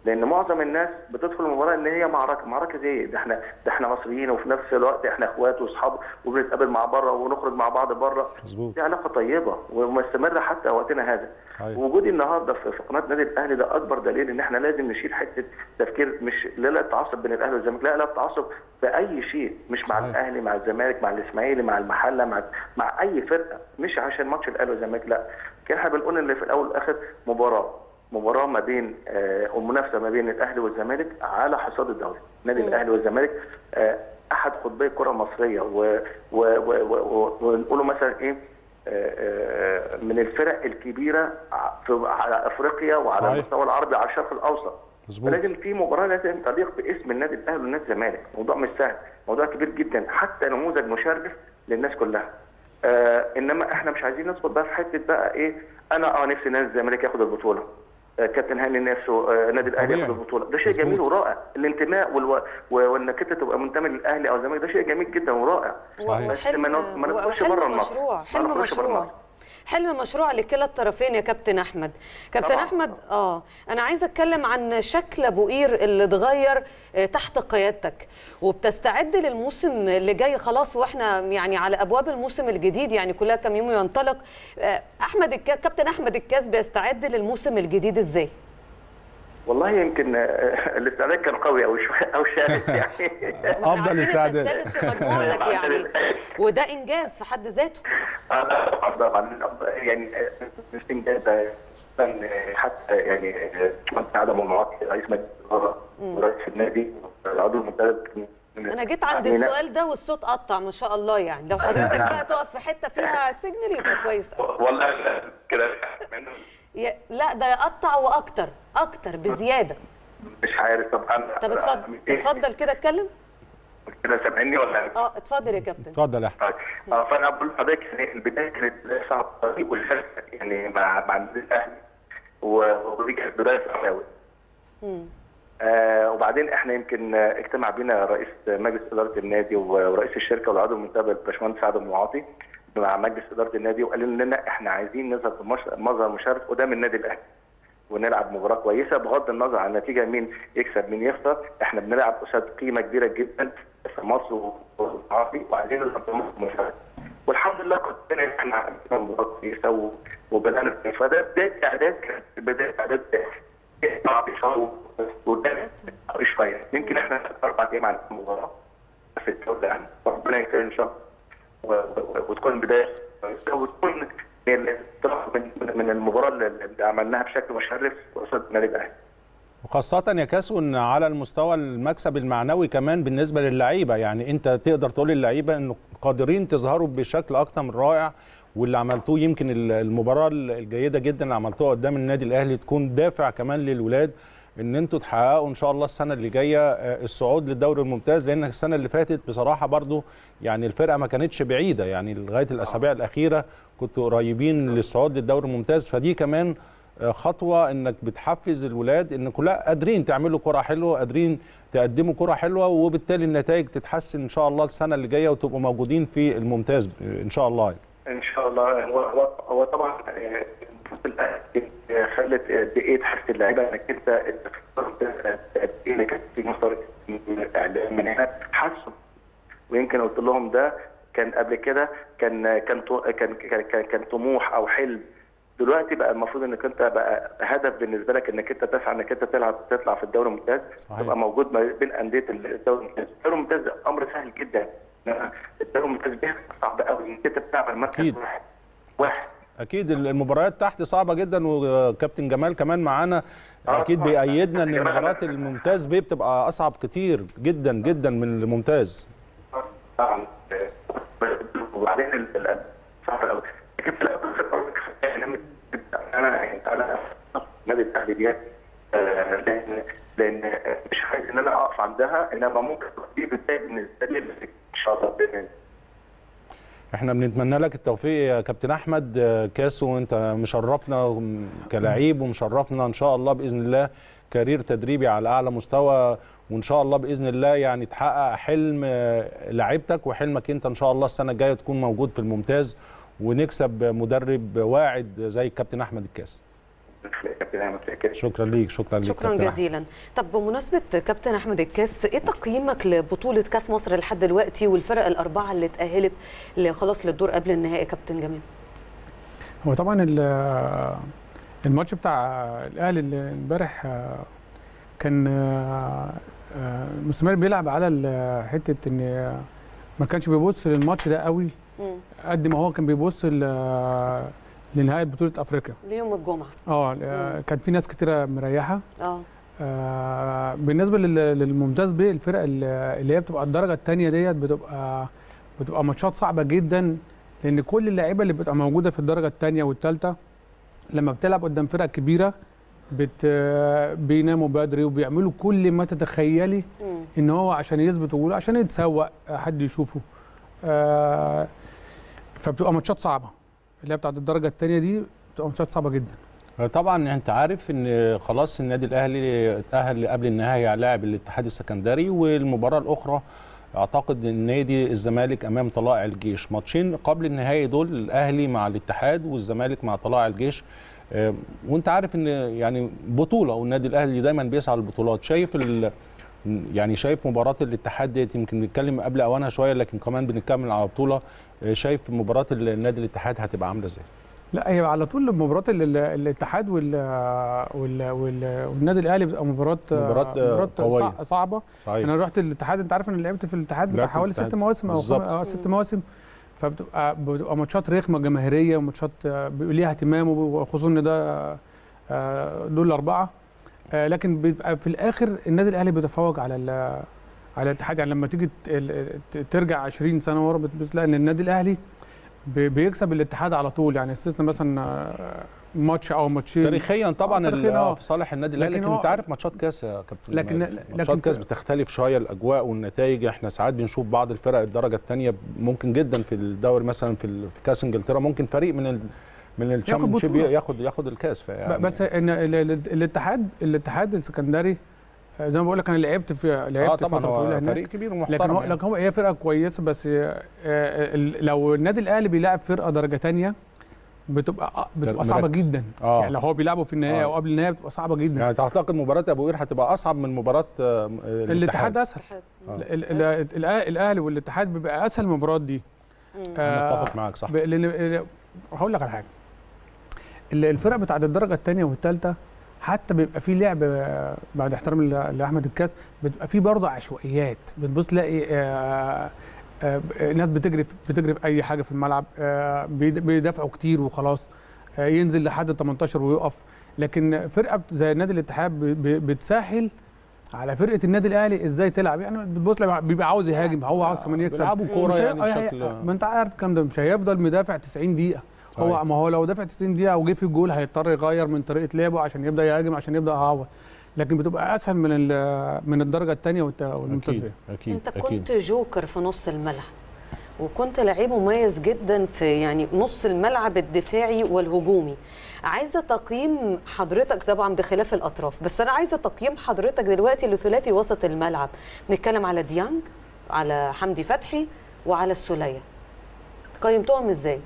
لان معظم الناس بتدخل المباراه ان هي معركه معركه زي ده احنا ده احنا مصريين وفي نفس الوقت احنا اخوات واصحاب وبنتقابل مع بره ونخرج مع بعض بره مظبوط دي علاقه طيبه ومستمره حتى وقتنا هذا صحيح. وجودي النهارده في في قناه نادي الاهلي ده اكبر دليل ان احنا لازم نشيل حته تفكير مش لا لا التعصب بين الاهلي والزمالك لا لا التعصب في اي شيء مش مع صحيح. الاهلي مع الزمالك مع الاسماعيلي مع المحله مع مع اي فرقه مش عشان ماتش الاهلي والزمالك لا كان احنا بنقول ان في الاول والاخر مباراه مباراه ما بين آه ومنافسه ما بين الاهلي والزمالك على حصاد الدوري نادي الاهلي والزمالك آه احد قطبي الكره المصريه و- و- و- و- ونقوله مثلا ايه آه، آه، من الفرق الكبيره ع- في على افريقيا وعلى صحيح. المستوى العربي على الشرق الاوسط مظبوط فلازم في مباراه لازم تليق باسم النادي الاهلي والنادي الزمالك موضوع مش سهل موضوع كبير جدا حتى نموذج مشرف للناس كلها آه انما احنا مش عايزين ندخل بقى في حته بقى ايه انا اه نفسي نادي الزمالك ياخد البطوله آه كابتن هاني نفسه آه نادي الاهلي طبيعي. ياخد البطوله ده شيء مظبوط. جميل ورائع الانتماء والو... و- وانك انت تبقى منتمي للاهلي او الزمالك ده شيء جميل جدا ورائع صحيح. بس ما ن- ما ندخلش وحلم بره النص. مشروع ما حلم نخرجش بره مشروع النص. حلم مشروع لكلا الطرفين يا كابتن احمد كابتن طبعاً. احمد اه انا عايزه اتكلم عن شكل ابو قير اللي اتغير آه، تحت قيادتك وبتستعد للموسم اللي جاي خلاص واحنا يعني على ابواب الموسم الجديد يعني كلها كام يوم ينطلق آه، احمد الكا... كابتن احمد الكاس بيستعد للموسم الجديد ازاي والله يمكن آه، الاستعداد كان قوي او شويه او شارك يعني إحنا أفضل عارفين إنت استعداد. السادس في مجموعتك يعني وده انجاز في حد ذاته آه، طبعا يعني آه، مش انجاز ده كان حتى يعني آه، كنت عدم المعاطي رئيس مجلس الاداره ورئيس النادي العضو المنتدب انا جيت عند يعني لا- السؤال ده والصوت قطع ما شاء الله يعني لو حضرتك بقى تقف في حته فيها سيجنال يبقى كويس أوي. والله لا، كده يا- لا ده يقطع واكتر اكتر بزياده مش عارف طب انا طب اتفضل اتفضل كده اتكلم كده سامعني ولا اه اتفضل يا كابتن اتفضل يا احمد طيب اه فانا بقول لحضرتك يعني البدايه كانت صعبه الطريق والحركه يعني مع مع النادي الاهلي و- ودي كانت بدايه صعبه قوي مم. آه وبعدين احنا يمكن آه، اجتمع بينا رئيس مجلس اداره النادي و- ورئيس الشركه والعضو المنتدب الباشمهندس سعد المعاطي مع مجلس اداره النادي وقالوا لنا احنا عايزين نظهر بمش- مظهر مشرف قدام النادي الاهلي ونلعب مباراه كويسه بغض النظر عن النتيجه مين يكسب مين يخسر احنا بنلعب قصاد قيمه كبيره جدا في مصر والعربي وعايزين نظهر بمظهر مشرف والحمد لله كنا احنا عملنا مباراه كويسه و- وبدانا فده بدايه اعداد كانت بدايه اعداد صعب شويه وده شويه يمكن احنا اربع ايام عن المباراه في الدوري يعني ربنا يكرم ان شاء الله و- و- وتكون بدايه كويسة وتكون هي الانطلاق من من- من المباراه اللي اللي عملناها بشكل مشرف قصاد النادي الاهلي وخاصة يا كاسو ان على المستوى المكسب المعنوي كمان بالنسبة للعيبة يعني انت تقدر تقول للعيبة انه قادرين تظهروا بشكل اكتر من رائع واللي عملتوه يمكن ال- المباراة الجيدة جدا اللي عملتوها قدام النادي الاهلي تكون دافع كمان للولاد ان انتوا تحققوا ان شاء الله السنة اللي جاية آه، الصعود للدوري الممتاز لان السنة اللي فاتت بصراحة برضو يعني الفرقة ما كانتش بعيدة يعني لغاية الاسابيع الاخيرة كنتوا قريبين للصعود للدوري الممتاز فدي كمان خطوه انك بتحفز الولاد ان كلها قادرين تعملوا كره حلوه قادرين تقدموا كره حلوه وبالتالي النتائج تتحسن ان شاء الله السنه اللي جايه وتبقوا موجودين في الممتاز ان شاء الله ان شاء الله هو هو, هو طبعا آه، آه، خلت قد ايه تحس اللعيبه انك انت قد ايه انك انت في مسار الاعلام من هنا حسوا ويمكن قلت لهم ده كان قبل كده كان كان طو- كان كان, كان, كان طموح او حلم دلوقتي بقى المفروض انك انت بقى هدف بالنسبه لك انك انت تسعى انك انت تلعب تطلع في الدوري الممتاز صحيح. تبقى موجود ما بين انديه الدوري الممتاز، الدوري الممتاز امر سهل جدا إنما الدوري الممتاز بيبقى صعب قوي انك انت بتلعب المركز أكيد. واحد واحد اكيد المباريات تحت صعبه جدا وكابتن جمال كمان معانا اكيد بيأيدنا ان المباريات الممتاز بيه بتبقى اصعب كتير جدا جدا من الممتاز طبعا وبعدين ال- ال- صعب قوي لكن في الاول في الأول يعني انا يعني انا نادي الاهلي ديت آه، لان لان مش عايز ان انا اقف عندها انما ممكن دي بدايه بالنسبه لي ان شاء الله باذن الله احنا بنتمنى لك التوفيق يا كابتن احمد آه، كاسو انت مشرفنا كلاعب ومشرفنا ان شاء الله باذن الله كارير تدريبي على اعلى مستوى وان شاء الله باذن الله يعني تحقق حلم آه، لعيبتك وحلمك انت ان شاء الله السنه الجايه تكون موجود في الممتاز ونكسب مدرب واعد زي الكابتن احمد الكاس من خلال كابتن احمد فاكر شكرا ليك شكرا ليك شكرا كابتن أحمد. جزيلا طب بمناسبه كابتن احمد الكاس ايه تقييمك لبطوله كاس مصر لحد دلوقتي والفرق الاربعه اللي اتاهلت ل- خلاص للدور قبل النهائي كابتن جمال هو طبعا ال- الماتش بتاع الاهلي اللي امبارح آه، كان آه، آه، موسيماني بيلعب على ال- حته ان آه، ما كانش بيبص للماتش ده قوي مم. قد ما هو كان بيبص ل- لنهايه بطوله افريقيا ليوم الجمعه اه آه، كان في ناس كتيره مريحه اه آه، بالنسبه لل- للممتاز ب الفرق ال- اللي هي بتبقى الدرجه الثانيه ديت بتبقى بتبقى ماتشات صعبه جدا لان كل اللعيبه اللي بتبقى موجوده في الدرجه الثانيه والثالثه لما بتلعب قدام فرق كبيره بت بيناموا بدري وبيعملوا كل ما تتخيلي مم. ان هو عشان يثبت وجوده عشان يتسوق حد يشوفه آه فبتبقى ماتشات صعبه اللي هي بتاعت الدرجه الثانيه دي بتبقى ماتشات صعبه جدا طبعا انت عارف ان خلاص النادي الاهلي اتاهل قبل النهائي لاعب الاتحاد السكندري والمباراه الاخرى اعتقد ان نادي الزمالك امام طلائع الجيش ماتشين قبل النهائي دول الاهلي مع الاتحاد والزمالك مع طلائع الجيش آه، وانت عارف ان يعني بطوله والنادي الاهلي دايما بيسعى للبطولات شايف ال يعني شايف مباراه الاتحاد ديت يمكن نتكلم قبل اوانها شويه لكن كمان بنكمل على بطوله آه، شايف مباراه النادي الاتحاد هتبقى عامله ازاي لا هي على طول مباراه ال- ال- الاتحاد وال وال وال والنادي الاهلي بتبقى مباراه مباراة، آه، قوية. صع- صعبه صحيح انا رحت الاتحاد انت عارف انا لعبت في الاتحاد بتاع لعبت في حوالي ست الاتحاد. مواسم او خم... بالظبط. آه، ست مواسم فبتبقى بتبقى ماتشات رخمه جماهيريه وماتشات آه، بيبقى ليها اهتمام وخصوصا ان ده آه، دول الاربعه آه، لكن بيبقى في الاخر النادي الاهلي بيتفوق على ال- على الاتحاد يعني لما تيجي ت- ال- ت- ترجع 20 سنه ورا بتبص لا ان النادي الاهلي بي- بيكسب الاتحاد على طول يعني استثنى مثلا آه، ماتش او ماتشين تاريخيا طبعا آه، ال- تاريخيا، آه، آه. في صالح النادي الاهلي لكن لكن هو- انت عارف ماتشات كاس يا كابتن لكن- ماجد. لكن ماتشات كاس في- بتختلف شويه الاجواء والنتائج احنا ساعات بنشوف بعض الفرق الدرجه الثانيه ممكن جدا في الدوري مثلا في ال- في كاس انجلترا ممكن فريق من ال من الشامبيونشيب بطولة. ياخد ياخد الكاس فيعني ب- بس ان ال- ال- الاتحاد الاتحاد السكندري آه، زي ما بقول لك انا لعبت في اه لعبت طبعا فتره طويله هو هناك فريق كبير لكن ومحترم هو يعني. لكن هو هي فرقه كويسه بس آه، ال- لو النادي الاهلي بيلاعب فرقه درجه تانية بتبقى آه، بتبقى صعبه مركز. جدا آه. يعني لو هو بيلعبوا في النهايه آه. او قبل النهايه بتبقى صعبه جدا يعني تعتقد مباراه ابو قير هتبقى اصعب من مباراه آه، الاتحاد اسهل آه. ال- ال- ال- الاهلي والاتحاد بيبقى اسهل من المباريات دي انا اتفق معاك صح ب- لان هقول لك على حاجه ال- الفرق بتاعت الدرجه الثانيه والثالثه حتى بيبقى في لعب آه، بعد احترام ل- لاحمد الكاس بتبقى في برضه عشوائيات بتبص تلاقي آه، آه، آه، ناس بتجري في- بتجري في اي حاجه في الملعب آه، بيد- بيدافعوا كتير وخلاص آه، ينزل لحد 18 ويقف لكن فرقه زي نادي الاتحاد ب- ب- بتسهل على فرقه النادي الاهلي ازاي تلعب يعني بتبص لما بيبقى عاوز يهاجم هو عاوز كمان يكسب بيلعبوا كورة مش هي- يعني هي- بشكل- ما انت عارف الكلام ده مش هيفضل مدافع 90 دقيقه هو صحيح. ما هو لو دافع 90 دقيقه وجه في الجول هيضطر يغير من طريقه لعبه عشان يبدا يهاجم عشان يبدا يعوض لكن بتبقى اسهل من ال- من الدرجه الثانيه والممتاز اكيد بيها اكيد انت اكيد كنت جوكر في نص الملعب وكنت لعيب مميز جدا في يعني نص الملعب الدفاعي والهجومي عايزه تقييم حضرتك طبعا بخلاف الاطراف بس انا عايزه تقييم حضرتك دلوقتي لثلاثي وسط الملعب نتكلم على ديانج على حمدي فتحي وعلى السوليه قيمتهم ازاي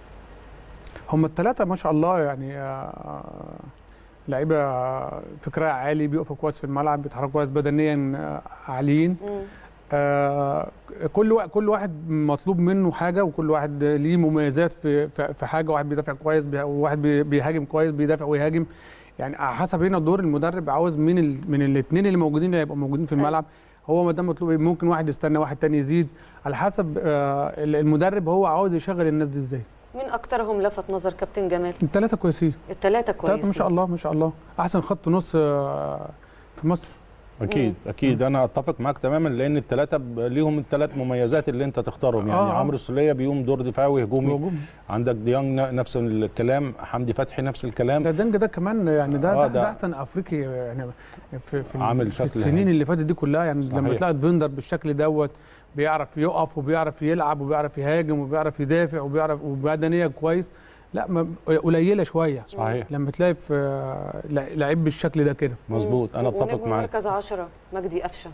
هم الثلاثه ما شاء الله يعني آه، لعيبه فكرها عالي بيقفوا كويس في الملعب بيتحركوا كويس بدنيا آه، عاليين آه، كل وا- كل واحد مطلوب منه حاجه وكل واحد ليه مميزات في في في حاجه واحد بيدافع كويس بي- وواحد بي- بيهاجم كويس بيدافع ويهاجم يعني على حسب هنا دور المدرب عاوز من ال من الاثنين اللي موجودين اللي هيبقوا موجودين في الملعب هو ما دام مطلوب إيه، ممكن واحد يستنى واحد تاني يزيد على حسب آه، المدرب هو عاوز يشغل الناس دي ازاي مين اكترهم لفت نظر كابتن جمال الثلاثه كويسين الثلاثه كويسين الثلاثه ما شاء الله ما شاء الله احسن خط نص آه، في مصر اكيد اكيد انا اتفق معاك تماما لان الثلاثه ليهم الثلاث مميزات اللي انت تختارهم يعني آه، آه. عمرو السوليه بيقوم دور دفاعي وهجومي هجوم. عندك ديانج ن- نفس الكلام حمدي فتحي نفس الكلام ده دنج ده كمان يعني ده, آه، ده, ده- ده احسن افريقي يعني في في, عامل في شكل السنين هايل. اللي فاتت دي كلها يعني لما صحيح. تلاقي فيندر بالشكل دوت بيعرف يقف وبيعرف يلعب وبيعرف يهاجم وبيعرف يدافع وبيعرف وبدنيه كويس لا ما قليله شويه صحيح لما تلاقي في آه، لع- لعيب بالشكل ده كده مظبوط انا اتفق ونجم معاك مركز 10 مجدي قفشه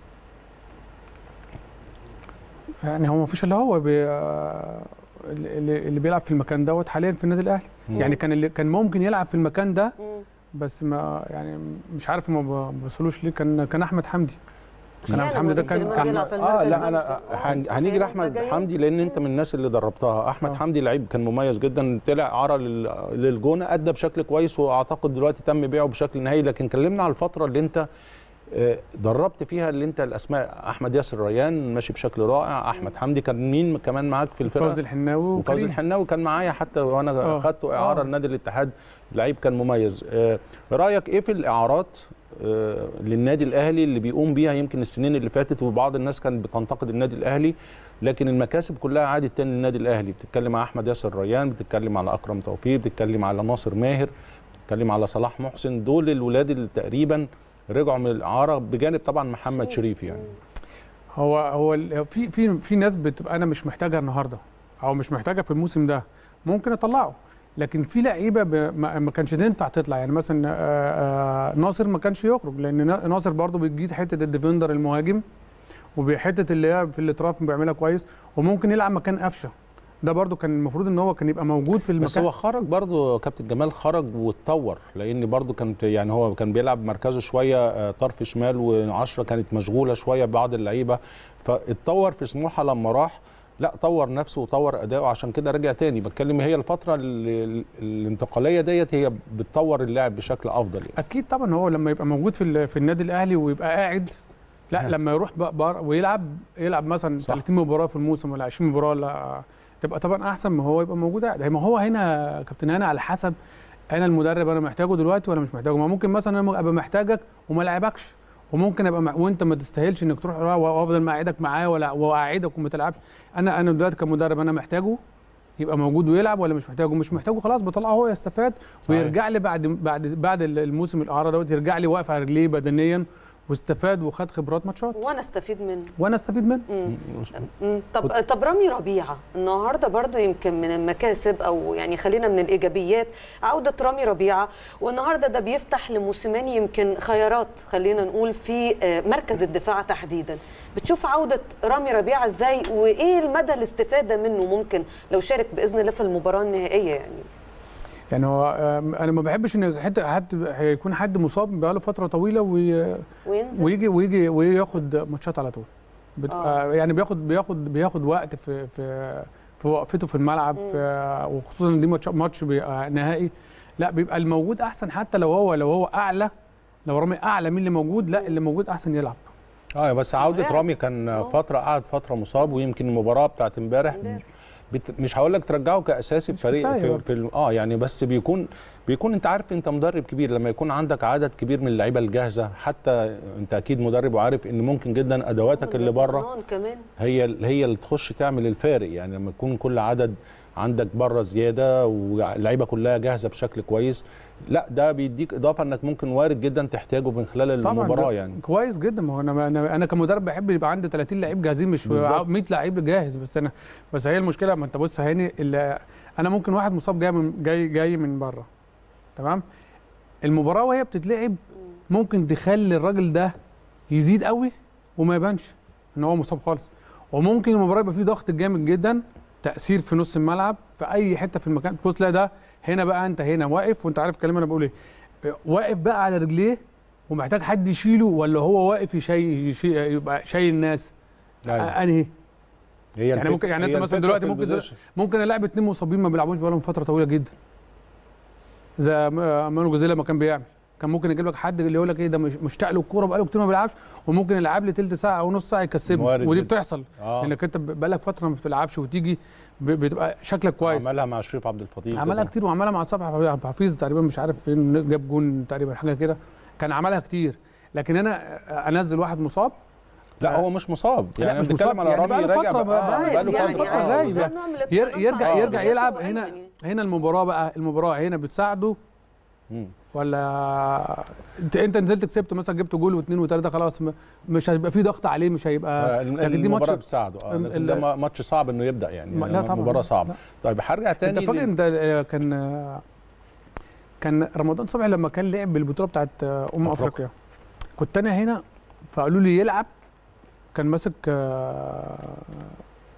يعني هو ما فيش الا هو بي آه، اللي, اللي بيلعب في المكان دوت حاليا في النادي الاهلي مم. يعني كان اللي كان ممكن يلعب في المكان ده بس ما يعني مش عارف ما بوصلوش ليه كان كان احمد حمدي كان احمد حمدي ده كان كان اه لا انا هن- هنيجي لاحمد حمدي لان انت من الناس اللي دربتها احمد آه. حمدي لعيب كان مميز جدا طلع عرى لل- للجونه ادى بشكل كويس واعتقد دلوقتي تم بيعه بشكل نهائي لكن كلمنا على الفتره اللي انت آه، دربت فيها اللي انت الاسماء احمد ياسر ريان ماشي بشكل رائع احمد حمدي كان مين كمان معاك في الفرقه فوزي الحناوي وفوزي وكريم الحناوي كان معايا حتى وانا آه. اخدته اعاره آه. لنادي الاتحاد لعيب كان مميز آه، رايك ايه في الاعارات آه، للنادي الاهلي اللي بيقوم بيها يمكن السنين اللي فاتت وبعض الناس كانت بتنتقد النادي الاهلي لكن المكاسب كلها عادت تاني للنادي الاهلي بتتكلم على احمد ياسر ريان بتتكلم على اكرم توفيق بتتكلم على ناصر ماهر بتتكلم على صلاح محسن دول الولاد اللي تقريبا رجعوا من الاعاره بجانب طبعا محمد شريف يعني هو هو ال- في في في ناس بتبقى انا مش محتاجها النهارده او مش محتاجها في الموسم ده ممكن اطلعه لكن في لعيبه ب- ما ما كانش تنفع تطلع يعني مثلا آه، آه، ناصر ما كانش يخرج لان نا- ناصر برضو بيجيد حته الديفندر المهاجم وبحته اللي هي في الاطراف بيعملها كويس وممكن يلعب مكان قفشه ده برضو كان المفروض ان هو كان يبقى موجود في المكان بس هو خرج برضه كابتن جمال خرج واتطور لان برضه كان يعني هو كان بيلعب مركزه شويه آه، طرف شمال وعشرة كانت مشغوله شويه ببعض اللعيبه فاتطور في سموحه لما راح لا طور نفسه وطور اداؤه عشان كده رجع تاني بتكلم هي الفتره ال- ال- الانتقاليه ديت هي بتطور اللاعب بشكل افضل يعني اكيد طبعا هو لما يبقى موجود في ال- في النادي الاهلي ويبقى قاعد لا لما يروح بقى بره ويلعب يلعب مثلا صح. 30 مباراه في الموسم ولا 20 مباراه ولا تبقى طبعا احسن ما هو يبقى موجود قاعد ما هو هنا يا كابتن هنا على حسب انا المدرب انا محتاجه دلوقتي ولا مش محتاجه ما ممكن مثلا انا ابقى محتاجك وما لعبكش وممكن ابقى مع... وانت ما تستاهلش انك تروح وافضل مقعدك معاه ولا واقعدك وما تلعبش انا انا دلوقتي كمدرب انا محتاجه يبقى موجود ويلعب ولا مش محتاجه مش محتاجه خلاص بطلعه هو يستفاد ويرجع لي بعد بعد بعد الموسم الاعاره دوت يرجع لي واقف على رجليه بدنيا واستفاد وخد خبرات ماتشات وانا استفيد منه وانا استفيد منه مم. مم. طب طب رامي ربيعه النهارده برضو يمكن من المكاسب او يعني خلينا من الايجابيات عوده رامي ربيعه والنهارده ده بيفتح لموسيماني يمكن خيارات خلينا نقول في آه، مركز الدفاع تحديدا بتشوف عوده رامي ربيعه ازاي وايه المدى الاستفاده منه ممكن لو شارك باذن الله في المباراه النهائيه يعني يعني هو آم، انا ما بحبش ان حد حد هيكون حد مصاب بقاله فتره طويله وي وينزل ويجي ويجي وياخد ماتشات على طول بتبقى يعني بياخد بياخد بياخد وقت في في في وقفته في الملعب في وخصوصا إن دي ماتش ماتش بيبقى نهائي لا بيبقى الموجود احسن حتى لو هو لو هو اعلى لو رامي اعلى من اللي موجود لا اللي موجود احسن يلعب اه بس عوده لاعب. رامي كان آه. فتره قعد فتره مصاب ويمكن المباراه بتاعت امبارح امبارح. بت... مش هقول لك ترجعه كاساسي في فريق كفاية في, برضه. في ال- اه يعني بس بيكون بيكون انت عارف انت مدرب كبير لما يكون عندك عدد كبير من اللعيبه الجاهزه حتى انت اكيد مدرب وعارف ان ممكن جدا ادواتك اللي بره رمضان كمان هي هي اللي تخش تعمل الفارق يعني لما يكون كل عدد عندك بره زياده واللعيبه كلها جاهزه بشكل كويس لا ده بيديك اضافه انك ممكن وارد جدا تحتاجه من خلال طبعا المباراه ده يعني كويس جدا ما هو انا انا انا كمدرب بحب يبقى عندي 30 لعيب جاهزين مش بالظبط. 100 لعيب جاهز بس انا بس هي المشكله ما انت بص هاني اللي انا ممكن واحد مصاب جاي من جاي جاي من بره تمام المباراه وهي بتتلعب ممكن تخلي الراجل ده يزيد قوي وما يبانش ان هو مصاب خالص وممكن المباراه يبقى فيه ضغط جامد جدا تاثير في نص الملعب في اي حته في المكان بص تلاقي ده هنا بقى انت هنا واقف وانت عارف الكلام اللي انا بقول ايه واقف بقى على رجليه ومحتاج حد يشيله ولا هو واقف يشي يشي يبقى شايل الناس أيوة. آه، انهي هي يعني الفكرة- ممكن يعني هي انت مثلا الفكرة دلوقتي في ممكن البوزيشن. ممكن الاعب اتنين مصابين ما بيلعبوش بقالهم فتره طويله جدا زي م- مانو جوزيلا ما كان بيعمل كان ممكن يجيب لك حد اللي يقول لك ايه ده مش مشتاق له الكوره بقاله كتير ما بيلعبش وممكن يلعب لي تلت ساعه او نص ساعه يكسبه وارد ودي جدا. بتحصل اه لانك انت بقالك فتره ما بتلعبش وتيجي ب- بتبقى شكلك كويس عملها مع شريف عبد الفضيل عملها كده. كتير وعملها مع صبحي عبد الحفيظ تقريبا مش عارف فين جاب جون تقريبا حاجه كده كان عملها كتير لكن انا انزل واحد مصاب لا هو مش مصاب لا، يعني مش بنتكلم مصاب، على يعني رامي بقاله راجع فترة بقى- بقى- آه، بقاله يعني فتره يعني آه، غايب. بالظبط. ير- يرجع آه، يرجع ياسر يلعب وأيمن هنا يعني. هنا المباراه بقى المباراه هنا بتساعده مم. ولا انت انت نزلت كسبت مثلا جبت جول واثنين وثلاثه خلاص م- مش هيبقى في ضغط عليه مش هيبقى آه، لكن دي المباراه ماتش بتساعده اه ال- لكن ده ال- ما- ماتش صعب انه يبدا يعني ما- لا طبعاً. مباراه صعبه لا. طيب هرجع تاني انت فاكر لل- انت آه، كان آه، كان رمضان صبحي لما كان لعب بالبطوله بتاعت آه، امم أفريقيا. افريقيا كنت انا هنا فقالوا لي يلعب كان ماسك آه،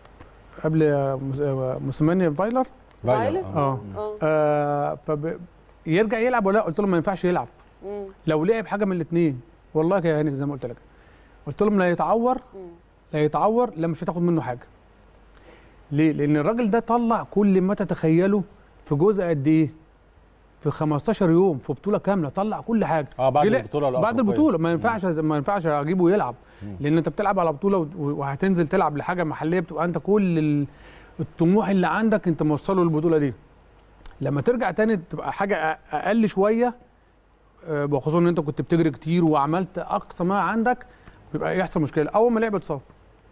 قبل آه، موس- آه، موسيماني فايلر فايلر، فايلر؟ آه. اه اه آه فب... يرجع يلعب ولا لا قلت لهم ما ينفعش يلعب مم. لو لعب حاجه من الاثنين والله يا هاني زي ما قلت لك قلت لهم لا يتعور لا يتعور لا مش هتاخد منه حاجه ليه لان الراجل ده طلع كل ما تتخيله في جزء قد ايه في 15 يوم في بطوله كامله طلع كل حاجه اه بعد جه- البطوله بعد الأفريقية. البطوله ما ينفعش ما ينفعش اجيبه يلعب لان انت بتلعب على بطوله و- وهتنزل تلعب لحاجه محليه بتبقى انت كل ال- الطموح اللي عندك انت موصله للبطوله دي لما ترجع تاني تبقى حاجه أ- اقل شويه آه، بخصوص ان انت كنت بتجري كتير وعملت اقصى ما عندك بيبقى يحصل مشكله اول ما لعب اتصاب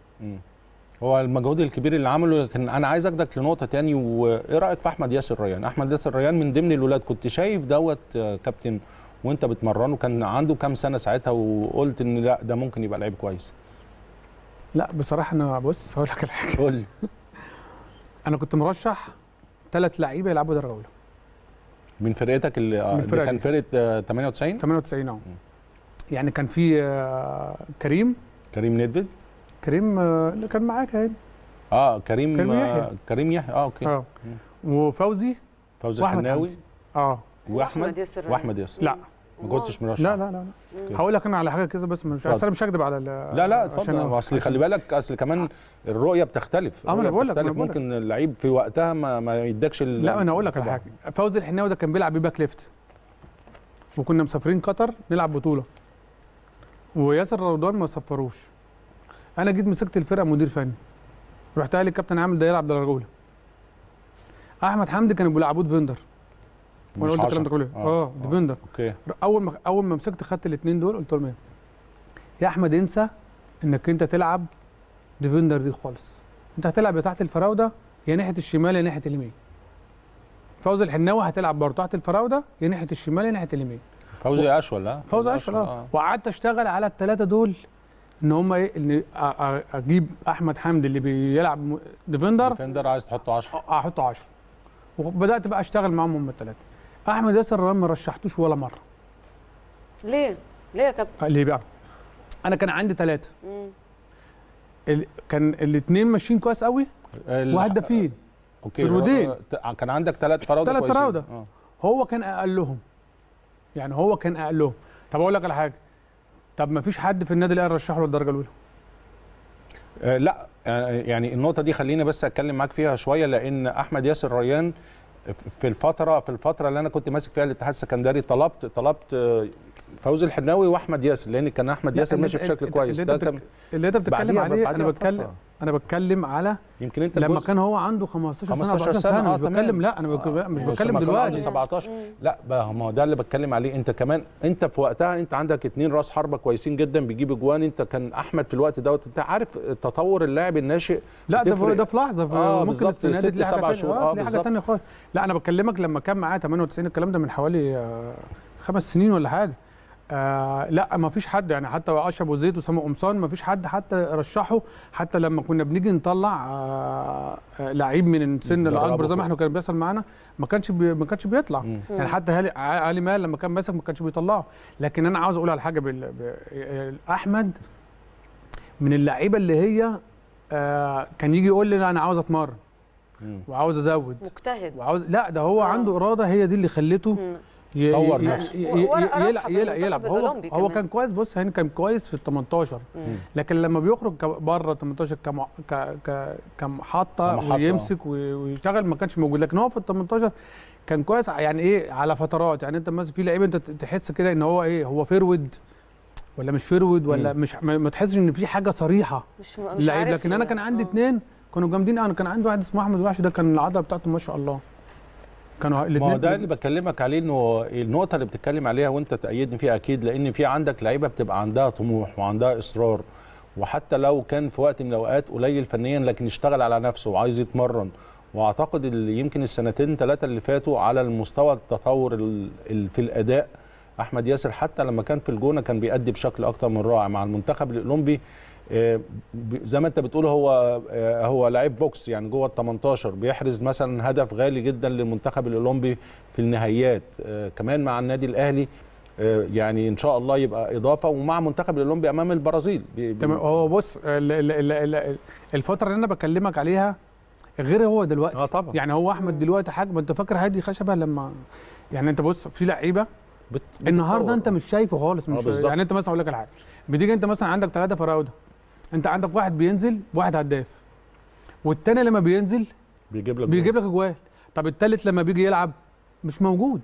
هو المجهود الكبير اللي عمله لكن انا عايز اخدك لنقطه تاني وايه رايك في احمد ياسر ريان احمد ياسر ريان من ضمن الولاد كنت شايف دوت آه، كابتن وانت بتمرنه كان عنده كام سنه ساعتها وقلت ان لا ده ممكن يبقى لعيب كويس لا بصراحه انا بص هقول لك الحاجه قول لي انا كنت مرشح ثلاث لعيبه يلعبوا درجه اولى من فرقتك اللي, آه، من اللي الفرقة كان دي. فرقه آه، 98 98 اهو يعني كان في آه، كريم كريم ندفد كريم آه، اللي كان معاك يعني اه كريم كريم آه، يحيى. كريم يحيى اه اوكي اه وفوزي فوزي واحمد الحناوي حمدي اه واحمد ياسر ريان. واحمد ياسر لا ما كنتش مرشح لا لا لا لا. هقول لك انا على حاجه كده بس مش اتفضل. أصل انا مش هكدب على ال- لا لا عشان اتفضل أنا- اصل خلي بالك اصل كمان الرؤيه بتختلف آه، ما أنا الرؤية بقول لك، ما أنا بتختلف. بقول لك. ممكن اللعيب في وقتها ما, ما يدكش ال- لا انا اقول لك على طبعاً. حاجه فوزي الحناوي ده كان بيلعب بباك ليفت وكنا مسافرين قطر نلعب بطوله وياسر رمضان ما سفروش انا جيت مسكت الفرقه مدير فني رحت قال لي الكابتن عامل ده يلعب درجه اولى احمد حمدي كانوا بيلعبوه ديفندر وانا مش قلت الكلام ده عشرة. كله اه ديفندر اوكي اول ما اول ما مسكت خدت الاثنين دول قلت لهم ايه يا احمد انسى انك انت تلعب ديفندر دي خالص انت هتلعب يا تحت الفراوده يا ناحيه الشمال يا ناحيه اليمين فوزي الحناوي هتلعب برضه تحت الفراوده يا ناحيه الشمال يا ناحيه اليمين فوزي اشول ها فوزي اشرف اه وقعدت اشتغل على الثلاثه دول ان هم ايه ان أ- أ- اجيب احمد حمدي اللي بيلعب م- ديفندر ديفندر عايز تحطه 10 احطه 10 وبدات بقى اشتغل معاهم هم الثلاثه احمد ياسر رمضان ما رشحتوش ولا مره ليه؟ ليه يا كابتن؟ ليه بقى؟ انا كان عندي ثلاثه مم. ال... كان الاثنين ماشيين كويس قوي وهدافين اوكي في الودين. ت- كان عندك ثلاث فراوده تلات كويسين. فراودة. آه. هو كان اقلهم يعني هو كان اقلهم طب اقول لك على حاجه طب ما فيش حد في النادي الاهلي رشح له الدرجه الاولى آه، لا آه، يعني النقطه دي خليني بس اتكلم معاك فيها شويه لان احمد ياسر ريان في الفتره في الفتره اللي انا كنت ماسك فيها الاتحاد السكندري طلبت طلبت آه، فوزي الحناوي واحمد ياسر لان كان احمد لا، ياسر اللي ماشي أنت- بشكل أنت- كويس اللي ده انت كان اللي انت بتتكلم بعديها- عليه انا بعديها بتكلم بفترة. انا بتكلم على يمكن انت لما الجزء- كان هو عنده 15 سنه 15 14 سنه سنه آه، مش تمام. بتكلم لا انا بك- مش بس بتكلم لما كان عنده دلوقتي 17 لا بقى ما هو ده اللي بتكلم عليه انت كمان انت في وقتها انت عندك اتنين راس حربه كويسين جدا بيجيب اجوان انت كان احمد في الوقت دوت انت عارف تطور اللاعب الناشئ لا ده بتفرق. ده في لحظه في آه، ممكن بالظبط، السنه ست، دي تلاقي سبع حاجه شهور. ثانيه آه، اه تلاقي حاجه بالظبط. ثانيه خالص لا انا بكلمك لما كان معاه 98 الكلام ده من حوالي آه، خمس سنين ولا حاجه آه لا ما فيش حد يعني حتى اشرف ابو زيد وسامي قمصان ما فيش حد حتى رشحه حتى لما كنا بنيجي نطلع آه آه، لعيب من السن ندربه الاكبر زي ما كده. احنا كان بيحصل معانا ما كانش بي ما كانش بيطلع مم. يعني حتى هالي- ع- علي مال لما كان ماسك ما كانش بيطلعه لكن انا عاوز اقول على حاجه بال... ب... احمد من اللعيبه اللي هي آه كان يجي يقول لي لا انا عاوز اتمرن مم. وعاوز ازود مجتهد وعاوز لا ده هو آه. عنده اراده هي دي اللي خلته مم. ي- طور ي- نفسه. ي- و- ورقة ي- رابحة يلعب في يلعب المنتخب يلعب هو الأولمبي هو كمان. كان كويس بص هاني كان كويس في ال 18 مم. لكن لما بيخرج ك- بره ال 18 كم ك ك كمحطه كمحطة. ويمسك وي- ويشتغل ما كانش موجود لكن هو في ال 18 كان كويس يعني ايه على فترات يعني انت مثلا في لعيبه انت تحس كده ان هو ايه هو فيرود ولا مش فيرود ولا مش ما, ما تحسش ان في حاجه صريحه مش مش لعيب عارف لكن انا ليه. كان عندي آه. اثنين كانوا جامدين انا كان عندي واحد اسمه احمد الوحش ده كان العضله بتاعته ما شاء الله كانوا ما هو الاثنين ده اللي بكلمك عليه انه النقطه اللي بتتكلم عليها وانت تأيدني فيها اكيد لان في عندك لعيبه بتبقى عندها طموح وعندها اصرار وحتى لو كان في وقت من الاوقات قليل فنيا لكن اشتغل على نفسه وعايز يتمرن واعتقد اللي يمكن السنتين ثلاثه اللي فاتوا على المستوى التطور ال- ال- في الاداء احمد ياسر حتى لما كان في الجونه كان بيأدي بشكل اكتر من رائع مع المنتخب الاولمبي آه، ب- زي ما انت بتقول هو آه، هو لعيب بوكس يعني جوه ال 18 بيحرز مثلا هدف غالي جدا للمنتخب الاولمبي في النهائيات آه، كمان مع النادي الاهلي آه، يعني ان شاء الله يبقى اضافه ومع منتخب الاولمبي امام البرازيل بي- بي- تمام هو بص ال- ال- ال- ال- الفتره اللي انا بكلمك عليها غير هو دلوقتي اه طبعا يعني هو احمد دلوقتي حاجه ما انت فاكر هادي خشبه لما يعني انت بص في لعيبه بت- النهارده بتتطور. انت مش شايفه خالص اه مش بالظبط. يعني انت مثلا اقول لك على حاجه بتيجي انت مثلا عندك ثلاثه فراوده انت عندك واحد بينزل واحد هداف والتاني لما بينزل بيجيب لك بيجيب لك اجوال طب التالت لما بيجي يلعب مش موجود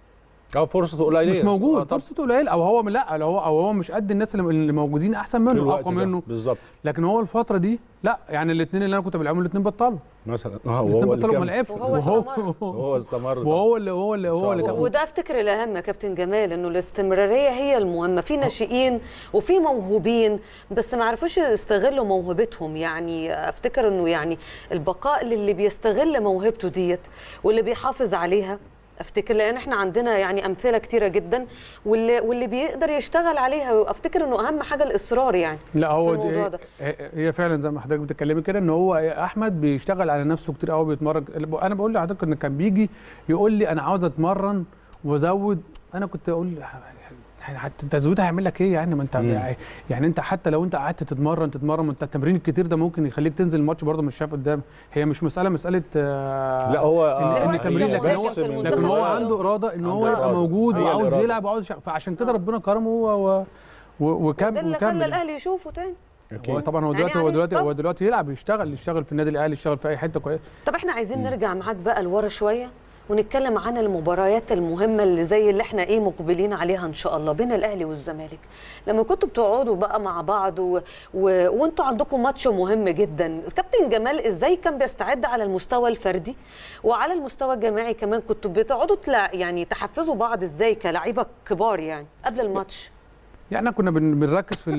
اه فرصته قليله مش موجود آه، طب فرصته قليل او هو لا لو هو او هو مش قد الناس اللي اللي موجودين احسن في منه الوقت اقوى ده. منه بالظبط لكن هو الفتره دي لا يعني الاثنين اللي انا كنت بلعبهم الاثنين بطلوا مثلا اه الاثنين وهو اللي بطلوا ما كمل. لعبش وهو وهو استمر. وهو استمر طبعاً. وهو اللي هو اللي هو اللي الله. كان وده افتكر الاهم يا كابتن جمال انه الاستمراريه هي المهمه في ناشئين وفي موهوبين بس ما عرفوش يستغلوا موهبتهم يعني افتكر انه يعني البقاء للي بيستغل موهبته ديت واللي بيحافظ عليها افتكر لان احنا عندنا يعني امثله كتيره جدا واللي واللي بيقدر يشتغل عليها افتكر انه اهم حاجه الاصرار يعني لا هو في الموضوع دي ده. هي- هي فعلا زي ما حضرتك بتتكلمي كده ان هو احمد بيشتغل على نفسه كتير قوي بيتمرن انا بقول لحضرتك ان كان بيجي يقول لي انا عاوز اتمرن وازود انا كنت اقول يعني حتى التزويد هيعمل لك ايه يعني ما انت مم. يعني انت حتى لو انت قعدت تتمرن تتمرن ما انت التمرين الكتير ده ممكن يخليك تنزل الماتش برضه مش شايف قدام هي مش مساله مساله آه لا هو ان, آه، إن دلوقتي تمرين هو لكن هو ماشي في لكن المنتخب هو برضه. عنده اراده ان هو عنده يبقى إرادة. موجود هي وعاوز الإرادة. يلعب وعاوز يشع- فعشان كده ربنا كرمه و- و- و- ده وكمل اللي خلى وكمل الاهلي يشوفه تاني هو أكيد. طبعا هو يعني دلوقتي هو عليه دلوقتي طبعا. هو دلوقتي يلعب يشتغل يشتغل في النادي الاهلي يشتغل في اي حته كويسه طب احنا عايزين نرجع معاك بقى لورا شويه ونتكلم عن المباريات المهمه اللي زي اللي احنا ايه مقبلين عليها ان شاء الله بين الاهلي والزمالك لما كنتوا بتقعدوا بقى مع بعض و... و... وانتوا عندكم ماتش مهم جدا كابتن جمال ازاي كان بيستعد على المستوى الفردي وعلى المستوى الجماعي كمان كنتوا بتقعدوا تلا... يعني تحفزوا بعض ازاي كلاعيبه كبار يعني قبل الماتش يعني احنا كنا بن- بنركز في ال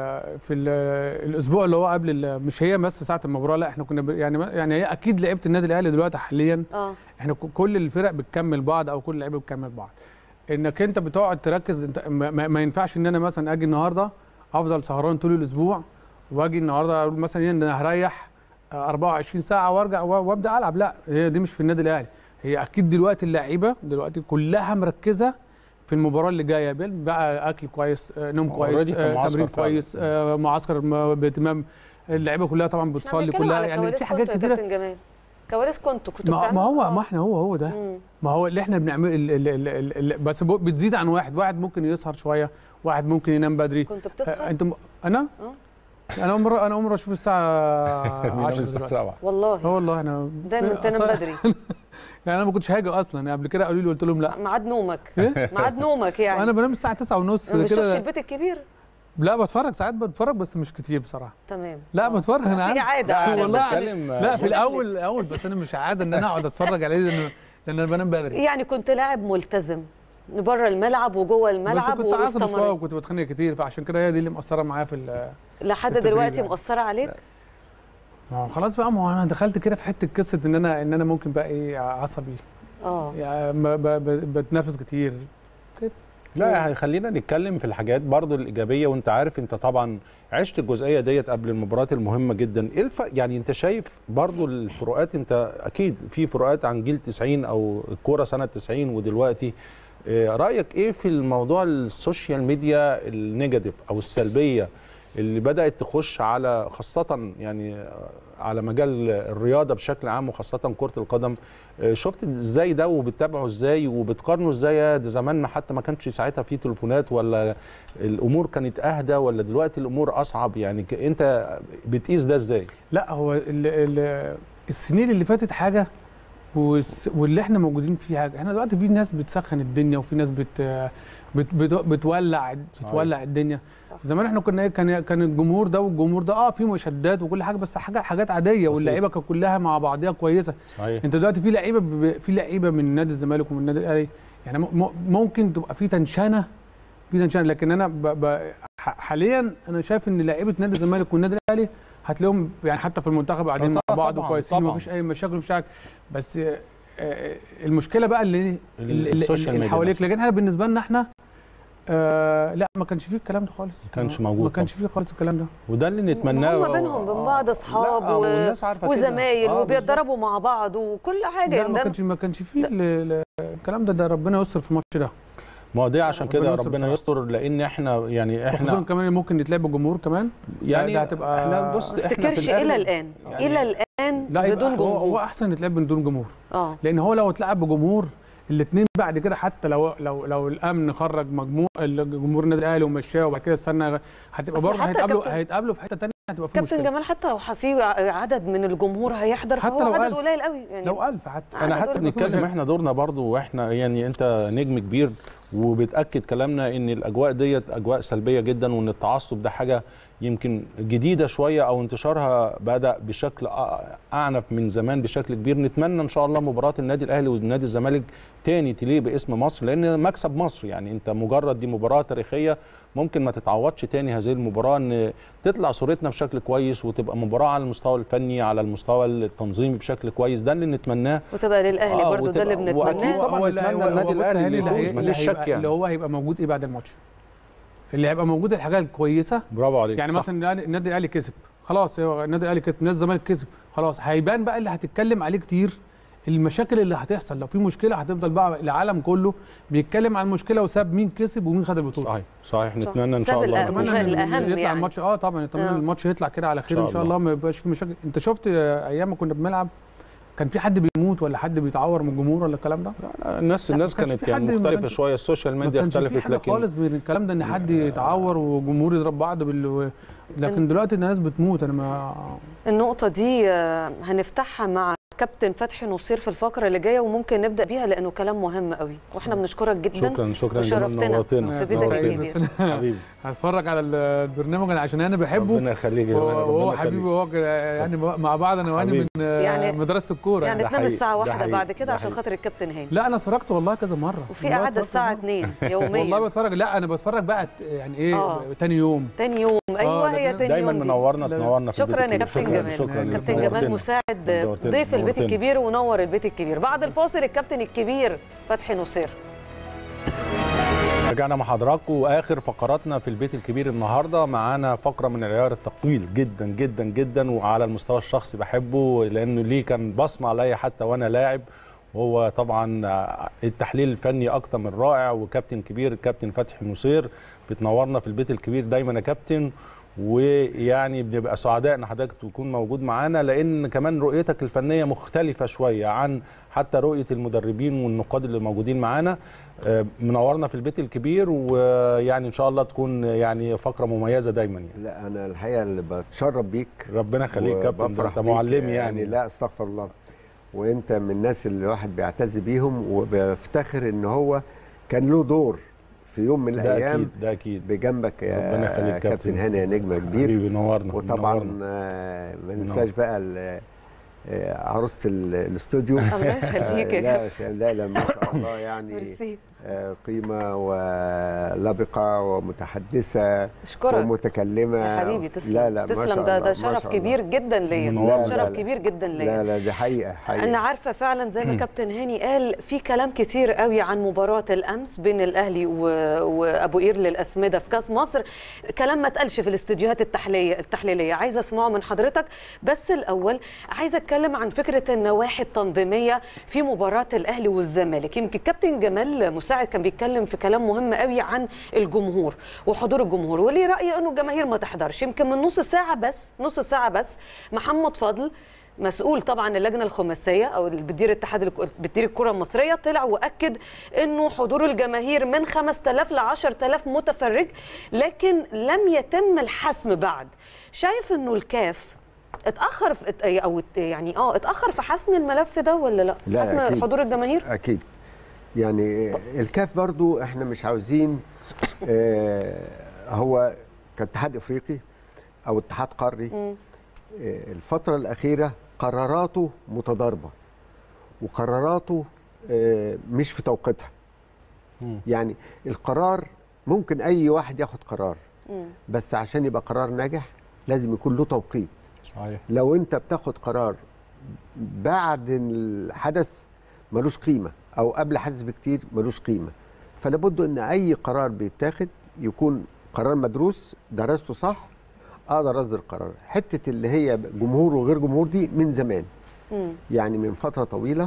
في ال الاسبوع اللي هو قبل ال- مش هي بس ساعه المباراه لا احنا كنا ب- يعني يعني هي اكيد لعيبه النادي الاهلي دلوقتي حاليا اه احنا ك- كل الفرق بتكمل بعض او كل اللعيبه بتكمل بعض انك انت بتقعد تركز انت ما, ما- ما ينفعش ان انا مثلا اجي النهارده افضل سهران طول الاسبوع واجي النهارده اقول مثلا إيه ان انا هريح آه، 24 ساعه وارجع و- وابدا العب لا هي دي مش في النادي الاهلي هي اكيد دلوقتي اللعيبه دلوقتي كلها مركزه في المباراه اللي جايه بال- بقى اكل كويس آه، نوم كويس already في آه، معسكر تمرين فعلا. كويس آه، معسكر م- باهتمام اللعيبه كلها طبعا احنا بتصلي بنتكلم كلها على يعني كواليس في حاجات كنتوا يا كتيره كابتن جمال كواليس كنتوا كنتوا ما, ما بتعملوا هو آه. ما احنا هو هو ده مم. ما هو اللي احنا بنعمله ال- ال- ال- ال- ال- بس بو- بتزيد عن واحد واحد ممكن يسهر شويه واحد ممكن ينام بدري كنت آه، بتسهر انت م... انا انا اول مره انا اول مره اشوف الساعه بينام 10 الساعة دلوقتي سبعة. والله اه والله انا دايما تنام أصلاً- بدري يعني انا ما كنتش هاجي اصلا يعني قبل كده قالوا لي قلت لهم لا ميعاد نومك إيه؟ ميعاد نومك يعني وانا بنام الساعه 9 ونص ما بتشوفش كده البيت الكبير لا بتفرج ساعات بتفرج بس مش كتير بصراحه تمام لا آه. بتفرج انا في عارف عاده لا، عشان والله بس مش- بتكلم- لا في مش الاول نتفليكس. الاول بس انا مش عاده ان انا اقعد اتفرج عليه لان لان انا بنام بدري يعني كنت لاعب ملتزم بره الملعب وجوه بس الملعب كنت عصبي شويه واستمر وكنت بتخانق كتير فعشان كده هي دي اللي مأثره معايا في ال- لحد التدريب دلوقتي يعني. مؤثره عليك ما هو خلاص بقى ما هو انا دخلت كده في حته قصه ان انا ان انا ممكن بقى ايه عصبي اه يعني ب- ب- ب- بتنافس كتير لا يعني خلينا نتكلم في الحاجات برضو الإيجابية وأنت عارف أنت طبعا عشت الجزئية ديت قبل المباريات المهمة جدا إيه الف... يعني أنت شايف برضو الفروقات أنت أكيد في فروقات عن جيل 90 أو الكورة سنة 90 ودلوقتي إيه رأيك إيه في الموضوع السوشيال ميديا النيجاتيف أو السلبية اللي بدأت تخش على خاصة يعني على مجال الرياضة بشكل عام وخاصة كرة القدم آه، شفت ازاي ده وبتتابعه ازاي وبتقارنه ازاي يا ده زمان حتى ما كانش ساعتها في تليفونات ولا الامور كانت اهدى ولا دلوقتي الامور اصعب يعني ك- انت بتقيس ده ازاي لا هو ال ال السنين اللي فاتت حاجه والس- واللي احنا موجودين فيه حاجه احنا دلوقتي في ناس بتسخن الدنيا وفي ناس بت بت بت بتولع بتولع الدنيا صح. زمان احنا كنا ايه كان كان الجمهور ده والجمهور ده اه في مشادات وكل حاجه بس حاجه حاجات عاديه واللعيبه كانت كلها مع بعضيها كويسه صحيح انت دلوقتي في لعيبه ب- في لعيبه من نادي الزمالك ومن النادي الاهلي يعني م- م- ممكن تبقى في تنشنه في تنشنه لكن انا ب ب ح- حاليا انا شايف ان لعيبه نادي الزمالك والنادي الاهلي هتلاقيهم يعني حتى في المنتخب قاعدين مع طبعاً، بعض طبعاً، وكويسين طبعاً. ومفيش اي مشاكل ومفيش حاجه بس آه، آه، المشكله بقى اللي اللي- اللي السوشيال اللي ميديا حواليك نفسها. لكن احنا بالنسبه لنا احنا آه لا ما كانش فيه الكلام ده خالص ما كانش ما موجود كانش فيه خالص الكلام ده وده اللي نتمناه هم بينهم وبين بعض اصحاب لا، و... والناس عارفة كده. وزمايل آه، وبيتدربوا مع بعض وكل حاجه لا ما ده كانش ما كانش فيه ال- ال- الكلام ده ده ربنا يستر في الماتش ده ما هو دي عشان ربنا كده يستر ربنا بصراحة. يستر لان احنا يعني وخصوصا احنا كمان ممكن يتلعب بجمهور كمان يعني ده هتبقى- احنا بص ما احنا في افتكرش الآخر- الى الان يعني- الى الان لا يبقى بدون هو, هو جمهور احسن يتلعب بدون جمهور اه لان هو لو اتلعب بجمهور الاثنين بعد كده حتى لو لو لو الامن خرج مجموع الجمهور النادي الاهلي ومشاه وبعد كده استنى هتبقى أصل برضه حتى هيتقابلوا كابتن- هيتقابلوا في حته ثانيه هتبقى في كابتن مشكله جمال حتى لو في عدد من الجمهور هيحضر حتى فهو لو عدد ألف. قليل قوي يعني لو 1000 حتى انا عدد حتى قليل. بنتكلم احنا دورنا برضو واحنا يعني انت نجم كبير وبتاكد كلامنا ان الاجواء ديت اجواء سلبيه جدا وان التعصب ده حاجه يمكن جديده شويه او انتشارها بدا بشكل أ- اعنف من زمان بشكل كبير نتمنى ان شاء الله مباراه النادي الاهلي والنادي الزمالك تاني تليق باسم مصر لان مكسب مصر يعني انت مجرد دي مباراه تاريخيه ممكن ما تتعوضش تاني هذه المباراه ان تطلع صورتنا بشكل كويس وتبقى مباراه على المستوى الفني على المستوى التنظيمي بشكل كويس ده اللي نتمناه وتبقى للاهلي آه، برضو ده اللي وتبقى- وأكيد بنتمناه طبعاً هو اللي نتمنى هو النادي هو بص الأهلي هاني اللي اللي, يفوز، هي- مفيش اللي, شك هيبقى يعني. اللي هو هيبقى موجود ايه بعد الماتش اللي هيبقى موجود الحاجات الكويسه برافو عليك يعني صح. مثلا الأهلي- النادي الاهلي كسب خلاص هو النادي الاهلي كسب نادي الزمالك كسب خلاص هيبان بقى اللي هتتكلم عليه كتير المشاكل اللي هتحصل لو في مشكله هتفضل بقى العالم كله بيتكلم عن المشكله وساب مين كسب ومين خد البطوله صحيح صحيح صح. نتمنى ان ساب شاء الله الأهم. نفوز. اتمنى إن الأهم يطلع يعني. الماتش اه طبعا اتمنى آه. الماتش يطلع كده على خير إن ان شاء شاء الله ما يبقاش في مشاكل انت شفت آه، ايام ما كنا بنلعب كان في حد بيموت ولا حد بيتعور من الجمهور ولا الكلام ده الناس لا، الناس ما كانش كانت في يعني حد- ما مختلفه كانش- شويه السوشيال ما ميديا كانش في اختلفت حاجه لكن خالص بين الكلام ده ان حد يتعور وجمهور يضرب بعض بال لكن دلوقتي الناس بتموت انا ما النقطة دي آه، هنفتحها مع كابتن فتحي نصير في الفقرة اللي جاية وممكن نبدأ بيها لأنه كلام مهم قوي واحنا بنشكرك جدا شكرا شكرا جمال وشرفتنا نورتنا في بيتك سعيد، الكبير. بس انا حبيبي هتفرج على البرنامج أنا عشان انا بحبه ربنا يخليك يا جمال، وهو ربنا حبيبي يخليك. وهو يعني مع بعض انا وهاني حبيبي. من يعني- يعني مدرسه الكوره يعني ده تنام حقيقي، الساعة ده واحدة حقيقي، بعد كده ده عشان حقيقي. خاطر الكابتن هاني لا انا اتفرجت والله كذا مره وفي والله قعدة اتفرجت الساعة كذا مرة. 2 يوميا والله بتفرج لا انا بتفرج بقى ت- يعني ايه آه. تاني يوم تاني يوم أيوه هي لكن تاني دايما يوم دي. منورنا لا، تنورنا في البيت شكرا يا الكبير. كابتن شكرا جمال شكرا كابتن نورتنا. جمال مساعد نورتنا، ضيف البيت نورتنا. الكبير ونور البيت الكبير بعد الفاصل الكابتن الكبير فتحي نصير رجعنا مع حضراتكم واخر فقراتنا في البيت الكبير النهارده معانا فقره من العيار الثقيل جدا جدا جدا وعلى المستوى الشخصي بحبه لانه ليه كان بصمه عليا حتى وانا لاعب وهو طبعا التحليل الفني اكتر من رائع وكابتن كبير الكابتن فتحي نصير بتنورنا في البيت الكبير دايما يا كابتن ويعني بنبقى سعداء ان حضرتك تكون موجود معانا لان كمان رؤيتك الفنيه مختلفه شويه عن حتى رؤيه المدربين والنقاد اللي موجودين معانا آه، منورنا في البيت الكبير ويعني ان شاء الله تكون يعني فقره مميزه دايما يعني لا انا الحقيقه اللي بتشرف بيك ربنا يخليك يا كابتن ده وبفرح انت بيك معلمي يعني لا استغفر الله وانت من الناس اللي الواحد بيعتز بيهم وبيفتخر ان هو كان له دور في يوم من ده الايام اكيد ده اكيد بجنبك ربنا يا يخليك كابتن كابتن. هاني يا نجم كبير حبيبي نورنا وطبعا منورنا. آه، ما منور. ننساش بقى ال- آه، عروسه ال- الاستوديو الله يخليك يا لا كابتن لا لا ما شاء الله يعني ميرسي آه، قيمه ولبقه ومتحدثه اشكرك ومتكلمه يا حبيبي تسلم لا لا ما تسلم شاء ده الله، ده ما شرف شاء كبير الله. جدا ليا منور. لا، شرف لا. كبير جدا لا ليا لا دي حقيقه حقيقه انا عارفه فعلا زي ما كابتن هاني قال في كلام كتير قوي عن مباراه الامس بين الاهلي و... وابو قير للاسمده في كاس مصر كلام ما اتقالش في الاستوديوهات التحليه التحليليه عايزه اسمعه من حضرتك بس الاول عايزه اتكلم عن فكره النواحي التنظيميه في مباراه الاهلي والزمالك يمكن كابتن جمال مساعد كان بيتكلم في كلام مهم قوي عن الجمهور وحضور الجمهور وليه راي انه الجماهير ما تحضرش يمكن من نص ساعه بس نص ساعه بس محمد فضل مسؤول طبعا اللجنه الخماسيه او اللي بتدير اتحاد الك- بتدير الكره المصريه طلع واكد انه حضور الجماهير من 5000 ل 10000 متفرج لكن لم يتم الحسم بعد شايف انه الكاف اتاخر في ات- او ات- يعني اه اتاخر في حسم الملف ده ولا لا, لا، حسم أكيد. حضور الجماهير اكيد يعني الكاف برضو احنا مش عاوزين آه، هو كاتحاد افريقي او اتحاد قاري مم. آه، الفتره الاخيره قراراته متضاربه وقراراته آه، مش في توقيتها مم. يعني القرار ممكن اي واحد ياخد قرار مم. بس عشان يبقى قرار ناجح لازم يكون له توقيت صحيح لو انت بتاخد قرار بعد الحدث ملوش قيمه او قبل الحدث بكتير ملوش قيمه فلا بد ان اي قرار بيتاخد يكون قرار مدروس درسته صح اقدر اصدر قرار حته اللي هي جمهور وغير جمهور دي من زمان مم. يعني من فتره طويله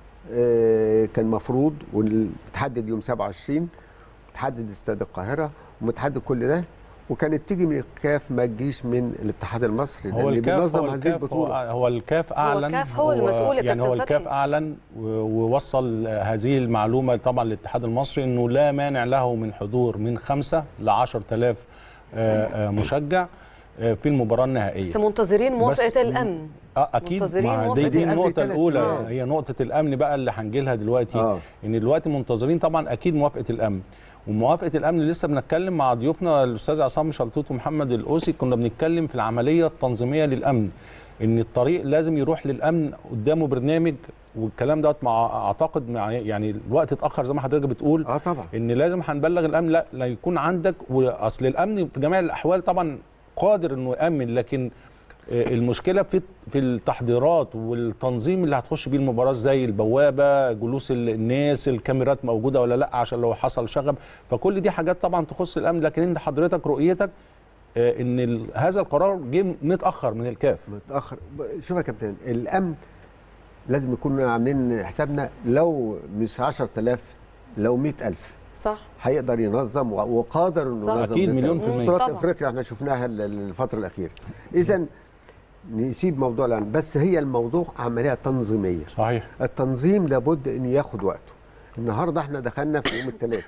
آه، كان مفروض وتحدد يوم 27 تحدد استاد القاهره ومتحدد كل ده وكانت تيجي من الكاف ما تجيش من الاتحاد المصري هو لأن الكاف بينظم هو هذه الكاف هو, البطوله هو الكاف اعلن الكاف هو المسؤول يا يعني كابتن هو الكاف فتحي. اعلن و- ووصل هذه المعلومه طبعا للاتحاد المصري انه لا مانع له من حضور من خمسة ل 10000 آه، آه، مشجع آه، في المباراه النهائيه بس منتظرين موافقه بس- الامن اه اكيد منتظرين ما موافقة دي, دي الأمن النقطه تلات الاولى أيام. هي نقطه الامن بقى اللي هنجي لها دلوقتي آه. ان دلوقتي منتظرين طبعا اكيد موافقه الامن وموافقه الامن لسه بنتكلم مع ضيوفنا الاستاذ عصام شلتوت ومحمد الاوسي كنا بنتكلم في العمليه التنظيميه للامن ان الطريق لازم يروح للامن قدامه برنامج والكلام دوت مع اعتقد مع يعني الوقت اتاخر زي ما حضرتك بتقول اه طبعا ان لازم هنبلغ الامن لا لا يكون عندك واصل الامن في جميع الاحوال طبعا قادر انه يامن لكن آه، المشكله في في التحضيرات والتنظيم اللي هتخش بيه المباراه زي البوابه جلوس ال- الناس الكاميرات موجوده ولا لا عشان لو حصل شغب فكل دي حاجات طبعا تخص الامن لكن انت حضرتك رؤيتك آه، ان ال- هذا القرار جه متاخر من الكاف متاخر ب- شوف يا كابتن الامن لازم يكون عاملين حسابنا لو مش 10000 لو 100000 صح هيقدر ينظم و- وقادر انه صح. ينظم أكيد مثل مليون في المية. بطولات طبعا. افريقيا احنا شفناها ال- ال- الفتره الاخيره اذا نسيب موضوع الان بس هي الموضوع عمليه تنظيميه صحيح التنظيم لابد ان ياخد وقته النهارده احنا دخلنا في يوم الثلاث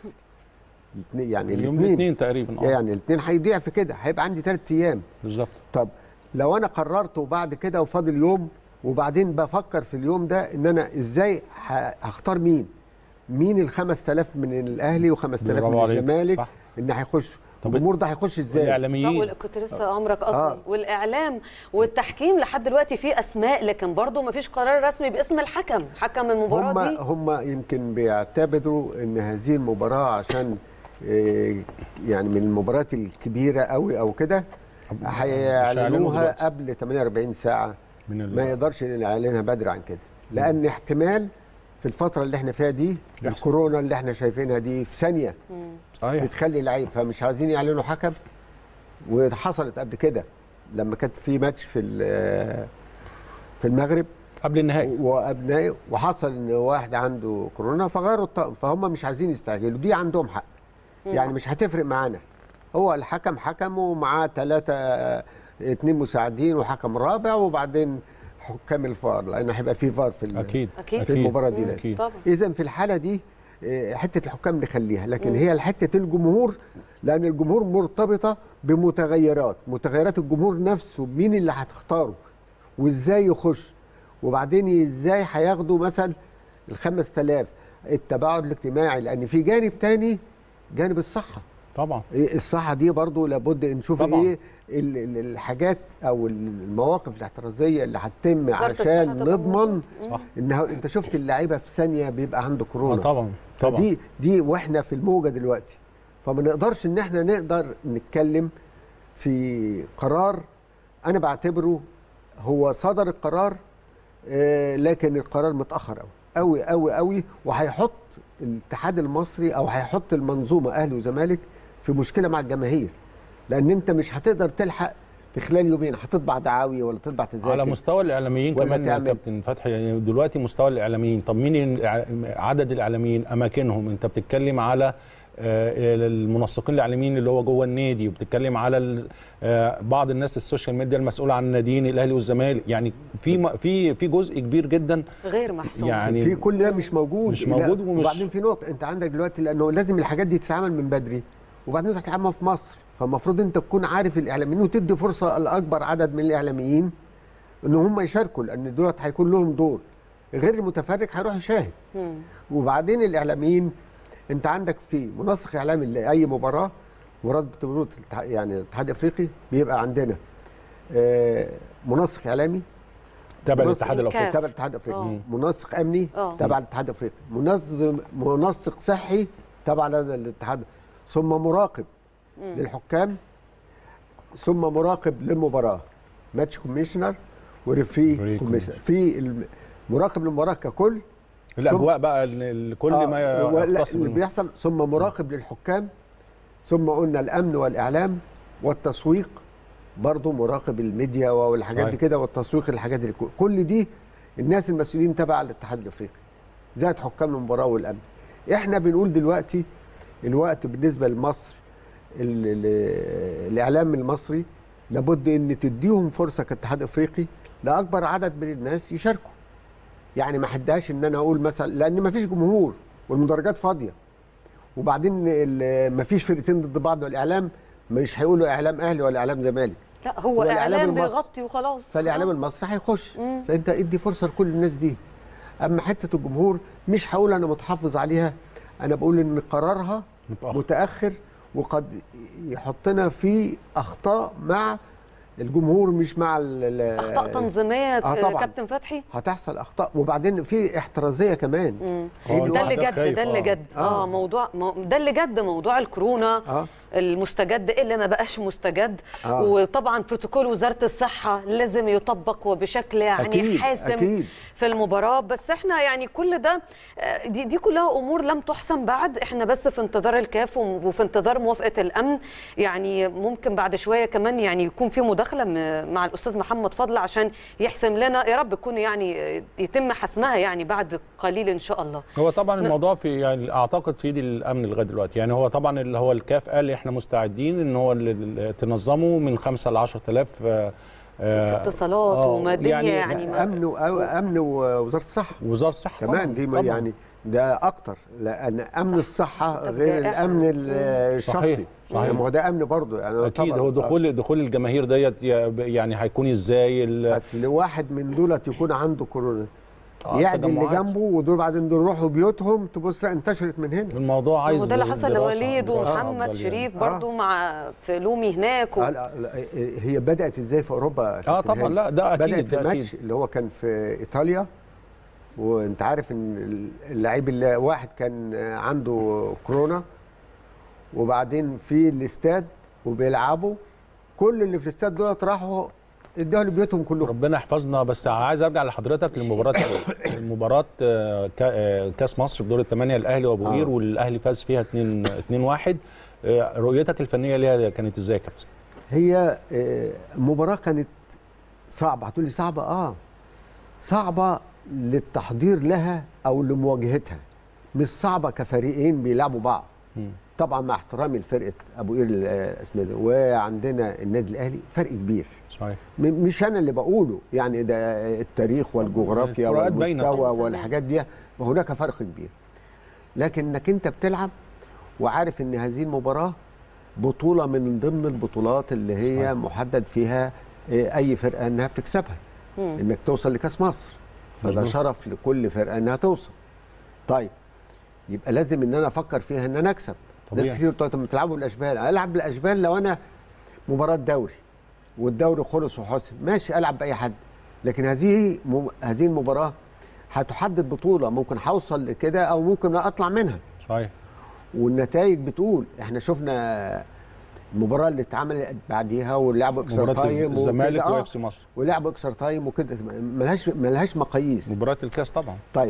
يعني يوم الاثنين الاثنين تقريبا اه يعني الاثنين هيضيع في كده هيبقى عندي ثلاث ايام بالظبط طب لو انا قررت وبعد كده وفاضل يوم وبعدين بفكر في اليوم ده ان انا ازاي ه- هختار مين مين ال 5000 من الاهلي و5000 برافو من عليك. الزمالك صح. ان هيخشوا طب الجمهور ده هيخش ازاي طب والاعلاميين وال- كنت لسه امرك اطول آه. والاعلام والتحكيم لحد دلوقتي في اسماء لكن برضه ما فيش قرار رسمي باسم الحكم حكم المباراه هم دي هم يمكن بيعتبروا ان هذه المباراه عشان إيه، يعني من المباريات الكبيره قوي او كده هيعلنوا هيعلنوها دلوقتي. قبل 48 ساعه من ال- ما يقدرش نعلنها بدري عن كده لان احتمال في الفتره اللي احنا فيها دي يحصل. الكورونا اللي احنا شايفينها دي في ثانيه صحيح بتخلي لعيب فمش عايزين يعلنوا حكم وحصلت قبل كده لما كانت في ماتش في ال- في المغرب قبل النهائي وابنائي وحصل ان واحد عنده كورونا فغيروا الطقم فهم مش عايزين يستعجلوا دي عندهم حق يعني مش هتفرق معانا هو الحكم حكم ومعاه ثلاثة اتنين مساعدين وحكم رابع وبعدين حكام الفار لان هيبقى في فار في ال- اكيد أكيد. في المباراه دي مم. لازم أكيد. طبعا اذا في الحاله دي آه، حته الحكام نخليها لكن هي حته الجمهور لان الجمهور مرتبطه بمتغيرات متغيرات الجمهور نفسه مين اللي هتختاره وازاي يخش وبعدين ازاي هياخدوا مثلا ال 5000 التباعد الاجتماعي لان في جانب تاني جانب الصحه طبعا إيه الصحه دي برضو لابد نشوف طبعاً. ايه ال- ال- الحاجات او المواقف الاحترازيه اللي هتتم وزارة الصحة عشان تبقى نضمن موجودة. صح ان هو- انت شفت اللعيبه في ثانيه بيبقى عنده آه كورونا طبعا طبعا فدي دي واحنا في الموجه دلوقتي فما نقدرش ان احنا نقدر نتكلم في قرار انا بعتبره هو صدر القرار آه، لكن القرار متاخر قوي قوي قوي قوي وهيحط الاتحاد المصري او هيحط المنظومه اهلي وزمالك في مشكله مع الجماهير لان انت مش هتقدر تلحق في خلال يومين هتطبع دعاوي ولا تطبع تذاكر على مستوى الاعلاميين ولا كمان يا تعمل- كابتن فتحي يعني دلوقتي مستوى الاعلاميين طب مين الإع- عدد الاعلاميين اماكنهم انت بتتكلم على آه، المنسقين الاعلاميين اللي هو جوه النادي وبتتكلم على ال- آه، بعض الناس السوشيال ميديا المسؤوله عن الناديين الاهلي والزمالك يعني في م- في في جزء كبير جدا غير محسوم يعني في كل ده مش موجود مش لا، موجود ومش- وبعدين في نقطه انت عندك دلوقتي لانه لازم الحاجات دي تتعمل من بدري وبعدين انت هتتعمل في مصر فالمفروض انت تكون عارف الاعلاميين وتدي فرصه لاكبر عدد من الاعلاميين ان هم يشاركوا لان دولت هيكون لهم دور غير المتفرج هيروح يشاهد مم. وبعدين الاعلاميين انت عندك في منسق اعلامي لاي مباراه ورد بطوله الاتحاد- يعني الاتحاد الافريقي بيبقى عندنا آه، منسق اعلامي تبع منسق الاتحاد الافريقي تبع الاتحاد الافريقي آه. منسق امني آه. تبع الاتحاد الافريقي منظم منسق صحي تبع الاتحاد ثم مراقب للحكام ثم مراقب للمباراه ماتش كوميشنر وريفري ريفري كوميشنر في الم- مراقب للمباراه ككل الاجواء بقى ال- كل آه، ما ولا- يختص اللي بالم- بيحصل ثم مراقب للحكام ثم قلنا الامن والاعلام والتسويق برضه مراقب الميديا والحاجات دي صحيح. كده والتسويق الحاجات دي كل دي الناس المسؤولين تبع الاتحاد الافريقي زائد حكام المباراه والامن احنا بنقول دلوقتي الوقت بالنسبه لمصر ال- ال- الاعلام المصري لابد ان تديهم فرصه كاتحاد افريقي لاكبر عدد من الناس يشاركوا يعني ما حداش ان انا اقول مثلا لان ما فيش جمهور والمدرجات فاضيه وبعدين ما فيش فرقتين ضد بعض والاعلام مش هيقولوا اعلام اهلي ولا اعلام زمالك لا هو هو الإعلام اعلام المصري. بيغطي وخلاص فالاعلام آه. المصري هيخش مم. فانت ادي فرصه لكل الناس دي اما حته الجمهور مش هقول انا متحفظ عليها انا بقول ان قرارها متأخر. متاخر وقد يحطنا في اخطاء مع الجمهور مش مع ال- ال- اخطاء تنظيميه آه طبعاً. كابتن فتحي هتحصل اخطاء وبعدين في احترازيه كمان مم. هو ده اللي الواحد جد خايف، ده اللي آه. جد اه, آه. موضوع مو- ده اللي جد موضوع الكورونا اه المستجد اللي ما بقاش مستجد آه. وطبعا بروتوكول وزاره الصحه لازم يطبق وبشكل يعني أكيد، حاسم أكيد. في المباراه بس احنا يعني كل ده آه، دي دي كلها امور لم تحسم بعد احنا بس في انتظار الكاف وم- وفي انتظار موافقه الامن يعني ممكن بعد شويه كمان يعني يكون في مداخله م- مع الاستاذ محمد فضل عشان يحسم لنا يا رب يكون يعني آه، يتم حسمها يعني بعد قليل ان شاء الله هو طبعا الموضوع في يعني اعتقد في ايد الامن لغايه دلوقتي يعني هو طبعا اللي هو الكاف قال احنا مستعدين ان هو اللي- اللي تنظموا من 5 ل 10000 آه، آه، في اتصالات آه، وماديه يعني, يعني يعني ما- امن و- امن ووزاره الصحه وزاره الصحه كمان دي ما طبعاً. يعني ده اكتر لان امن صح. الصحه طب غير ده الامن إحنا- ال- الشخصي صحيح. ما هو ده امن برضه يعني اكيد طبعاً- هو دخول دخول الجماهير ديت يعني هيكون ازاي ال- اصل واحد من دولت يكون عنده كورونا آه، يعدي اللي تجمعات. جنبه ودول بعدين دول يروحوا بيوتهم تبص لا انتشرت من هنا الموضوع عايز وده اللي حصل دراسة- لوليد دراسة ومحمد أفضل يعني. شريف آه. برضو مع في لومي هناك و... آه، لا، لا، هي بدات ازاي في اوروبا يا اه كابتن طبعا هاني؟ لا ده اكيد بدات في ده ماتش اكيد اللي هو كان في ايطاليا وانت عارف ان اللعيب اللي واحد كان عنده كورونا وبعدين في الاستاد وبيلعبوا كل اللي في الاستاد دولت راحوا ادوها لبيوتهم كلهم ربنا يحفظنا بس عايز ارجع لحضرتك لمباراه المباراه آه، كا- آه، كاس مصر في دور الثمانيه الاهلي وابو آه. قير والاهلي فاز فيها 2 2 1 رؤيتك الفنيه ليها كانت ازاي يا كابتن؟ هي آه، مباراة كانت صعبة هتقولي صعبة اه صعبة للتحضير لها او لمواجهتها مش صعبة كفريقين بيلعبوا بعض مم. طبعا مع احترامي لفرقة ابو قير ال- اسمه ده وعندنا النادي الاهلي فرق كبير صحيح م- مش انا اللي بقوله يعني ده التاريخ والجغرافيا الفروقات باينة والمستوى طبعاً. والحاجات دي هناك فرق كبير لكن انك انت بتلعب وعارف ان هذه المباراه بطوله من ضمن البطولات اللي هي صحيح. محدد فيها آه، اي فرقه انها بتكسبها مم. انك توصل لكاس مصر فده مظبوط. شرف لكل فرقه انها توصل طيب يبقى لازم ان انا افكر فيها ان انا اكسب طبيعي. ناس كتير بتقول طب ما تلعبوا بالاشبال العب بالاشبال لو انا مباراه دوري والدوري خلص وحسم ماشي العب باي حد لكن هذه م... هذه المباراه هتحدد بطوله ممكن هوصل لكده او ممكن اطلع منها صحيح والنتائج بتقول احنا شفنا المباراه اللي اتعملت بعديها ولعبوا اكسترا مباراه تايم الزمالك وكده. واف سي مصر ولعبوا اكسترا تايم وكده ملهاش ملهاش مقاييس مباراه الكاس طبعا طيب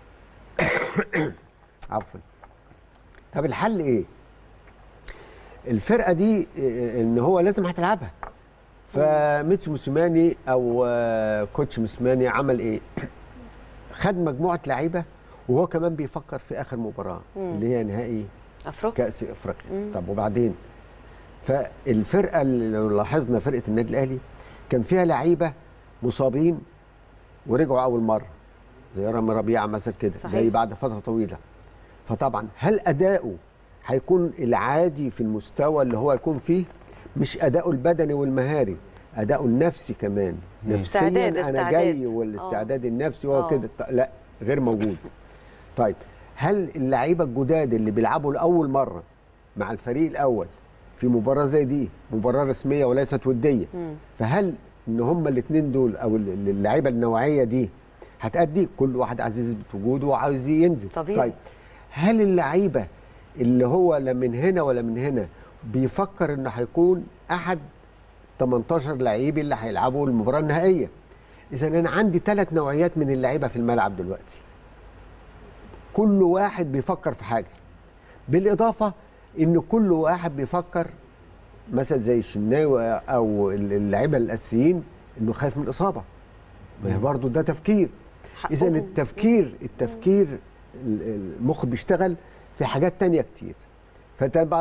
عفوا طب الحل ايه الفرقه دي إيه، ان هو لازم هتلعبها فميتسو موسيماني او آه، كوتش موسيماني عمل ايه خد مجموعه لعيبه وهو كمان بيفكر في اخر مباراه مم. اللي هي نهائي افريقيا كاس افريقيا مم. طب وبعدين فالفرقه اللي لو لاحظنا فرقه النادي الاهلي كان فيها لعيبه مصابين ورجعوا اول مره زي رامي ربيعه مثلا كده صحيح. جاي بعد فتره طويله فطبعا هل اداؤه هيكون العادي في المستوى اللي هو يكون فيه مش اداؤه البدني والمهاري اداؤه النفسي كمان نفسيا استعداد- انا استعداد. جاي والاستعداد النفسي هو آه. كده لا غير موجود طيب هل اللعيبه الجداد اللي بيلعبوا لاول مره مع الفريق الاول في مباراه زي دي مباراه رسميه وليست وديه مم. فهل ان هما الاثنين دول او ال- اللعيبه النوعيه دي هتأدي كل واحد عايز يثبت وجوده وعاوز ينزل طبيعي. طيب هل اللعيبه اللي هو لا من هنا ولا من هنا بيفكر انه هيكون احد 18 لعيب اللي هيلعبوا المباراه النهائيه اذا انا عندي ثلاث نوعيات من اللعيبه في الملعب دلوقتي كل واحد بيفكر في حاجه بالاضافه ان كل واحد بيفكر مثلا زي الشناوي او اللعيبه الاساسيين انه خايف من الاصابه ما هي برضه ده تفكير اذا حقهم. التفكير التفكير ال- المخ بيشتغل في حاجات تانية كتير فطبعا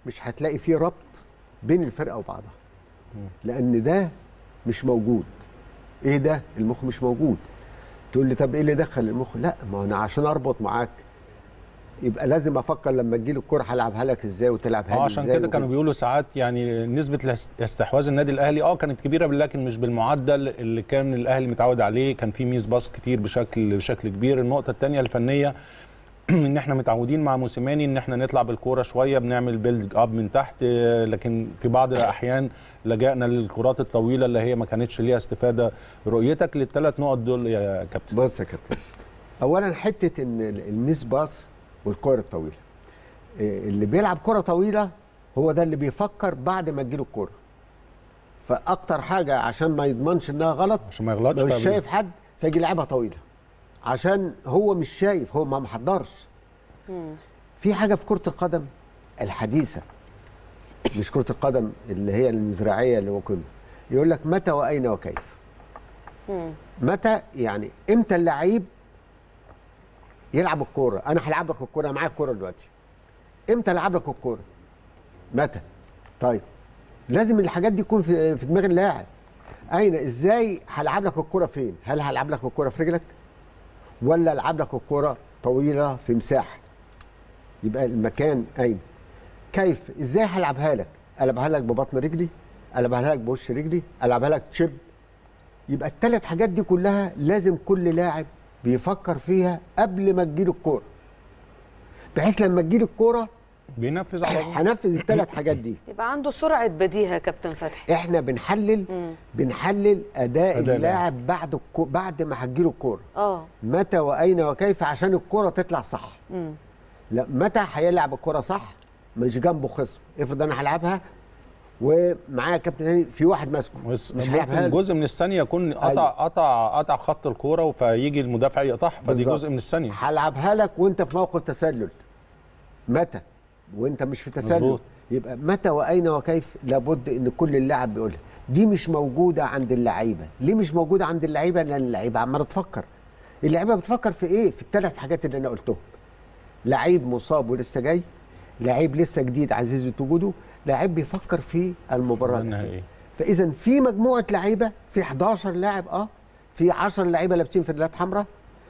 مش هتلاقي فيه ربط بين الفرقه وبعضها لان ده مش موجود ايه ده المخ مش موجود تقول لي طب ايه اللي دخل المخ لا ما انا عشان اربط معاك يبقى لازم افكر لما تجيلي الكوره هلعبها لك ازاي وتلعبها اه لي عشان ازاي كده كانوا وكده. بيقولوا ساعات يعني نسبه الاس- استحواذ النادي الاهلي اه كانت كبيره لكن مش بالمعدل اللي كان الاهلي متعود عليه كان في ميس باص كتير بشكل بشكل كبير النقطه الثانيه الفنيه ان احنا متعودين مع موسيماني ان احنا نطلع بالكوره شويه بنعمل بيلد اب من تحت آه، لكن في بعض الاحيان لجأنا للكرات الطويله اللي هي ما كانتش ليها استفاده رؤيتك للثلاث نقط دول يا كابتن بص يا كابتن اولا حته ان ال- الميس باص والكره الطويله إيه، اللي بيلعب كره طويله هو ده اللي بيفكر بعد ما تجيله الكوره فاكتر حاجه عشان ما يضمنش انها غلط عشان ما يغلطش مش فبي- شايف حد فيجي يلعبها طويله عشان هو مش شايف هو ما محضرش في حاجه في كره القدم الحديثه مش كره القدم اللي هي المزرعيه اللي هو كله يقول لك متى واين وكيف متى يعني امتى اللعيب يلعب الكوره انا هلعب لك الكوره معاك الكوره دلوقتي امتى العب لك الكوره متى طيب لازم الحاجات دي تكون في في دماغ اللاعب اين ازاي هلعب لك الكوره فين هل هلعب لك الكوره في رجلك ولا العب لك الكوره طويله في مساحه يبقى المكان اين كيف ازاي هلعبها لك العبها لك ببطن رجلي العبها لك بوش رجلي العبها لك تشيب يبقى الثلاث حاجات دي كلها لازم كل لاعب بيفكر فيها قبل ما تجيله الكوره بحيث لما تجيله الكوره بينفذ على طول. هنفذ الثلاث حاجات دي يبقى عنده سرعه بديهه يا كابتن فتحي احنا بنحلل مم. بنحلل اداء أداء اللاعب بعد الكو بعد ما هتجيله الكوره اه متى واين وكيف عشان الكوره تطلع صح مم. لا متى هيلعب الكوره صح مش جنبه خصم افرض انا هلعبها ومعايا كابتن هاني في واحد ماسكه بس مش هلعبها ممكن له. جزء من الثانيه يكون قطع أيوة. قطع قطع خط الكوره فيجي المدافع يقطعها فدي بالظبط. جزء من الثانيه هلعبها لك وانت في موقف تسلل متى وانت مش في تسلل مظبوط. يبقى متى واين وكيف لابد ان كل اللاعب بيقولها دي مش موجوده عند اللعيبه ليه مش موجوده عند اللعيبه لان اللعيبه عماله تفكر اللعيبه بتفكر في ايه في الثلاث حاجات اللي انا قلتهم لعيب مصاب ولسه جاي لعيب لسه جديد عزيز بوجوده لعيب بيفكر في المباراه النهائيه فاذا في مجموعه لعيبه في 11 لاعب اه في 10 لعيبه لابسين فانيلات حمراء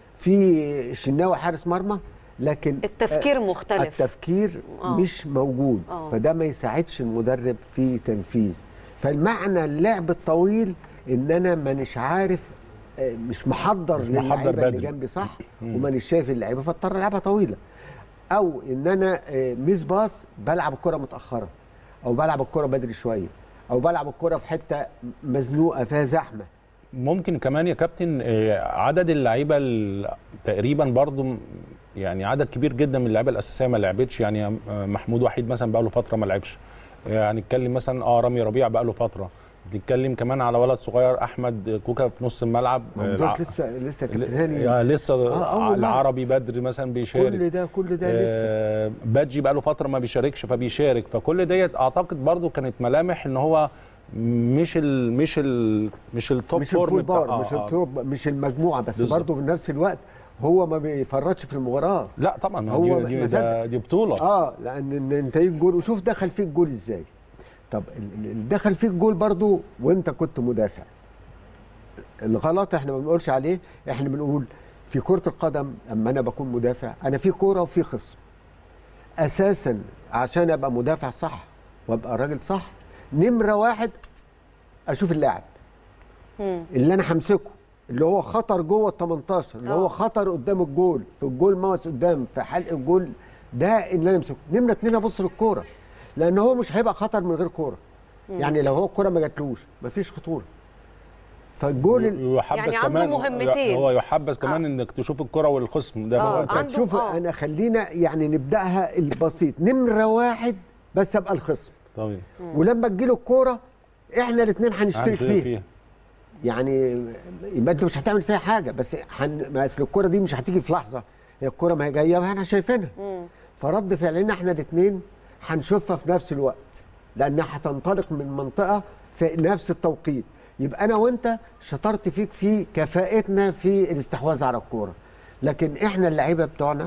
في شناوي حارس مرمى لكن التفكير مختلف التفكير آه. مش موجود آه. فده ما يساعدش المدرب في تنفيذ فالمعنى اللعب الطويل ان انا مانيش عارف آه، مش محضر مش محضر للعيبه اللي بدري. جنبي صح ومانيش شايف اللعيبه فاضطر العبها طويله او ان انا آه، ميس باص بلعب الكره متاخره او بلعب الكره بدري شويه او بلعب الكره في حته مزنوقه فيها زحمه ممكن كمان يا كابتن آه، عدد اللعيبه ال- تقريبا برضو م- يعني عدد كبير جدا من اللعيبه الاساسيه ما لعبتش يعني آه، محمود وحيد مثلا بقى له فتره ما لعبش يعني نتكلم مثلا اه رامي ربيع بقى له فتره نتكلم كمان على ولد صغير احمد كوكا في نص الملعب ما هم آه، دول الع- لسه لسه ل- كابتن هاني آه، لسه آه، أول مرة. العربي بدر مثلا بيشارك كل ده كل ده لسه آه، بادجي بقى له فتره ما بيشاركش فبيشارك فكل ديت اعتقد برضو كانت ملامح ان هو مش ال مش ال مش التوب مش فورم الفول بتاع- بار آه، مش آه. التوب مش المجموعه بس بالظبط. برضه في نفس الوقت هو ما بيفرطش في المباراه لا طبعا هو هو دي, دي, مصدق. ده- دي بطوله اه لان إن انت يجي جول وشوف دخل فيك جول ازاي طب ال- ال- اللي دخل فيك جول برضه وانت كنت مدافع الغلط احنا ما بنقولش عليه احنا بنقول في كره القدم اما انا بكون مدافع انا في كوره وفي خصم اساسا عشان ابقى مدافع صح وابقى راجل صح نمره واحد اشوف اللاعب مم. اللي انا همسكه اللي هو خطر جوه ال 18 اللي آه. هو خطر قدام الجول في الجول ماوس قدام في حلق الجول ده اللي انا امسكه نمره اتنين ابص للكوره لان هو مش هيبقى خطر من غير كوره يعني لو هو الكوره ما جاتلوش مفيش خطوره فالجول ال- يحبس يعني عنده كمان مهمتين. هو يحبس كمان انك تشوف الكره والخصم ده آه، هو انت عنده- هتشوف آه. انا خلينا يعني نبداها البسيط نمره واحد بس ابقى الخصم طبيعي ولما تجيله الكوره احنا الاثنين هنشترك هنشترك فيها يعني يبقى انت مش هتعمل فيها حاجه بس هن... ما اصل الكوره دي مش هتيجي في لحظه هي الكوره ما هي جايه واحنا شايفينها مم. فرد فعلنا احنا الاثنين هنشوفها في نفس الوقت لانها هتنطلق من منطقه في نفس التوقيت يبقى انا وانت شطرت فيك في كفاءتنا في الاستحواذ على الكوره لكن احنا اللعيبه بتوعنا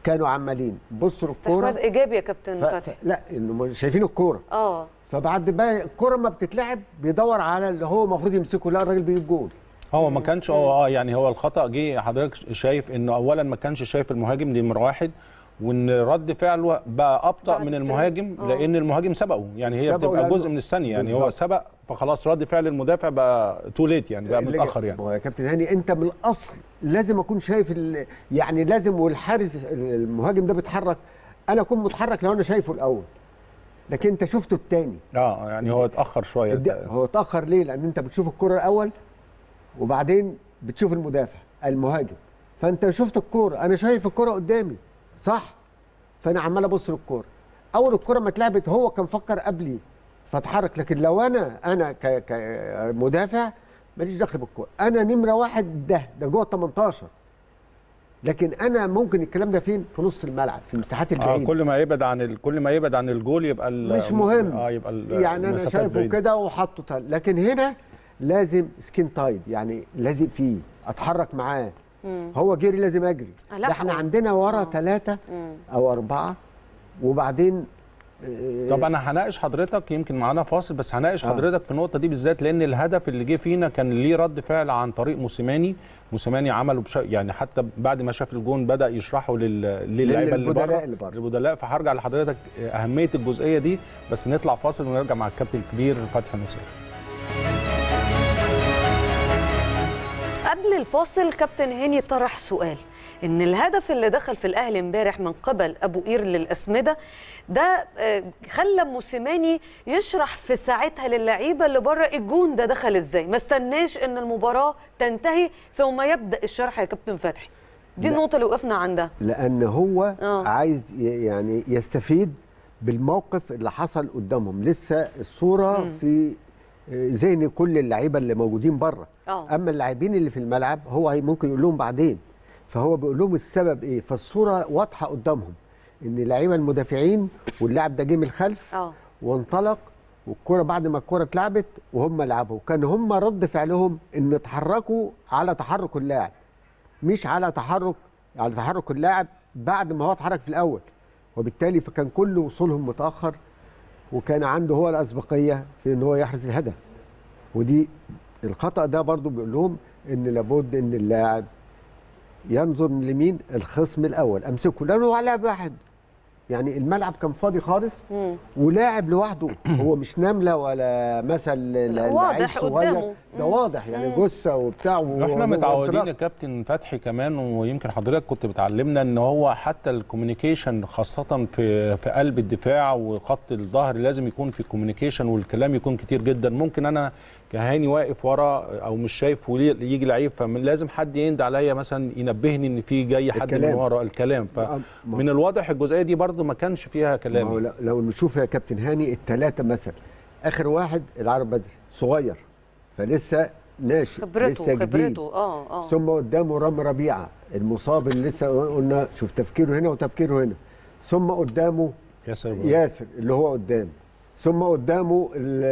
كانوا عمالين بصوا للكوره استحواذ ايجابي يا كابتن ف... فتحي لا انه شايفين الكوره اه فبعد بقى الكوره ما بتتلعب بيدور على اللي هو المفروض يمسكه لا الراجل بيجيب جول هو ما كانش هو اه يعني هو الخطا جه حضرتك شايف انه اولا ما كانش شايف المهاجم دي نمره واحد وان رد فعله بقى ابطا بعد من استلام. المهاجم آه. لان المهاجم سبقه يعني هي سبقه بتبقى لأنه- جزء من الثانيه يعني هو بالظبط. سبق فخلاص رد فعل المدافع بقى تو ليت يعني بقى اللي- متاخر يعني ما هو يا كابتن هاني انت من الاصل لازم اكون شايف ال... يعني لازم والحارس المهاجم ده بيتحرك انا اكون متحرك لو انا شايفه الاول لكن انت شفته الثاني اه يعني هو اتاخر شويه هو اتاخر ليه لان انت بتشوف الكره الاول وبعدين بتشوف المدافع المهاجم فانت شفت الكوره انا شايف الكوره قدامي صح فانا عمال ابص للكوره اول الكوره ما اتلعبت هو كان فكر قبلي فاتحرك لكن لو انا انا ك- كمدافع ماليش دخل بالكوره انا نمره واحد ده ده جوه ال 18 لكن انا ممكن الكلام ده فين في نص الملعب في المساحات آه البعيده كل ما يبعد عن ال... كل ما يبعد عن الجول يبقى ال... مش مهم اه يبقى ال- يعني انا المسافات شايفه بعيدة. كده وحطه تل- لكن هنا لازم سكين تايد يعني لازق فيه اتحرك معاه هو جري لازم اجري آه، ده لا، احنا هو- عندنا ورا آه. ثلاثة مم. او اربعة وبعدين آه، طب انا هناقش حضرتك يمكن معانا فاصل بس هناقش آه. حضرتك في النقطه دي بالذات لان الهدف اللي جه فينا كان ليه رد فعل عن طريق موسيماني موسيماني عمله بش... يعني حتى بعد ما شاف الجون بدا يشرحه لل... للعيبه اللي للبدلاء بره اللي بره. للبدلاء فهرجع لحضرتك اهميه الجزئيه دي بس نطلع فاصل ونرجع مع الكابتن الكبير فتحي نصير قبل الفاصل كابتن هاني طرح سؤال ان الهدف اللي دخل في الاهلي امبارح من قبل ابو قير للاسمده ده آه، خلى موسيماني يشرح في ساعتها للعيبه اللي بره الجون ده دخل ازاي ما استناش ان المباراه تنتهي ثم يبدا الشرح يا كابتن فتحي دي لا. النقطه اللي وقفنا عندها لان هو آه. عايز ي- يعني يستفيد بالموقف اللي حصل قدامهم لسه الصوره مم. في آه، ذهن كل اللعيبه اللي موجودين بره اه اما اللاعبين اللي في الملعب هو هي- ممكن يقول لهم بعدين فهو بيقول لهم السبب ايه فالصوره واضحه قدامهم ان اللعيبه المدافعين واللاعب ده جه من الخلف اه وانطلق والكرة بعد ما الكرة اتلعبت وهم لعبوا كان هم رد فعلهم ان اتحركوا على تحرك اللاعب مش على تحرك على تحرك اللاعب بعد ما هو اتحرك في الاول وبالتالي فكان كل وصولهم متاخر وكان عنده هو الاسبقيه في ان هو يحرز الهدف ودي الخطا ده برضو بيقول لهم ان لابد ان اللاعب ينظر لمين الخصم الاول امسكه لانه هو لاعب واحد يعني الملعب كان فاضي خالص مم. ولاعب لوحده هو مش نمله ولا مثل ل- لعيب واضح صغير قدامه. ده مم. واضح يعني مم. جثه وبتاع و- احنا متعودين يا وانطلاق. كابتن فتحي كمان ويمكن حضرتك كنت بتعلمنا ان هو حتى الكوميونيكيشن خاصه في في قلب الدفاع وخط الظهر لازم يكون في كوميونيكيشن والكلام يكون كتير جدا ممكن انا كهاني واقف ورا او مش شايف ويجي لعيب فلازم حد يند عليا مثلا ينبهني ان في جاي حد من الكلام. ورا الكلام ما- ما- فمن الواضح الجزئيه دي برضو ما كانش فيها ما هو كلام لو- لو نشوف يا كابتن هاني الثلاثه مثلا اخر واحد العرب بدري صغير فلسه ناشئ خبرته لسه جديد خبرته اه اه ثم قدامه رامي ربيعه المصاب اللي لسه قلنا شوف تفكيره هنا وتفكيره هنا ثم قدامه ياسر ياسر اللي هو قدام ثم قدامه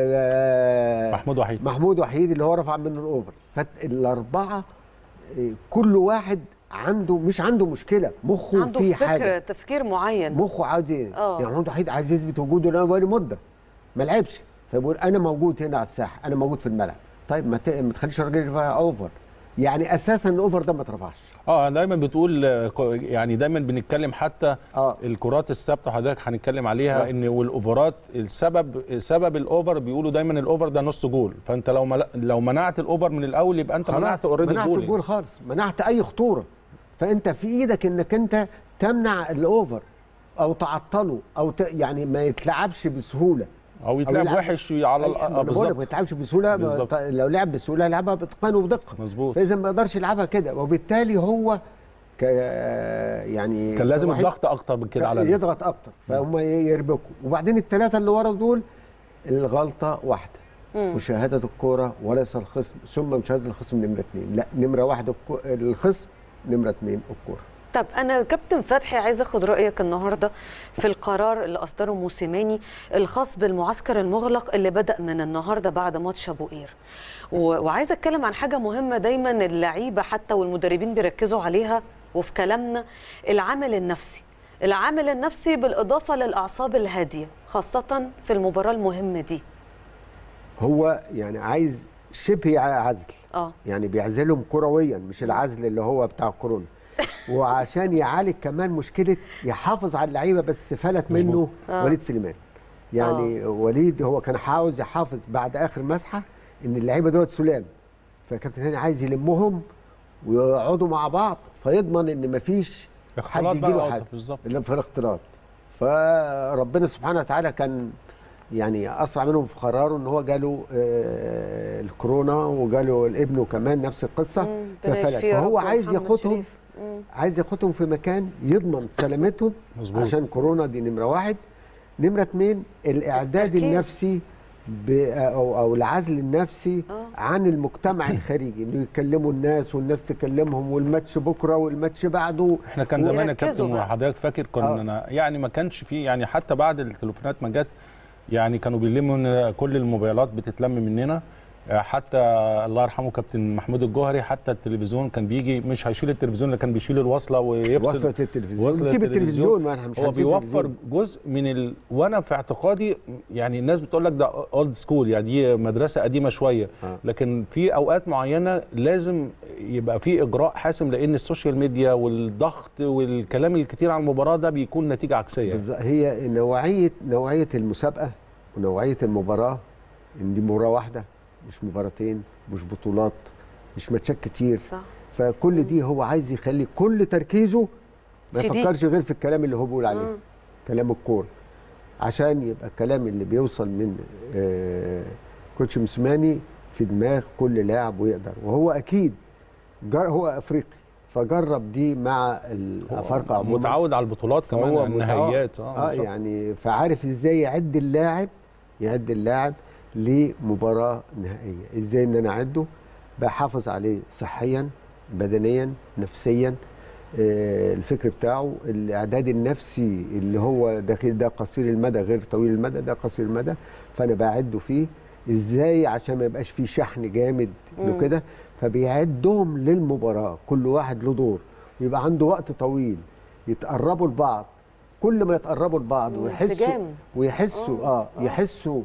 ال- محمود وحيد محمود وحيد اللي هو رفع منه الاوفر فالاربعه إيه، كل واحد عنده مش عنده مشكله مخه عنده فيه فكر حاجه تفكير معين مخه عايز ايه؟ آه. يعني محمود وحيد عايز يثبت وجوده لانه بقاله مده ما لعبش فبيقول انا موجود هنا على الساحه انا موجود في الملعب طيب ما, ت... ما تخليش الراجل يرفع اوفر يعني اساسا الاوفر ده ما اترفعش اه دايما بتقول آه، كو- يعني دايما بنتكلم حتى اه الكرات الثابته حضرتك هنتكلم عليها آه. ان والاوفرات السبب سبب الاوفر بيقولوا دايما الاوفر ده نص جول فانت لو مل... لو منعت الاوفر من الاول يبقى انت منعت اوريدي منعت الجول الجول خالص منعت اي خطوره فانت في ايدك انك انت تمنع الاوفر او تعطله او ت... يعني ما يتلعبش بسهوله او يتلعب يلعب- وحش على ال- أي- آه، أنا بقول لك ما بالظبط يتلعبش بسهوله ما- بالظبط. ط- لو لعب بسهوله يلعبها باتقان وبدقه مظبوط فاذا ما يقدرش يلعبها كده وبالتالي هو ك يعني كان لازم واحد الضغط اكتر من كده على ال- يضغط اكتر فهم يربكوا وبعدين الثلاثه اللي ورا دول الغلطه واحده مم. مشاهده الكوره وليس الخصم ثم مشاهده الخصم نمره اثنين لا نمره واحد الكو- الخصم نمره اثنين الكوره طب انا كابتن فتحي عايز اخد رايك النهارده في القرار اللي اصدره موسيماني الخاص بالمعسكر المغلق اللي بدا من النهارده بعد ماتش ابو قير و- وعايزه اتكلم عن حاجه مهمه دايما اللعيبه حتى والمدربين بيركزوا عليها وفي كلامنا العامل النفسي العامل النفسي بالاضافه للاعصاب الهاديه خاصه في المباراه المهمه دي هو يعني عايز شبه عزل اه يعني بيعزلهم كرويا مش العزل اللي هو بتاع كورونا وعشان يعالج كمان مشكله يحافظ على اللعيبه بس فلت منه آه. وليد سليمان يعني وليد هو كان عاوز يحافظ بعد اخر مسحه ان اللعيبه دول سلام فكابتن هاني عايز يلمهم ويقعدوا مع بعض فيضمن ان مفيش حد اختلاط يجي بقى له آه، حاجه بالظبط الا في الاختلاط فربنا سبحانه وتعالى كان يعني اسرع منهم في قراره ان هو جاله آه، الكورونا وجاله الابن كمان نفس القصه مم، ربنا ففلت يشفيه يا فهو رب عايز ومحمد ياخدهم شريف. مم. عايز ياخدهم في مكان يضمن سلامتهم مظبوط. عشان كورونا دي نمره واحد نمره اتنين الاعداد التركيز. النفسي ب- او او العزل النفسي آه. عن المجتمع الخارجي انه يكلموا الناس والناس تكلمهم والماتش بكره والماتش بعده احنا كان زمان يا ويركزوا كابتن بقى. وحضرتك فاكر كنا يعني ما كانش فيه يعني حتى بعد التليفونات ما جت يعني كانوا بيلموا إن كل الموبايلات بتتلم مننا آه، حتى الله يرحمه كابتن محمود الجوهري حتى التلفزيون كان بيجي مش هيشيل التلفزيون اللي كان بيشيل الوصله ويفصل وصلت التلفزيون وصلت نسيب التلفزيون ما احنا مش هو هنسيب بيوفر التلفزيون. جزء من ال... وانا في اعتقادي يعني الناس بتقول لك ده اولد سكول يعني دي مدرسه قديمه شويه آه. لكن في اوقات معينه لازم يبقى في اجراء حاسم لان السوشيال ميديا والضغط والكلام الكتير عن المباراه ده بيكون نتيجه عكسيه بالظبط. هي نوعيه نوعيه المسابقه ونوعيه المباراه ان دي مباراه واحده مش مباراتين مش بطولات مش ماتشات كتير صح فكل دي هو عايز يخلي كل تركيزه ما في دي. يفكرش غير في الكلام اللي هو بيقول عليه مم. كلام الكوره عشان يبقى الكلام اللي بيوصل من آه، كوتش موسيماني في دماغ كل لاعب ويقدر وهو اكيد جر هو افريقي فجرب دي مع الافارقه عموما متعود على البطولات كمان فهو على النهائيات اه, اه, آه بالظبط. يعني فعارف ازاي يعد اللاعب يعد اللاعب لمباراه نهائيه ازاي ان انا اعده بحافظ عليه صحيا بدنيا نفسيا آه، الفكر بتاعه الاعداد النفسي اللي هو داخل ده قصير المدى غير طويل المدى ده قصير المدى فانا بعده فيه ازاي عشان ما يبقاش فيه شحن جامد مم. وكده فبيعدهم للمباراه كل واحد له دور ويبقى عنده وقت طويل يتقربوا لبعض كل ما يتقربوا لبعض ويحسوا انسجام. ويحسوا اه, آه. يحسوا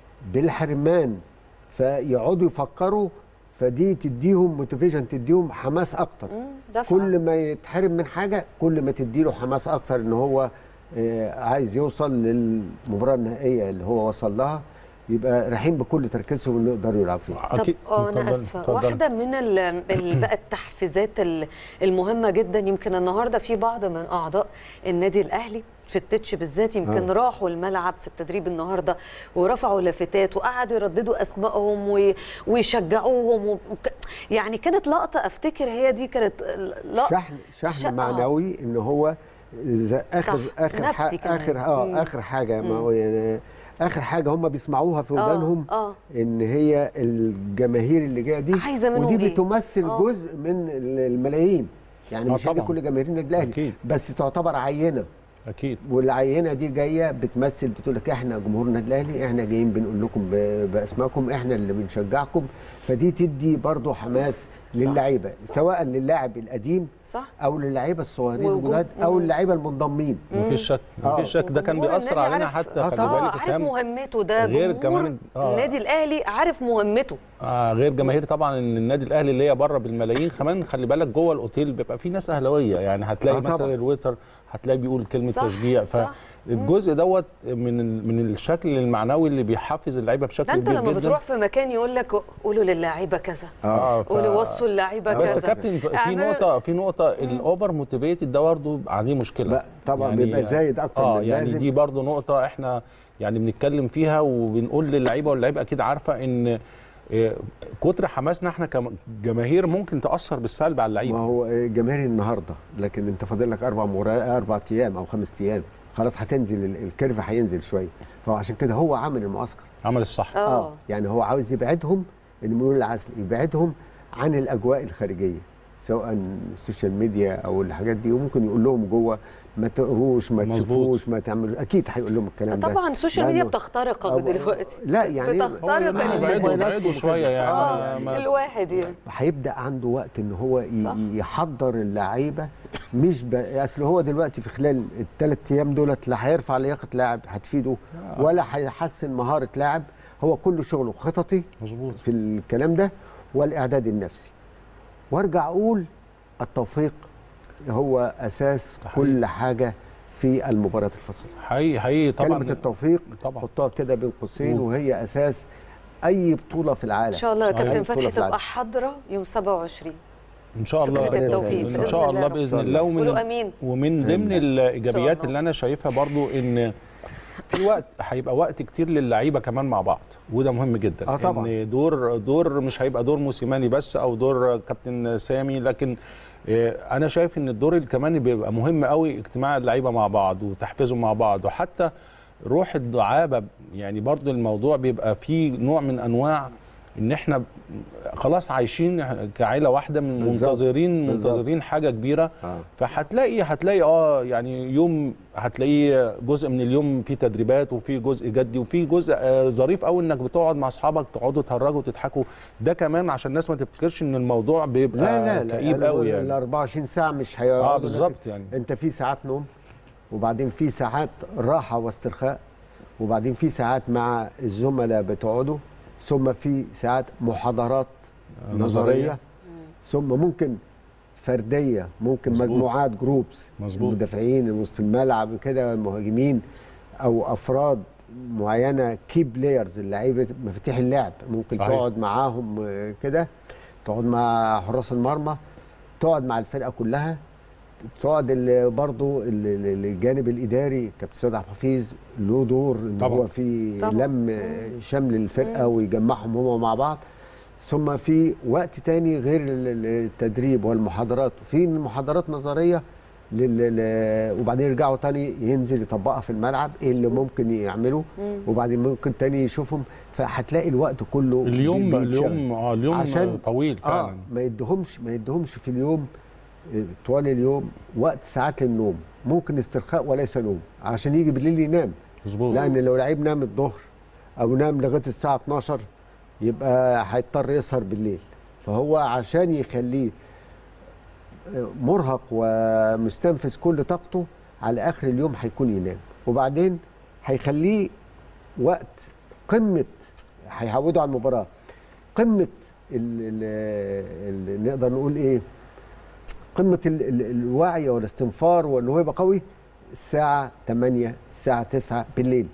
بالحرمان فيقعدوا يفكروا فدي تديهم موتيفيشن تديهم حماس اكتر مم، دفعة. كل ما يتحرم من حاجه كل ما تديله حماس اكتر ان هو آه، عايز يوصل للمباراه النهائيه اللي هو وصل لها يبقى رايحين بكل تركيزهم انه يقدروا يلعبوا فيها طب أكيد. اه انا اتفضل- اسفه اتفضل. واحده من ال- ال- بقى التحفيزات ال- المهمه جدا يمكن النهارده في بعض من اعضاء النادي الاهلي في التتش بالذات يمكن آه. راحوا الملعب في التدريب النهارده ورفعوا لافتات وقعدوا يرددوا اسمائهم وي- ويشجعوهم وك... يعني كانت لقطه افتكر هي دي كانت لقطه شحن شحن ش- آه. معنوي ان هو إذا اخر صح. اخر نفسي ح- كمان. اخر اه مم. اخر حاجه ما مم. هو يعني اخر حاجه هم بيسمعوها في آه، ودانهم اه ان هي الجماهير اللي جايه دي عايزة منهم ودي إيه؟ بتمثل آه. جزء من الملايين يعني آه مش هي دي طبعاً. كل جماهير النادي الاهلي أكيد. بس تعتبر عينه اكيد والعينه دي جايه بتمثل بتقول لك احنا جمهور النادي الاهلي احنا جايين بنقول لكم ب- باسمائكم احنا اللي بنشجعكم فدي تدي برضو حماس للعيبه سواء للاعب القديم صح او للعيبه الصغيرين وجود- الجداد او مم. اللعيبه المنضمين مفيش شك آه. مفيش شك ده كان وجمهور بيأثر النادي علينا عارف- حتى آه خلي طبعاً. اه بالك عارف اسام مهمته ده غير جمهور كمان- آه. النادي الاهلي عارف مهمته آه غير جماهير طبعا ان النادي الاهلي اللي هي بره بالملايين كمان خلي بالك جوه الاوتيل بيبقى في ناس اهلاويه يعني هتلاقي آه طبعاً. مثلا الويتر هتلاقي بيقول كلمه صح، تشجيع صح. فالجزء دوت من ال- من الشكل المعنوي اللي بيحفز اللعيبه بشكل ده انت كبير لما جدا بتروح في مكان يقول لك قولوا للاعيبه كذا اه ف- قولوا وصوا اللعيبه بس كذا كابتن في اعمل- نقطه في نقطه الاوفر موتيفيتد ده برضه عليه مشكله لا طبعا بيبقى زايد اكتر اه من يعني اللازم دي برضو نقطة احنا يعني بنتكلم فيها وبنقول للعيبة واللعيبة أكيد عارفة إن آه، كتر حماسنا احنا كجماهير ممكن تأثر بالسلب على ما اللعيبة هو جماهيري النهارده لكن انت فاضل لك اربع مرا... اربع ايام او خمس ايام خلاص هتنزل ال- الكيرف هينزل شويه فعشان كده هو عامل المعسكر عمل الصح اه يعني هو عاوز يبعدهم الميول العزل يبعدهم عن الاجواء الخارجيه سواء السوشيال ميديا او الحاجات دي وممكن يقول لهم جوه ما تقروش ما مظبوط. تشوفوش ما تعملوش اكيد هيقول لهم الكلام ده طبعا السوشيال ميديا لأنه- بتخترقك أو- دلوقتي لا يعني بتخترق هو ال- ابعدوا ابعدوا شويه يعني اه ما- الواحد يعني هيبدا عنده وقت ان هو ي- صح. يحضر اللعيبه مش ب... اصل هو دلوقتي في خلال الثلاث ايام دولت لا هيرفع لياقه لاعب هتفيده ولا هيحسن مهاره لاعب هو كل شغله خططي مظبوط في الكلام ده والاعداد النفسي وارجع اقول التوفيق هو اساس صحيح. كل حاجه في المباراه الفصليه حقيقي حقيقي طبعا كلمه التوفيق طبعا حطها كده بين قوسين مم. وهي اساس اي بطوله في العالم ان شاء الله يا صحيح. كابتن بطولة فتحي في العالم. تبقى حاضره يوم 27 ان شاء الله فكرة التوفيق ان بإذن شاء الله الله رب. باذن الله قولوا ومن امين ومن ضمن الايجابيات الله. اللي انا شايفها برضو ان في وقت هيبقى وقت كتير للعيبه كمان مع بعض وده مهم جدا آه طبعاً. ان دور دور مش هيبقى دور موسيماني بس او دور كابتن سامي لكن آه، انا شايف ان الدور اللي كمان بيبقى مهم قوي اجتماع اللعيبه مع بعض وتحفيزهم مع بعض وحتى روح الدعابه يعني برضو الموضوع بيبقى فيه نوع من انواع ان احنا خلاص عايشين كعيله واحده من بالظبط. منتظرين بالظبط. منتظرين حاجه كبيره آه. فهتلاقي هتلاقي اه يعني يوم هتلاقيه جزء من اليوم فيه تدريبات وفي جزء جدي وفي جزء آه ظريف قوي انك بتقعد مع اصحابك تقعدوا تهرجوا وتضحكوا ده كمان عشان الناس ما تفتكرش ان الموضوع بيبقى لا لا لا كئيب قوي ال يعني 24 ساعه مش هيقعدوا اه نفس- بالظبط يعني انت في ساعات نوم وبعدين في ساعات راحه واسترخاء وبعدين في ساعات مع الزملاء بتقعدوا ثم في ساعات محاضرات نظريه ثم ممكن فرديه ممكن مظبوط. مجموعات جروبس مظبوط. المدافعين وسط الملعب كده المهاجمين او افراد معينه كي بلايرز اللعيبه مفاتيح اللعب ممكن صحيح. صحيح. تقعد معاهم آه، كده تقعد مع حراس المرمى تقعد مع الفرقه كلها تقعد ال- برضو ال- ال- الجانب الاداري كابتن سيد عبد الحفيظ له دور ان طبعا. هو في طبعا. لم شمل الفرقه ويجمعهم هم مع بعض ثم في وقت تاني غير ال- ال- التدريب والمحاضرات في محاضرات نظريه لل... ل- وبعدين يرجعوا تاني ينزل يطبقها في الملعب ايه اللي ممكن يعمله وبعدين ممكن تاني يشوفهم فهتلاقي الوقت كله اليوم بي- بيتشغل. اليوم اه اليوم عشان- طويل اه فعلا ما يدهمش ما يدهمش في اليوم آه، طوال اليوم وقت ساعات للنوم ممكن استرخاء وليس نوم عشان يجي بالليل ينام مظبوط لان لو لعيب نام الظهر او نام لغايه الساعه 12 يبقى هيضطر يسهر بالليل فهو عشان يخليه آه، مرهق ومستنفذ كل طاقته على اخر اليوم هيكون ينام وبعدين هيخليه وقت قمه هيعودوا على المباراه قمه ال ال ال نقدر نقول ايه قمه ال ال الوعي والاستنفار وان هو يبقى قوي الساعه 8 الساعه 9 بالليل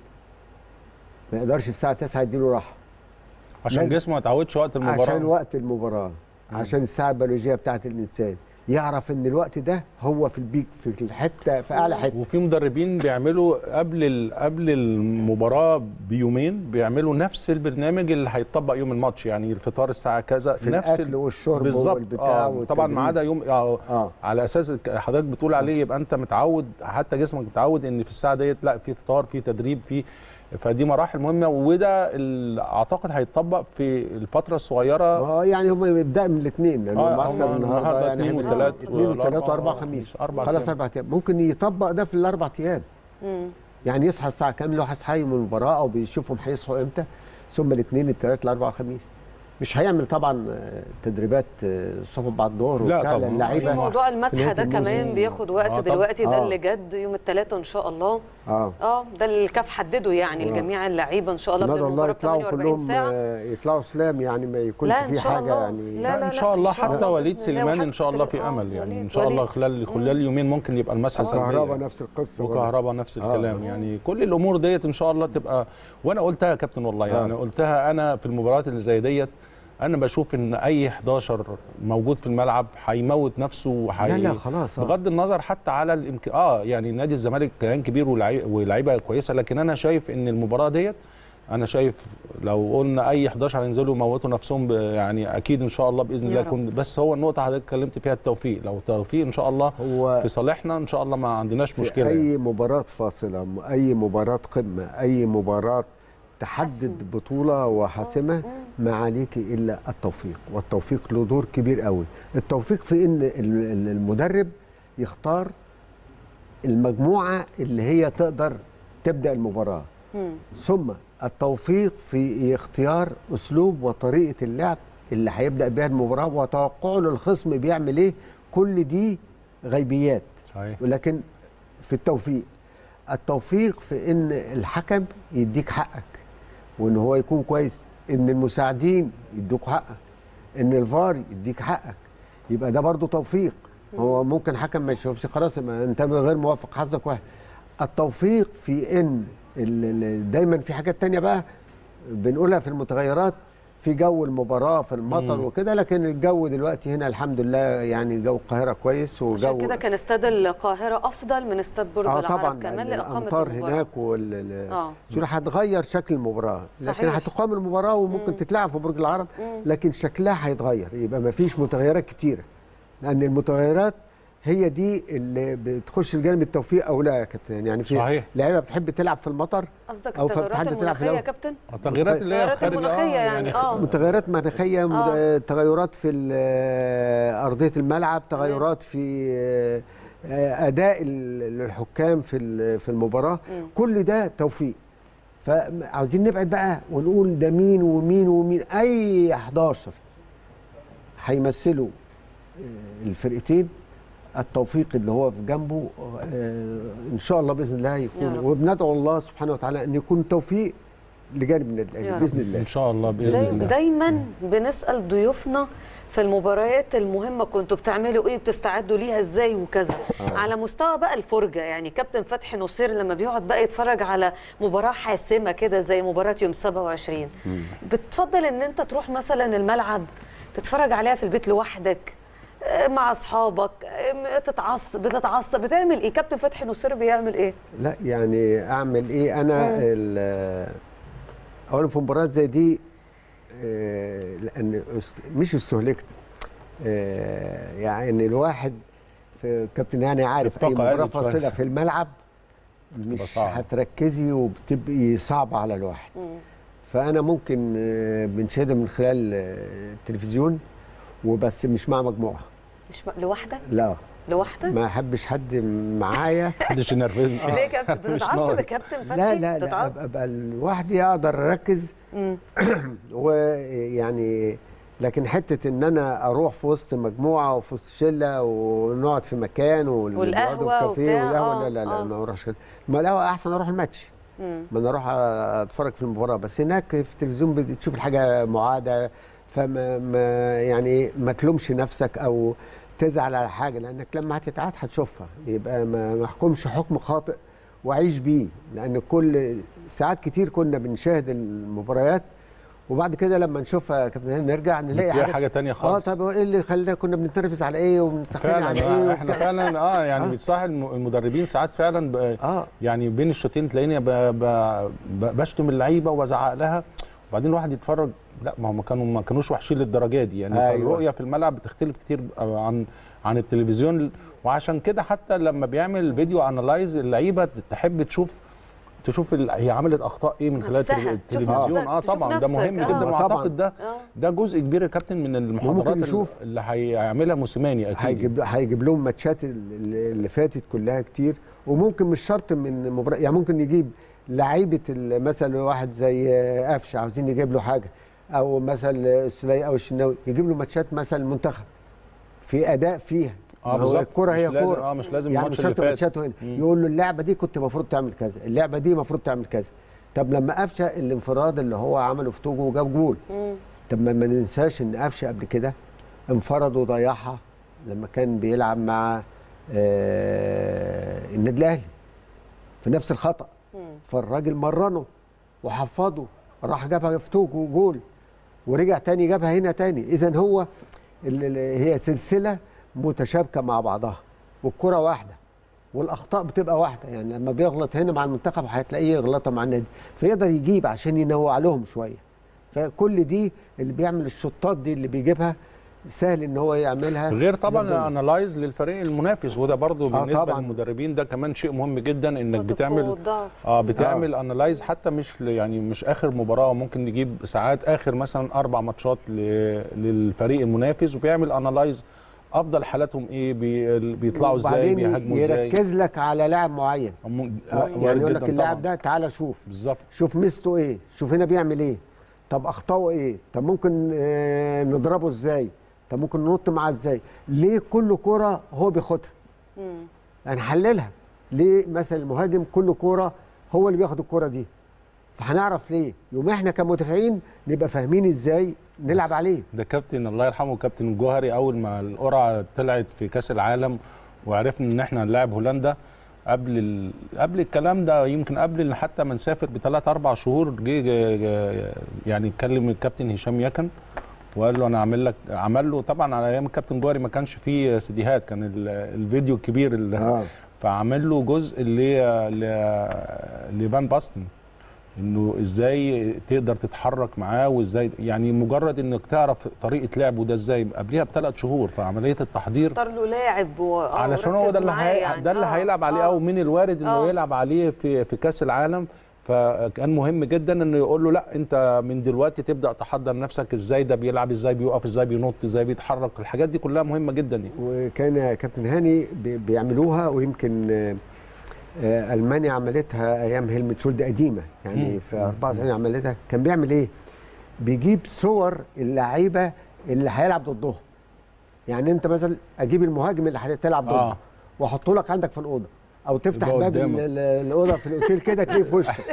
ما يقدرش الساعه 9 يديله راحه عشان لازم- جسمه ما يتعودش وقت المباراه عشان وقت المباراه عشان الساعه البيولوجيه بتاعت الانسان يعرف ان الوقت ده هو في البيك في الحته في اعلى حته وفي مدربين بيعملوا قبل ال- قبل المباراه بيومين بيعملوا نفس البرنامج اللي هيتطبق يوم الماتش يعني الفطار الساعه كذا في نفس الاكل ال- والشرب بالظبط والبتاع آه طبعا ما عدا يوم آه اه على اساس حضرتك بتقول عليه يبقى انت متعود حتى جسمك متعود ان في الساعه ديت لا في فطار في تدريب في فدي مراحل مهمه وده ال- اعتقد هيتطبق في الفتره الصغيره اه يعني هم يبدا من الاثنين لان آه، المعسكر هم النهارده النهاردة يعني اتنين هيبقى وتلات اثنين وثلاث والأربعة واربع وخميس. خميس أربع خلاص أيام. اربع ايام ممكن يطبق ده في الاربع ايام مم. يعني يصحى الساعه كام لو هيصحى من المباراه او بيشوفهم هيصحوا امتى ثم الاثنين الثلاث الاربع الخميس مش هيعمل طبعا آه، تدريبات آه، الصبح بعد الظهر لا وبتاع طبعاً. في اللعيبه موضوع المسح نهاية ده الموسم. كمان بياخد وقت آه، طب- دلوقتي ده آه. اللي جد يوم الثلاثاء ان شاء الله اه اه ده اللي الكاف حدده يعني آه. لجميع اللعيبه ان شاء الله ندعو قبل الله المباراه ب يطلعوا 48 كلهم ساعه آه، يطلعوا سلام يعني ما يكونش لا، إن في شاء حاجه الله. يعني لا، لا، ان شاء الله إن شاء حتى الله وليد بإذن الله سليمان ان وحتى شاء الله في آه، امل يعني ان وليد- شاء الله وليد. خلال خلال يومين ممكن يبقى المسحه وكهربا سلبيه نفس القصه برضه. وكهرباء نفس آه. الكلام يعني كل الامور ديت ان شاء الله تبقى وانا قلتها يا كابتن والله يعني آه. قلتها انا في المباريات اللي زي ديت انا بشوف ان اي 11 موجود في الملعب هيموت نفسه وحي... لا لا خلاص آه. بغض النظر حتى على الامكان اه يعني نادي الزمالك كيان كبير ولاعي- ولاعيبه كويسه لكن انا شايف ان المباراه ديت انا شايف لو قلنا اي 11 هينزلوا يموتوا نفسهم ب- يعني اكيد ان شاء الله باذن يا الله رب. يكون بس هو النقطه حضرتك اتكلمت فيها التوفيق لو توفيق ان شاء الله هو في صالحنا ان شاء الله ما عندناش في مشكله اي يعني. مباراه فاصله م- اي مباراه قمه اي مباراه تحدد بطوله وحاسمه ما عليك الا التوفيق والتوفيق له دور كبير قوي التوفيق في ان ال- ال- المدرب يختار المجموعه اللي هي تقدر تبدا المباراه مم. ثم التوفيق في اختيار اسلوب وطريقه اللعب اللي هيبدا بها المباراه وتوقعه للخصم بيعمل ايه كل دي غيبيات صحيح ولكن في التوفيق التوفيق في ان الحكم يديك حقك وان هو يكون كويس ان المساعدين يدوك حقك ان الفار يديك حقك يبقى ده برضو توفيق هو ممكن حكم ما يشوفش خلاص ما انت غير موافق حظك واحد التوفيق في ان ال- ال- دايما في حاجات تانية بقى بنقولها في المتغيرات في جو المباراة في المطر مم. وكده لكن الجو دلوقتي هنا الحمد لله يعني جو القاهرة كويس وجو عشان كده كان استاد القاهره افضل من استاد برج اه العرب طبعا كمان لأن لاقامه الامطار المباراه هناك وال ال- اه شو هتغير شكل المباراه لكن صحيح. هتقام المباراه وممكن تتلعب في برج العرب لكن شكلها هيتغير يبقى ما فيش متغيرات كتيره لان المتغيرات هي دي اللي بتخش الجانب التوفيق او لا يا كابتن يعني في صحيح. لعيبه بتحب تلعب في المطر قصدك أو في التغيرات اتحاد تلعب في المناخيه يا الأول. كابتن التغييرات اللي هي التغييرات خارج المناخيه يعني اه متغيرات مناخيه مد- آه. تغيرات في ال- ارضيه الملعب تغيرات في آه، اداء ال- الحكام في ال- في المباراه مم. كل ده توفيق فعاوزين نبعد بقى ونقول ده مين ومين ومين اي 11 هيمثلوا آه، الفرقتين التوفيق اللي هو في جنبه آه، ان شاء الله باذن الله يا يكون رب. وبندعو الله سبحانه وتعالى ان يكون توفيق لجانب النادي يا الاهلي رب. باذن الله ان شاء الله باذن داي الله دايما بنسال ضيوفنا في المباريات المهمه كنتوا بتعملوا ايه بتستعدوا ليها ازاي وكذا على مستوى بقى الفرجه يعني كابتن فتحي نصير لما بيقعد بقى يتفرج على مباراه حاسمه كده زي مباراه يوم 27 بتفضل ان انت تروح مثلا الملعب تتفرج عليها في البيت لوحدك آه، مع اصحابك آه، تتعصب بتتعصب بتعمل ايه كابتن فتحي نصير بيعمل ايه لا يعني اعمل ايه انا ال- اولا في مباريات زي دي آه، لان است- مش استهلكت آه، يعني الواحد في كابتن يعني عارف اي الطاقة مباراه قلت شوية. فاصله في الملعب مش صعبة. هتركزي وبتبقي صعبه على الواحد فانا ممكن آه، بنشاهدها من خلال آه، التلفزيون وبس مش مع مجموعه مش م- لوحدك لا لوحدك ما احبش حد معايا محدش ينرفزني ليه يا كابتن مش بتتعصب ناقص. يا كابتن فتحي لا لا لا بتتعصب؟ ابقى أبقى لوحدي اقدر اركز مم. ويعني لكن حته ان انا اروح في وسط مجموعه وفي وسط شله ونقعد في مكان وال- والقهوة ونقعدوا في كافيه وبتاع، والقهوه آه، لا لا لا آه. ما اروحش كده ما القهوه احسن اروح الماتش مم. ما انا اروح اتفرج في المباراه بس هناك في التلفزيون بتشوف الحاجه معاده فما ما يعني إيه، ما تلومش نفسك او تزعل على حاجه لانك لما هتتعاد هتشوفها يبقى ما ما احكمش حكم خاطئ واعيش بيه لان كل ساعات كتير كنا بنشاهد المباريات وبعد كده لما نشوفها يا كابتن هاني نرجع نلاقي بتلاقي حاجة تانية اه خالص. طب هو ايه اللي خلينا كنا بنتنرفز على ايه وبنتخانق فعلا على آه، ايه احنا وبتاع. فعلا اه يعني آه. بتصح الم- المدربين ساعات فعلا ب... اه يعني بين الشوطين تلاقيني ب... ب... ب... بشتم اللعيبه وازعق لها وبعدين الواحد يتفرج لا ما هم كانوا ما كانوش وحشين للدرجه دي يعني أيوة. أيوة. الرؤيه في الملعب بتختلف كتير عن عن التلفزيون وعشان كده حتى لما بيعمل فيديو انالايز اللعيبه تحب تشوف تشوف ال... هي عملت اخطاء ايه من خلال نفسها. التلف- تشوف التلفزيون نفسك، اه تشوف طبعا ده نفسك. مهم آه. جدا آه، طبعاً. واعتقد ده اه ده جزء كبير يا كابتن من المحاضرات اللي, يشوف. اللي هيعملها موسيماني اكيد هيجيب هيجيب لهم ماتشات ال- اللي فاتت كلها كتير وممكن مش شرط من مباراة يعني ممكن يجيب لعيبه ال- مثلا واحد زي قفش عاوزين يجيب له حاجه او مثلا السلي او الشناوي يجيب له ماتشات مثلا المنتخب في اداء فيها اه ما هو بالظبط الكوره مش هي لازم- كوره اه مش لازم يعني الماتش مش اللي شرط فات ماتشاته هنا مم. يقول له اللعبه دي كنت المفروض تعمل كذا اللعبه دي المفروض تعمل كذا طب لما قفشه الانفراد اللي هو عمله في توجو وجاب جول مم. طب ما ما ننساش ان قفشه قبل كده انفرد وضيعها لما كان بيلعب مع آه النادي الاهلي في نفس الخطا مم. فالراجل مرنه وحفظه راح جابها في توجو جول ورجع تاني جابها هنا تاني اذا هو ال- ال- هي سلسله متشابكه مع بعضها والكره واحده والاخطاء بتبقى واحده يعني لما بيغلط هنا مع المنتخب هتلاقيه يغلطها مع النادي فيقدر يجيب عشان ينوع لهم شويه فكل دي اللي بيعمل الشطات دي اللي بيجيبها سهل ان هو يعملها غير جنب طبعا انالايز للفريق المنافس وده برضو آه بالنسبه طبعاً. للمدربين ده كمان شيء مهم جدا انك نقط بتعمل القوة والضعف. اه بتعمل انالايز حتى مش ل- يعني مش اخر مباراه ممكن نجيب ساعات اخر مثلا اربع ماتشات ل- للفريق المنافس وبيعمل انالايز افضل حالاتهم ايه بي- بيطلعوا ازاي وبعدين بيهاجموا ازاي يركز لك على لاعب معين أم- آه، وارد يعني يقول جداً لك اللاعب طبعاً. ده تعالى شوف بالظبط شوف ميزته ايه شوف هنا بيعمل ايه طب اخطائه ايه طب ممكن آه، نضربه ازاي طب ممكن ننط معاه ازاي ليه كل كرة هو بياخدها مم. هنحللها ليه مثلا المهاجم كل كرة هو اللي بياخد الكرة دي فهنعرف ليه يوم احنا كمدافعين نبقى فاهمين ازاي نلعب عليه ده كابتن الله يرحمه كابتن الجوهري اول ما القرعه طلعت في كاس العالم وعرفنا ان احنا هنلاعب هولندا قبل ال... قبل الكلام ده يمكن قبل إن حتى ما نسافر بثلاث اربع شهور جه جه- جه- يعني اتكلم الكابتن هشام يكن وقال له انا اعمل لك عمل له طبعا على ايام الكابتن جوهري ما كانش فيه سيديهات كان ال- الفيديو الكبير اللي آه. فعمل له جزء ل لفان باستن انه ازاي تقدر تتحرك معاه وازاي يعني مجرد انك تعرف طريقه لعبه ده ازاي قبلها بثلاث شهور فعمليه التحضير اختار له لاعب و... آه، علشان هو وركز ده اللي معاه هي... يعني. ده اللي آه، هيلعب عليه آه. او من الوارد انه آه. يلعب عليه في في كاس العالم فكان مهم جدا انه يقول له لا انت من دلوقتي تبدا تحضر نفسك ازاي ده بيلعب ازاي بيوقف ازاي بينط ازاي بيتحرك الحاجات دي كلها مهمه جدا يعني. وكان كابتن هاني بي- بيعملوها ويمكن آه، آه، المانيا عملتها ايام هيلمت شولد قديمه يعني مم. في 94 عملتها كان بيعمل ايه؟ بيجيب صور اللعيبه اللي هيلعب ضدهم يعني انت مثلا اجيب المهاجم اللي هتلعب ضده آه. واحطه لك عندك في الاوضه او تفتح يبقى باب ال- قدامك. ال- الاوضه في الاوتيل كده تلاقيه في وشك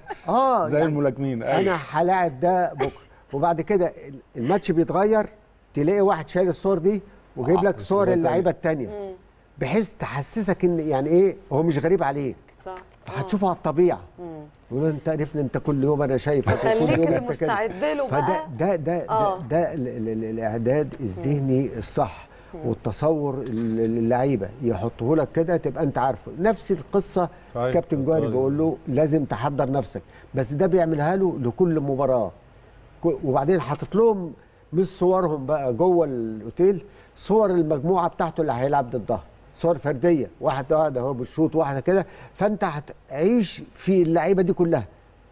اه زي يعني الملاكمين أيوة. انا هلاعب ده بكره وبعد كده الماتش بيتغير تلاقي واحد شايل الصور دي وجايب آه، لك بس صور ده اللعيبه تاني. التانيه بحيث تحسسك ان يعني ايه هو مش غريب عليك صح فهتشوفه على الطبيعه يقول له انت عرفني انت كل يوم انا شايفك وكل خليك يوم كده انت كده مستعد له فده بقى ده ده آه. ده, ده ال- ال- ال- الاعداد الذهني الصح والتصور ال- اللعيبه يحطه لك كده تبقى انت عارفه نفس القصه صحيح. كابتن جوهري بيقول له لازم تحضر نفسك بس ده بيعملها له لكل مباراه كو- وبعدين حاطط لهم مش صورهم بقى جوه الاوتيل صور المجموعه بتاعته اللي هيلعب ضدها صور فرديه واحد واحد اهو بالشوط واحده كده فانت هتعيش في اللعيبه دي كلها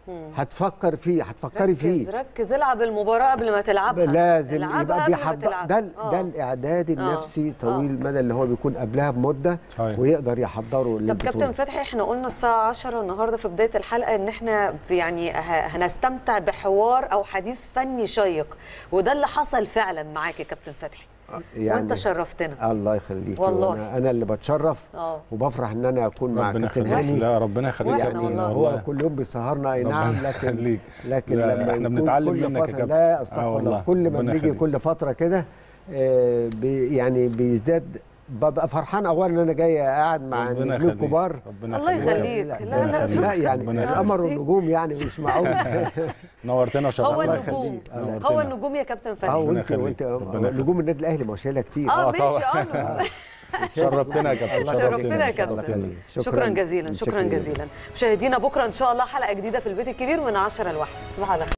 هتفكر فيه هتفكري فيه ركز ركز العب المباراه قبل ما تلعبها لازم العبها يبقى قبل ما بيحضر تلعبها. ده ال- آه. ده الاعداد النفسي آه. طويل المدى اللي هو بيكون قبلها بمده صحيح. ويقدر يحضره طب للبطوله كابتن فتحي احنا قلنا الساعة 10 النهارده في بداية الحلقة ان احنا في- يعني ه- هنستمتع بحوار او حديث فني شيق وده اللي حصل فعلا معاك يا كابتن فتحي وانت شرفتنا الله يخليك والله. انا انا اللي بتشرف اه وبفرح ان انا اكون مع ربنا كابتن يخليك هاني لا ربنا يخليك وإحنا يا ابني والله. هو كل يوم بيسهرنا اي ربنا نعم لكن يخليك. لكن لا، لما إحنا يكون بنتعلم كل منك يا فترة كابتن. لا آه استغفر والله. الله كل ما ربنا بنيجي يخليك. كل فتره كده آه، بي يعني بيزداد ببقى فرحان اولا ان انا جاي قاعد مع ربنا نجوم يخليك. كبار ربنا الله يخليك لا لا لا لا, شكراً. يعني ربنا يخليك. القمر والنجوم يعني مش معقول نورتنا هو وشرفتنا النجوم نورتنا. هو النجوم يا كابتن اه فتحي ربنا وانت يخليك. وانت ربنا يخليك. نجوم النادي الاهلي ما هو شايلها كتير اه آه، ماشي طبعاً. اه نجوم. شرفتنا يا كابتن الله شرفتنا يا شرفتنا. كابتن شكراً. شكرا جزيلا شكرا شكراً. جزيلا مشاهدينا بكره ان شاء الله حلقه جديده في البيت الكبير من 10 لواحد تصبحوا على خير